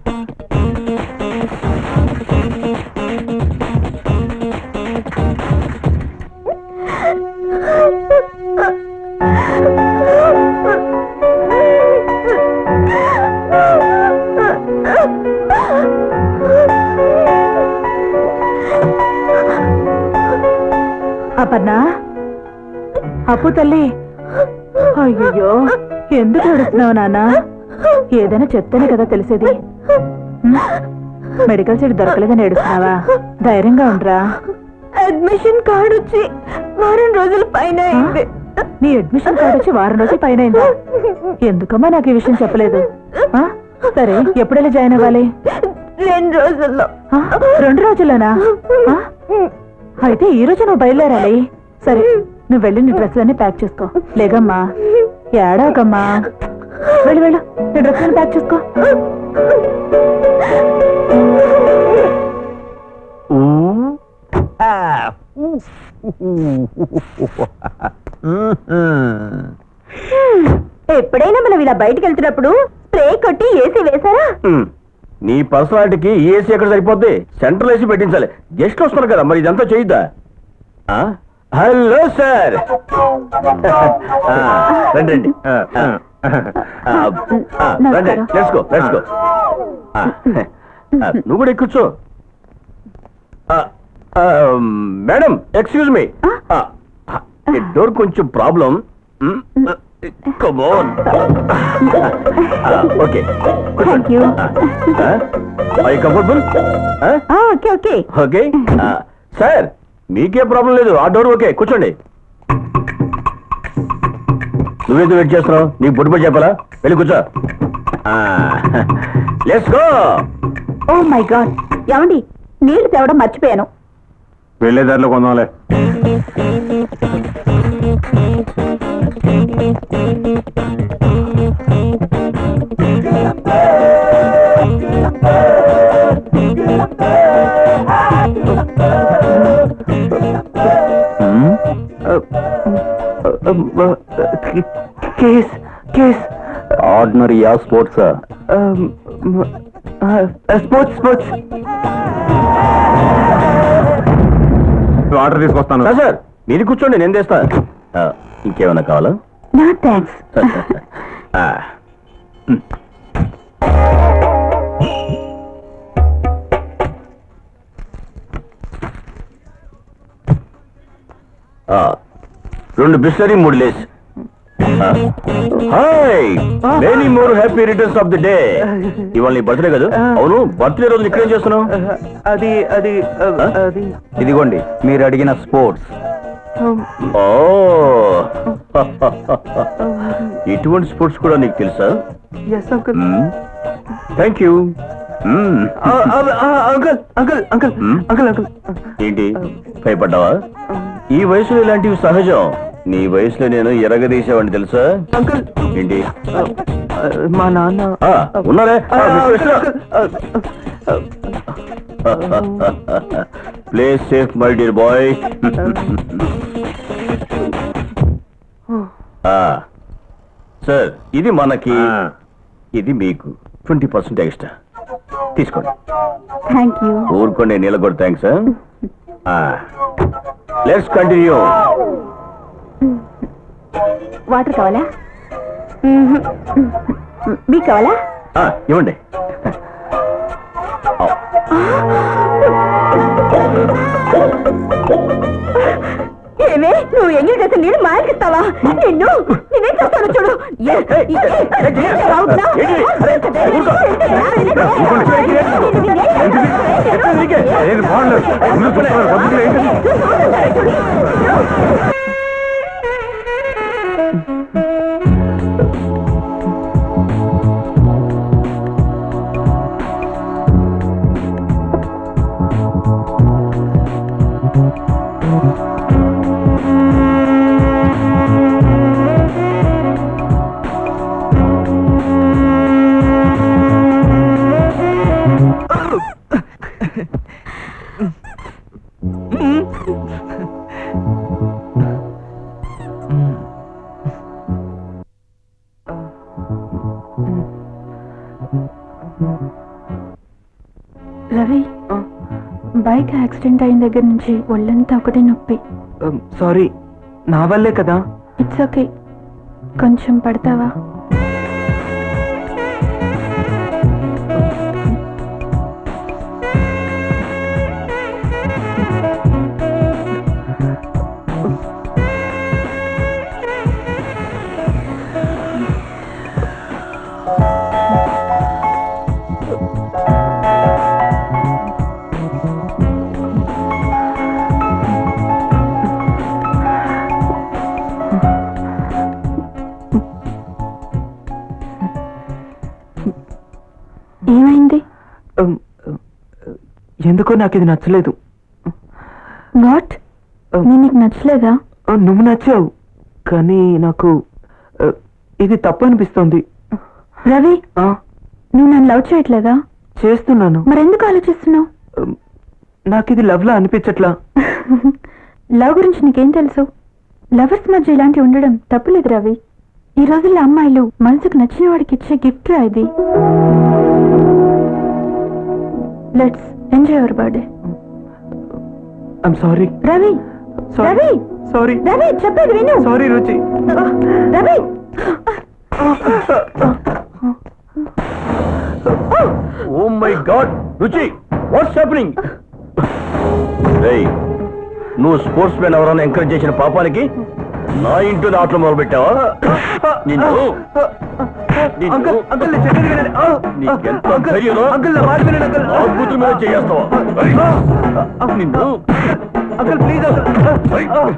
అపర్ణ అప్పు తల్లి అయ్యో ఎందుకు ఏడుస్తున్నావు నాన్న ఏదైనా చెప్తేనే కదా తెలిసేది హ్మ్? మెడికల్ సీట్ దొరకలేదని ఏడుస్తున్నావా ధైర్యంగా ఉండరా అడ్మిషన్ కార్డ్ వచ్చి వారం రోజుల పైన అయింది నీ అడ్మిషన్ కార్డు వచ్చి వారం రోజులు పైన అయిందా ఎందుకమ్మా నాకు ఈ విషయం చెప్పలేదు ఆ? సరే ఎప్పుడెళ్ళి జాయిన్ అవ్వాలి రెండు రోజుల్లో ఆ? రెండు రోజుల్లోనా ఆ? అయితే ఈ రోజు నువ్వు బయలుదేరాలి సరే నువ్వు వెళ్ళి నీ డ్రెస్లన్నీ ప్యాక్ చేసుకో లేగమ్మా ఏడాకమ్మా వెళ్ళు వెళ్ళు నీ డ్రెస్లన్నీ ప్యాక్ చేసుకో ఎప్పుడైనా మనం ఇలా బయటికి వెళ్తున్నప్పుడు స్ప్రే కొట్టి ఏసీ వేసారా హ్మ్. నీ పర్సనాలిటీకి ఏసీ ఎక్కడ సరిపోద్ది సెంట్రల్ ఏసీ పెట్టించాలి గెస్ట్ వస్తున్నారు కదా మరి ఇదంతా చేయొద్దా ఆ? హలో సార్ ఆ, రండి రండి ఆ, ఆ, ఆ. ఆ, ఆ, రండి లెట్స్ గో లెట్స్ గో నువ్వు కూడా ఎక్కుచ్చు మేడం ఎక్స్క్యూజ్ మీ డోర్ కొంచెం problem come on okay thank you I comfortable okay okay okay sir మీకే ప్రాబ్లం లేదు ఆ డోర్ ఓకే కూర్చోండి నువ్వెందుకు వెయిట్ చేస్తున్నావు నీకు బొట్టు పడి చెప్పాలా వెళ్ళి కూర్చో let's go oh my god ఏమండి నీళ్లు తేవడం మర్చిపోయాను వెళ్ళేదారిలో కొందాంలే case case ordinary yeah sports sports sports order తీసుకొస్తాను సార్ మీరు కూర్చోండి నేను తెస్తా ఆ, ఇంకేమైనా కావాలా నా థ్యాంక్స్ ఆ. ఆ, రెండు బిస్లరీ మూడు Lay's hi many more happy returns of the day ఇవాళ నీ బర్త్డే కదా అవును బర్త్డే రోజు ఇక్కడేం చేస్తున్నావు అది అది ఆ? అది ఇదిగోండి మీరు అడిగిన స్పోర్ట్స్ ఓ ఇటువంటి స్పోర్ట్స్ కూడా నీకు తెలుసా yes uncle thank you uncle uncle uncle Hmm? Uncle uncle ఏంటి భయపడ్డావా ఈ వయసులో ఇలాంటివి సహజం నీ వయసులో నేను ఎరగదీసేవాడిని తెలుసా అంకుల్ ఏంటి మా నాన్న ఆ, ఉన్నారే ఆ, mister Krishna. Play safe my dear boy sir ఇది మనకి ఆ. ఇది మీకు ట్వంటీ పర్సెంట్ ఎక్స్ట్రా తీసుకోండి థ్యాంక్ యూ ఊరుకోండి నీళ్ళ కూడా థ్యాంక్స్ లెట్స్ కంటిన్యూ వాటర్ కావాలా మీకు కావాలా ఇవ్వండి ఏమే నువ్వు ఎంగిల్ చేసిన నీళ్ళు మాయకిస్తావా నిన్ను నేనేం చేస్తాను చూడు ఏ- ఏ- ఏ- రావుతున్నా? ఏది బాగుండదు ముందు కూర్చోవాలి, పొద్దున్నే ఏంటి? రవి బైక్ యాక్సిడెంట్ అయిన దగ్గర నుంచి ఒళ్ళంతా ఒకటే నొప్పి సారీ నా వల్లే కదా ఇట్స్ ఓకే కొంచెం పడతావా ఏమైంది Um, uh, ఎందుకో నాకు ఇది నచ్చలేదు వాట్ Um, నేను నీకు నచ్చలేదా uh, నువ్వు నచ్చావు కానీ నాకు uh, ఇది తప్పు అనిపిస్తోంది రవి ఆ, నువ్వు నన్ను లవ్ చేయట్లేదా చేస్తున్నాను మరెందుకు ఆలోచిస్తున్నావు Um, నాకు ఇది లవ్ లా అనిపించట్లా లవ్ గురించి నీకేం తెలుసు లవర్స్ మధ్య ఇలాంటి ఉండడం తప్పులేదు రవి ఈ రోజుల్లో అమ్మాయిలు మనసుకు నచ్చిన వాడికి ఇచ్చే గిఫ్ట్ రా ఇది let's enjoy your birthday I'm sorry Ravi Ravi sorry Ravi చెప్పేది విను sorry Ruchi Ravi oh my god Ruchi what's happening రేయ్ నువ్వు స్పోర్ట్స్ మ్యాన్ ఎవరైనా ఎంకరేజ్ చేసిన పాపానికి నా ఇంటి ఆటలు మొదలు పెట్టావా నిన్ను అంకుల్ అంకుల్ నేను చెప్పేది వినండి ఆ, నీకెంత అంకుల్, ధైర్యం? అంకుల్ నా మాట వినండి అంకుల్ ఆ కూతురు మీద చేస్తావా నిన్ను అంకుల్ ప్లీజ్ అంకుల్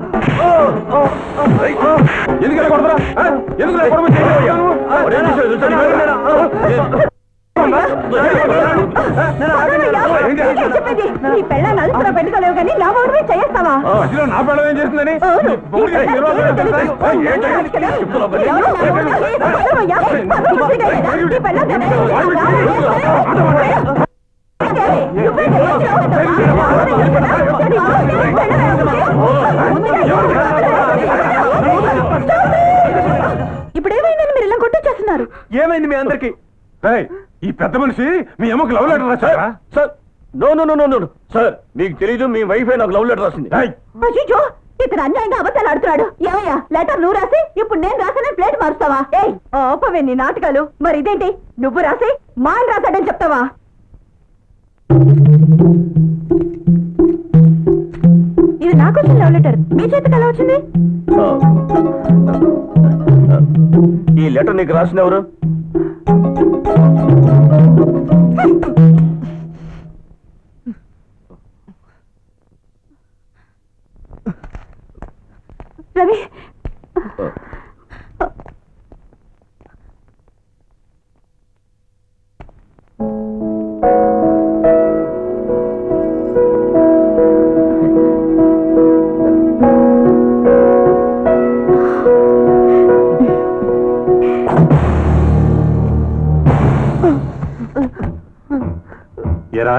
ఎందుకు ఇలా కొడతారా ఆ? ఎందుకు ఇలా కొడతారు? చేయలేవయ్యా? వాడేం చేశాడు తెలుసా నీకు? ఏం చేస్తున్నారు? చెప్పేది నీ పెళ్ళాన్ని అది కూడా పెట్టుకోలేవు కానీ నా ఓడిపోయి చేస్తావా ఆ, మధ్యలో నా పిల్లలు ఏం చేస్తుందని అవును. బొమ్మ చేసి ఈ రోజు ఏం తెలుసా? ఆ, ఏం చేయాలి? చెప్తున్నా మరి. ఎవరు నా ఓడిపోయి? ఎవరయ్యా? పదకొండు లేదా? నీ పెళ్ళాన్ని ఇప్పుడు ఏమైందని మీరు ఇలా కొట్టొచ్చేస్తున్నారు ఏమైంది మీ అందరికి ఏయ్, ఈ పెద్ద మనిషి మీ అమ్మకి లవ్ లెటర్ రాశారా sir no no no no no sir మీకు తెలీదు మీ వైఫే నాకు లవ్ లెటర్ రాసింది ఏయ్, అయ్యో ఇతను అన్యాయంగా అబద్ధాలు ఆడుతున్నాడు ఏమయ్యా లెటర్ నువ్వు రాసి ఇప్పుడు నేను రాసానని ప్లేట్ మారుస్తావా ఏయ్ ఓపవే నీ నాటకాలు మరి ఇదేంటి నువ్వు రాసి మా ఆయన రాశాడని చెప్తావా ఇది నాకు వచ్చిన లవ్ లెటర్ మీ చేతికి ఎలా వచ్చింది ఈ లెటర్ నీకు రాసిన ఎవరు రవి ఏరా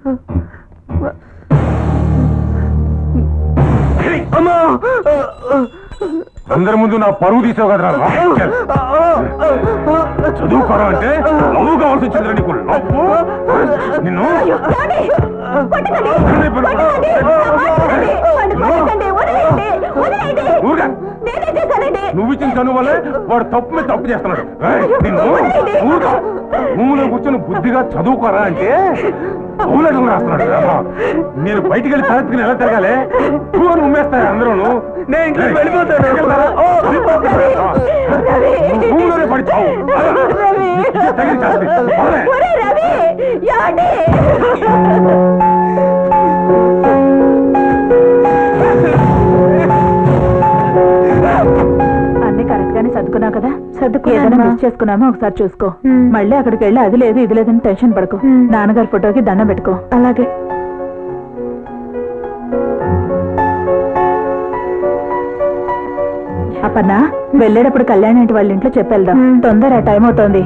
అమ్మా అందరి ముందు నా పరువు తీసావు కదరా రాస్కెల్. చదువుకోరా అంటే లవ్వు కావాల్సి వచ్చిందిరా నీకు లవ్వు నిన్ను కొట్టకండి కొట్టకండి కొట్టకండి వదిలేయండి వదిలేయండి ఊరుగా నేనే చేశానండి నువ్వు ఇచ్చిన చనువు వల్లే వాడు తప్పు మీద తప్పు చేస్తున్నాడు ఏయ్, నిన్ను ఊరుగా భూమిలో కూర్చొని బుద్ధిగా చదువుకోరా అంటే ఊలటం రాస్తున్నాడు ఏమో. నేను బయటికి వెళ్ళి తలెత్తుకుని ఎలా తిరగాలి నువ్వు అని ఉమ్మేస్తాయి అందరూ నేను ఇంటికి వెళ్ళిపోతాను. భూమిలోనే పడి చావు ఇదే తగిన శాస్తి. పోలే. ఒరే రవి యాండి అన్ని కరెక్ట్ గానే సర్దుకున్నావు కదా సర్దుకు ఏదైనా మిస్ చేసుకున్నామో ఒకసారి చూసుకో మళ్ళీ అక్కడికి వెళ్ళి అది లేదు ఇది లేదని టెన్షన్ పడకు నాన్నగారి ఫోటోకి దండం పెట్టుకో అలాగే అప్పన్నా వెళ్ళేటప్పుడు కళ్యాణ్ ఇంటి వాళ్ళ ఇంట్లో చెప్పేద్దాం తొందర టైం అవుతోంది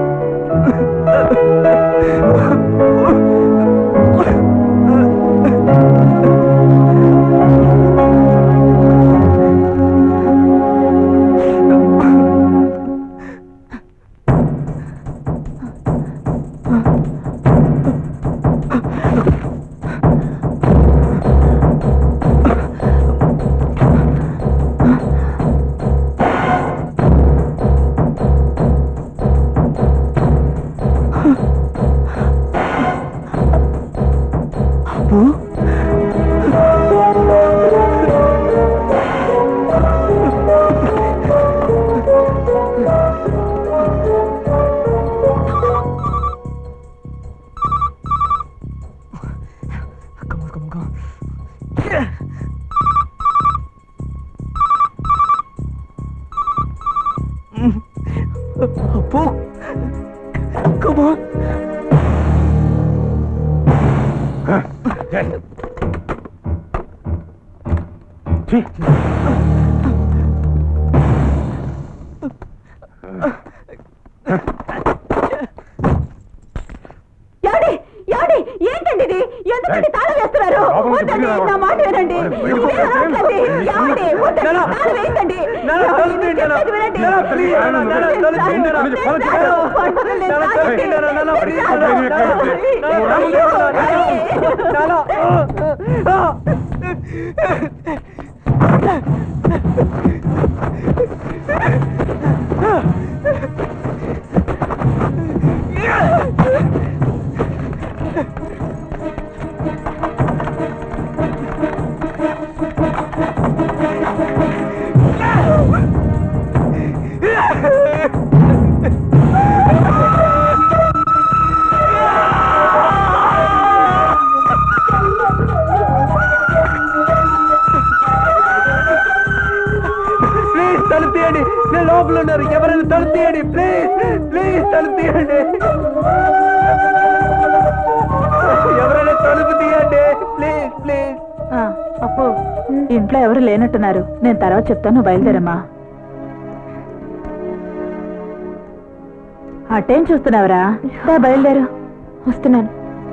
ఛీ. యాండి యాండి ఏంటండి ఇది ఎందుకండి తాళం వేస్తున్నారు లోపల నుంచి వద్దండి, బయటికి నా మాట వినండి బయటికి ఇదే అనవసరండి. యాండి, వద్దండి, నాన్న. తాళం వేయకండి. నాన్న, తాళం వేయండి, నాన్న. చెప్పేది వినండి. నాన్న, please, నాన్న, నాన్న, తాళం వేయండి, నాన్న. నేను తాళం పడతాను, నేను నాన్న, తాళం తాళం వేయండి, నాన్న, నాన్న, please, తాళం. నాన్న. నాన్న, ఆ తలుపు తీయండి ఎవరైనా తలుపు తీయండి ప్లీజ్ ప్లీజ్ ఆ, అప్పు ఇంట్లో ఎవరు లేనట్టున్నారు నేను తర్వాత చెప్తాను బయలుదేరమ్మా అటేం చూస్తున్నావురా దా బయలుదేరు వస్తున్నాను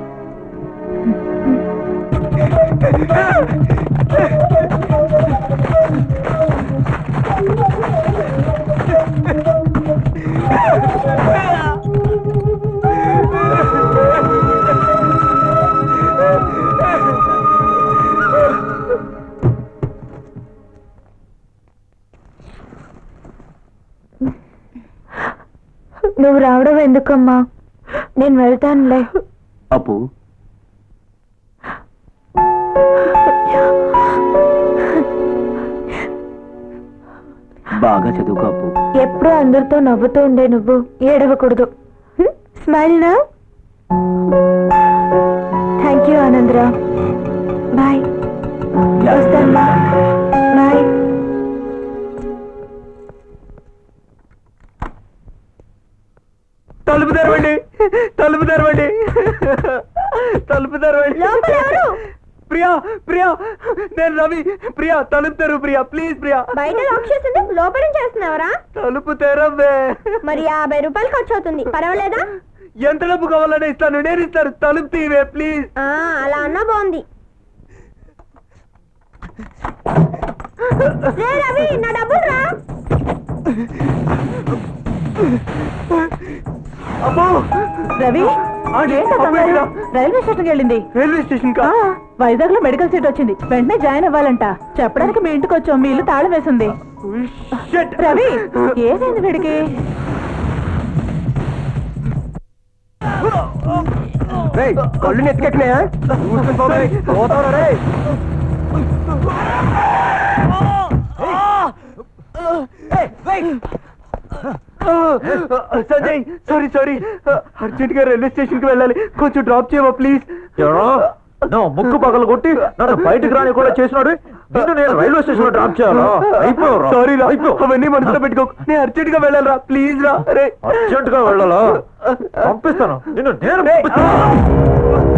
నువ్వు రావడం ఎందుకమ్మా నేను వెళ్తానులే అప్పు బాగా చదువుకో అప్పు ఎప్పుడూ అందరితో నవ్వుతూ ఉండే నువ్వు ఏడవకూడదు స్మైల్ నా థ్యాంక్ యూ ఆనందరా బాయ్ వస్తాను బాయ్ తలుపు తెరవండి తలుపు తెరవండి తలుపు తెరవండి లోపల ఎవరు? ప్రియా ప్రియా నేను రవి ప్రియా తలుపు తెరు ప్రియా ప్లీజ్ ప్రియా బయట లాక్ చేసింది లోపల చేస్తున్నావరా తలుపు తెరవే మరి యాభై రూపాయలు ఖర్చు అవుతుంది పర్వాలేదా ఎంత డబ్బు కావాలని ఇస్తాను నేను ఇస్తాను తలుపు తీవే ప్లీజ్ ఆ, అలా అన్నా బాగుంది రే రవి నా డబ్బులు రా అమ్మో రవి ఆంటీ, ఏంటా అప్పు కంగారు? ఎక్కడ? రైల్వే స్టేషన్కి వెళ్ళింది రైల్వే స్టేషన్ కా వైజాగ్ లో మెడికల్ సీట్ వచ్చింది వెంటనే జాయిన్ అవ్వాలంట చెప్పడానికి మీ ఇంటికి వచ్చాం మీ ఇల్లు తాళం వేసింది Shit. రవి ఏమైంది వీడికి రేయ్, కళ్ళు నెత్తికెక్కినాయా చూసుకుని పోయి పోతావు రే సంజయ్ సారీ సారీ అర్జెంట్ గా రైల్వే స్టేషన్ కి వెళ్ళాలి కొంచెం డ్రాప్ చేయవా ప్లీజ్ నువ్వు ముక్కు పగలు కొట్టి నన్ను బయటికి రాని కూడా చేసినాడు నిన్ను నేను రైల్వే స్టేషన్ లో డ్రాప్ చేయాలా అయిపోయావు సారీ రా అవన్నీ మనసులో పెట్టుకో నేను అర్జెంట్ గా వెళ్ళాలి రా ప్లీజ్ రా రే అర్జెంట్ గా వెళ్ళాలా పంపిస్తాను నిన్ను నేను పంపిస్తాను.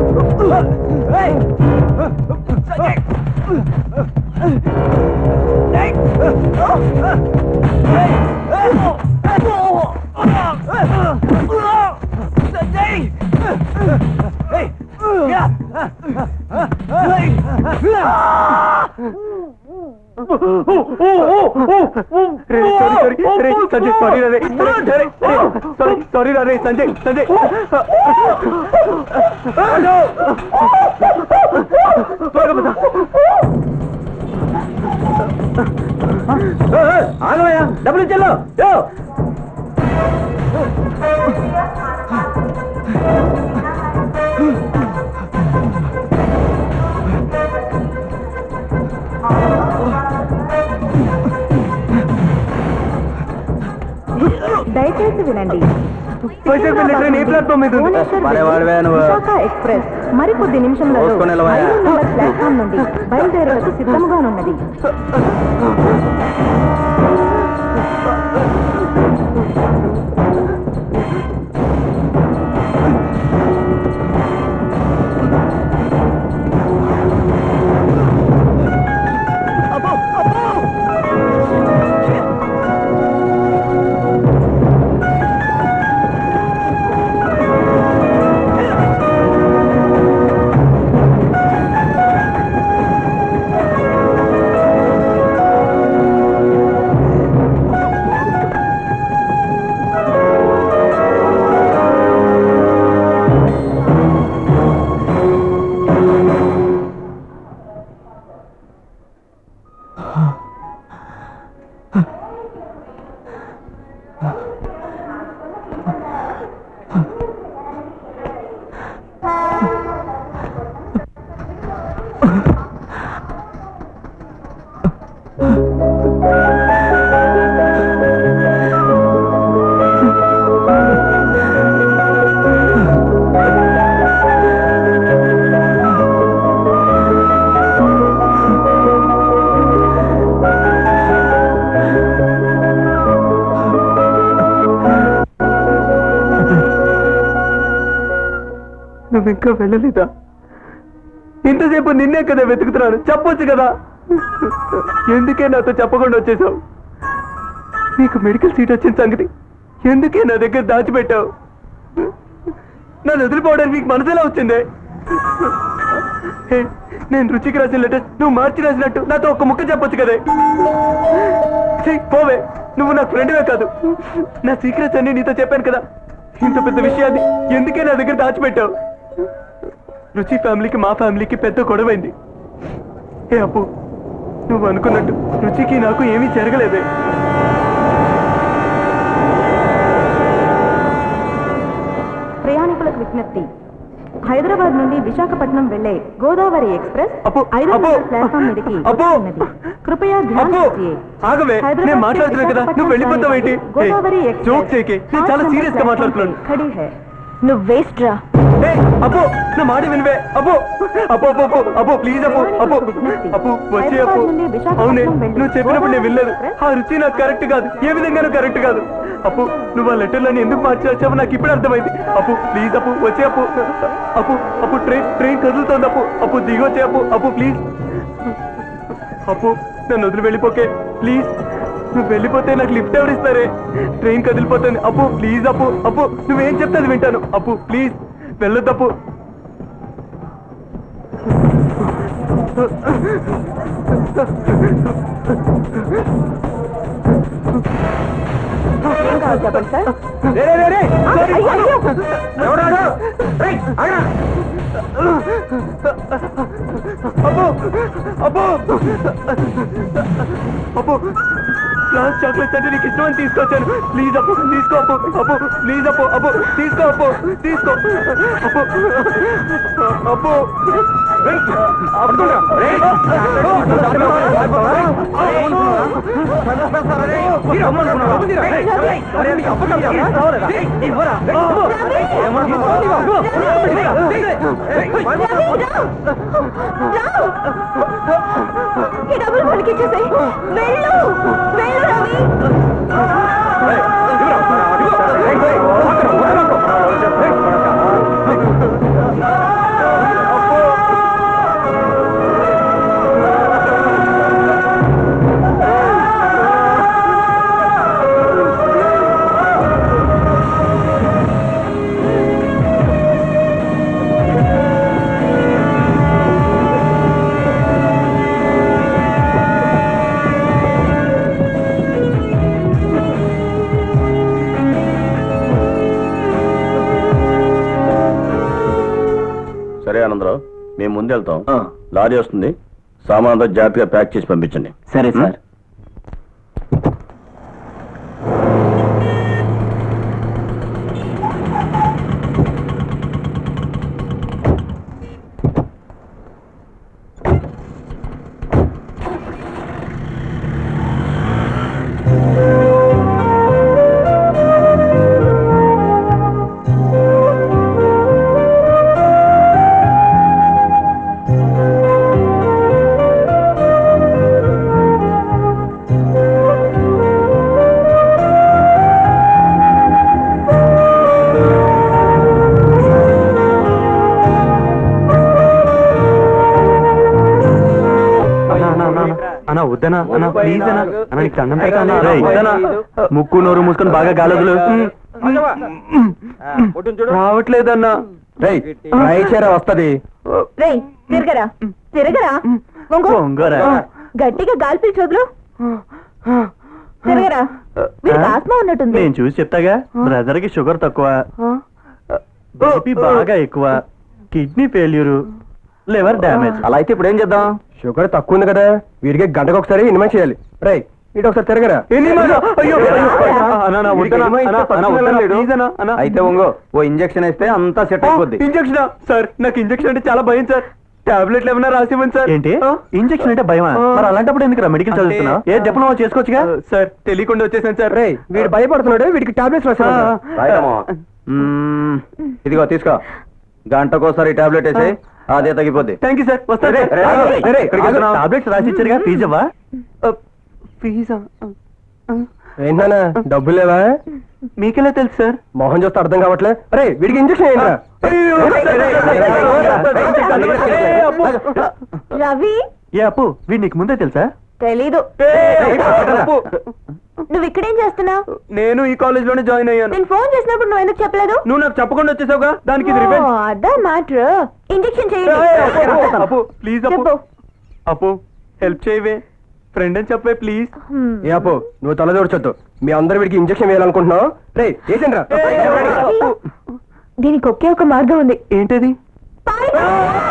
రే, సారీ సారీ రే సంజయ్ సారీ రా రే రే, రే, రే, సారీ సారీ రా రే సంజయ్ సంజయ్ త్వరగా పద. ఆగవయ్యా డబ్బులు ఇచ్చాను దయచేసి వినండి వైజాగ్ వెళ్ళే ట్రైన్ ఏ ప్లాట్ఫామ్ మీద ఉంది పరేవాడివే నువ్వు. విశాఖ ఎక్స్ప్రెస్ మరికొద్ది నిమిషంలో చూసుకొని నిలవయ్యా. ఐదు నంబర్ ప్లాట్ఫామ్ నుండి బయలుదేరులకు సిద్ధంగానున్నది నువ్వు ఇంకా వెళ్ళలేదా ఇంతసేపు నిన్నే కదా వెతుకుతున్నాను చెప్పొచ్చు కదా ఎందుకే నాతో చెప్పకుండా వచ్చేసావు నీకు మెడికల్ సీట్ వచ్చిన సంగతి ఎందుకే నా దగ్గర దాచిపెట్టావు నన్ను వదిలిపోవడానికి నీకు మనసు ఎలా వచ్చిందే హే, నేను రుచికి రాసిన లెటర్ నువ్వు మార్చి రాసినట్టు నాతో ఒక్క ముక్క చెప్పొచ్చు కదే ఛీ, పోవే నువ్వు నా ఫ్రెండ్వే కాదు నా సీక్రెట్స్ అన్ని నీతో చెప్పాను కదా ఇంత పెద్ద విషయాన్ని ఎందుకే నా దగ్గర దాచిపెట్టావు రుచి ఫ్యామిలీకి మా ఫ్యామిలీకి పెద్ద గొడవైంది ఏ అప్పు నువ్వు అనుకున్నట్టు రుచికి నాకు ఏమీ జరగలేదే ప్రయాణికులకు విజ్ఞప్తి హైదరాబాద్ నుండి విశాఖపట్నం వెళ్లే గోదావరి ఎక్స్ప్రెస్ అప్పు, ఐదో అప్పు, నెంబర్ ప్లాట్ఫామ్ మీదకి అప్పు. వస్తున్నది. కృపయా ధ్యాన్ అప్పు దీజియే. ఆగవే హైదరాబాద్ నేను से మాట్లాడుతున్నా కదా నువ్వు विशाखापट्टनम వెళ్ళిపోతావు ఏంటి जाने वाली गोदावरी एक्सप्रेस జోక్ చేయకే నేను पाँच చాలా नंबर సీరియస్ గా प्लेटफॉर्म మాట్లాడుతున్నాను पे खड़ी है నువ్వు వేస్ట్ రా ఏ, అప్పు నా మాట వినివే అప్పు అప్పు అప్పు అప్పు అప్పు ప్లీజ్ అప్పు అప్పు అప్పు వచ్చే అప్పు అవునే నువ్వు చెప్పినప్పుడు నేను వెళ్ళలేదు ఆ రుచి నాకు కరెక్ట్ కాదు ఏ విధంగానూ కరెక్ట్ కాదు అప్పు నువ్వు ఆ లెటర్లని ఎందుకు మార్చి వచ్చావో నాకు ఇప్పుడు అర్థమైంది అప్పు ప్లీజ్ అప్పు వచ్చే అప్పు అప్పు అప్పు ట్రైన్ ట్రైన్ కదులుతోంది అప్పు అప్పు దిగి వచ్చే అప్పు అప్పు ప్లీజ్ అప్పు నన్ను వదిలి వెళ్ళిపోకే ప్లీజ్ నువ్వు వెళ్ళిపోతే నాకు లిఫ్ట్ ఎవరు ఇస్తారే ట్రైన్ కదిలిపోతుంది అప్పు ప్లీజ్ అప్పు అప్పు నువ్వేం చెప్తే అది వింటాను అప్పు ప్లీజ్ వెళ్ళొద్దు అప్పు ఏం కావాలి చెప్పండి సార్ రే, రే, రే, రే. Sorry. అయ్యో, అయ్యో. ఎవరాడు? రేయ్, ఆగరా. అప్పు అప్పు అప్పు లాస్ట్ చాక్లెట్స్ అంటే నీకు ఇష్టమని తీసుకొచ్చాను ప్లీజ్ అప్పు తీసుకో అప్పు అప్పు ప్లీజ్ అప్పు అప్పు తీసుకో అప్పు తీసుకో అప్పు అప్పు రేయ్, అప్పురా. రేయ్. మీరు అమ్మనుకున్నారా? రేయ్, రేయ్, రేయ్, నీకు అప్పు కావాలా? కావాలా? రేయ్, ఇవ్వరా? అప్పు. ఈ డబ్బులు వాళ్ళకి ఇచ్చేసాయి వెళ్ళు వెళ్ళు రవి సరే ఆనందరావు మేము ముందు వెళ్తాం లారీ వస్తుంది సామాన్ అంతా జాగ్రత్తగా ప్యాక్ చేసి పంపించండి సరే సార్ అన్నా వద్దనా అన్నా ప్లీజ్ అన్నా అన్నా నీకు దండం పెడతా అన్నా రేయ్, వద్దనా ముక్కు నోరు మూసుకొని బాగా గాలదులు రావట్లేదన్నా రేయ్ ట్రై చేయరా వస్తది రేయ్ తిరగరా తిరగరా వంగు. వంగరా. గట్టిగా గాలి పీల్చి వదులు తిరగరా వీడికి ఆత్మ ఉన్నట్టుంది నేను చూసి చెప్తాగా బ్రదర్ కి షుగర్ తక్కువ బీపీ బాగా ఎక్కువ కిడ్నీ ఫెయిల్యూర్ లివర్ డ్యామేజ్ అలా అయితే ఇప్పుడు ఏం చేద్దాం షుగర్ తక్కువ ఉంది కదా వీడికి గంటకు ఒకసారి ఇన్వైట్ చేయాలి రేయ్ ఇటు ఒకసారి తిరగరా అయితే ఒంగో ఓ ఇంజక్షన్ వేస్తే అంతా సెట్ అయిపోద్ది ఇంజక్షన్ సార్ నాకు ఇంజక్షన్ అంటే చాలా భయం సార్ టాబ్లెట్లు ఏమైనా రాసి ఇవ్వండి సార్ ఏంటి ఇంజక్షన్ అంటే భయమా మరి అలాంటప్పుడు ఎందుకు మెడికల్ చదువుతున్నా ఏ డిప్లొమా చేసుకోవచ్చుగా సార్ తెలియకుండా వచ్చేసాను సార్ రేయ్ వీడు భయపడుతున్నాడు వీడికి టాబ్లెట్స్ రాసాను ఇదిగో తీసుకో గంటకోసారి టాబ్లెట్ వేసి అదే తగ్గిపోద్ది థ్యాంక్ యూ సార్ వస్తాను రే, రే, రే, రే, ఇక్కడికి వస్తున్నావు. టాబ్లెట్స్ రాసి ఇచ్చారుగా ఫీజు అవ్వా ఫీజా ఏంటన్నా డబ్బులు లేవా మీకెలా తెలుసు సార్ మొహం చూస్తే అర్థం కావట్లే రే వీడికి ఇంజక్షన్ ఏంట్రా రవి ఏ అప్పు వీడు నీకు ముందే తెలుసా తెలీదు నువ్వు ఇక్కడేం చేస్తున్నావు నేను ఈ కాలేజ్ లోనే జాయిన్ అయ్యాను నేను ఫోన్ చేసినప్పుడు నువ్వు ఎందుకు చెప్పలేదు నువ్వు నాకు చెప్పకుండా వచ్చేసావుగా దానికి ఇది ఓ, రివెంజ్ అదా మ్యాటర్ ఇంజెక్షన్ చేయండి అప్పు ప్లీజ్ అప్పు చెప్పు అప్పు హెల్ప్ చేయవే ఫ్రెండ్ అని చెప్పే ప్లీజ్ హ్మ్. ఏ అప్పు నువ్వు తల దూర్చొద్దు మీ అందరు వీడికి ఇంజక్షన్ వేయాలనుకుంటున్నావు రే వేసండి రా దీనికి ఒకే ఒక మార్గం ఉంది ఏంటది పారిపో!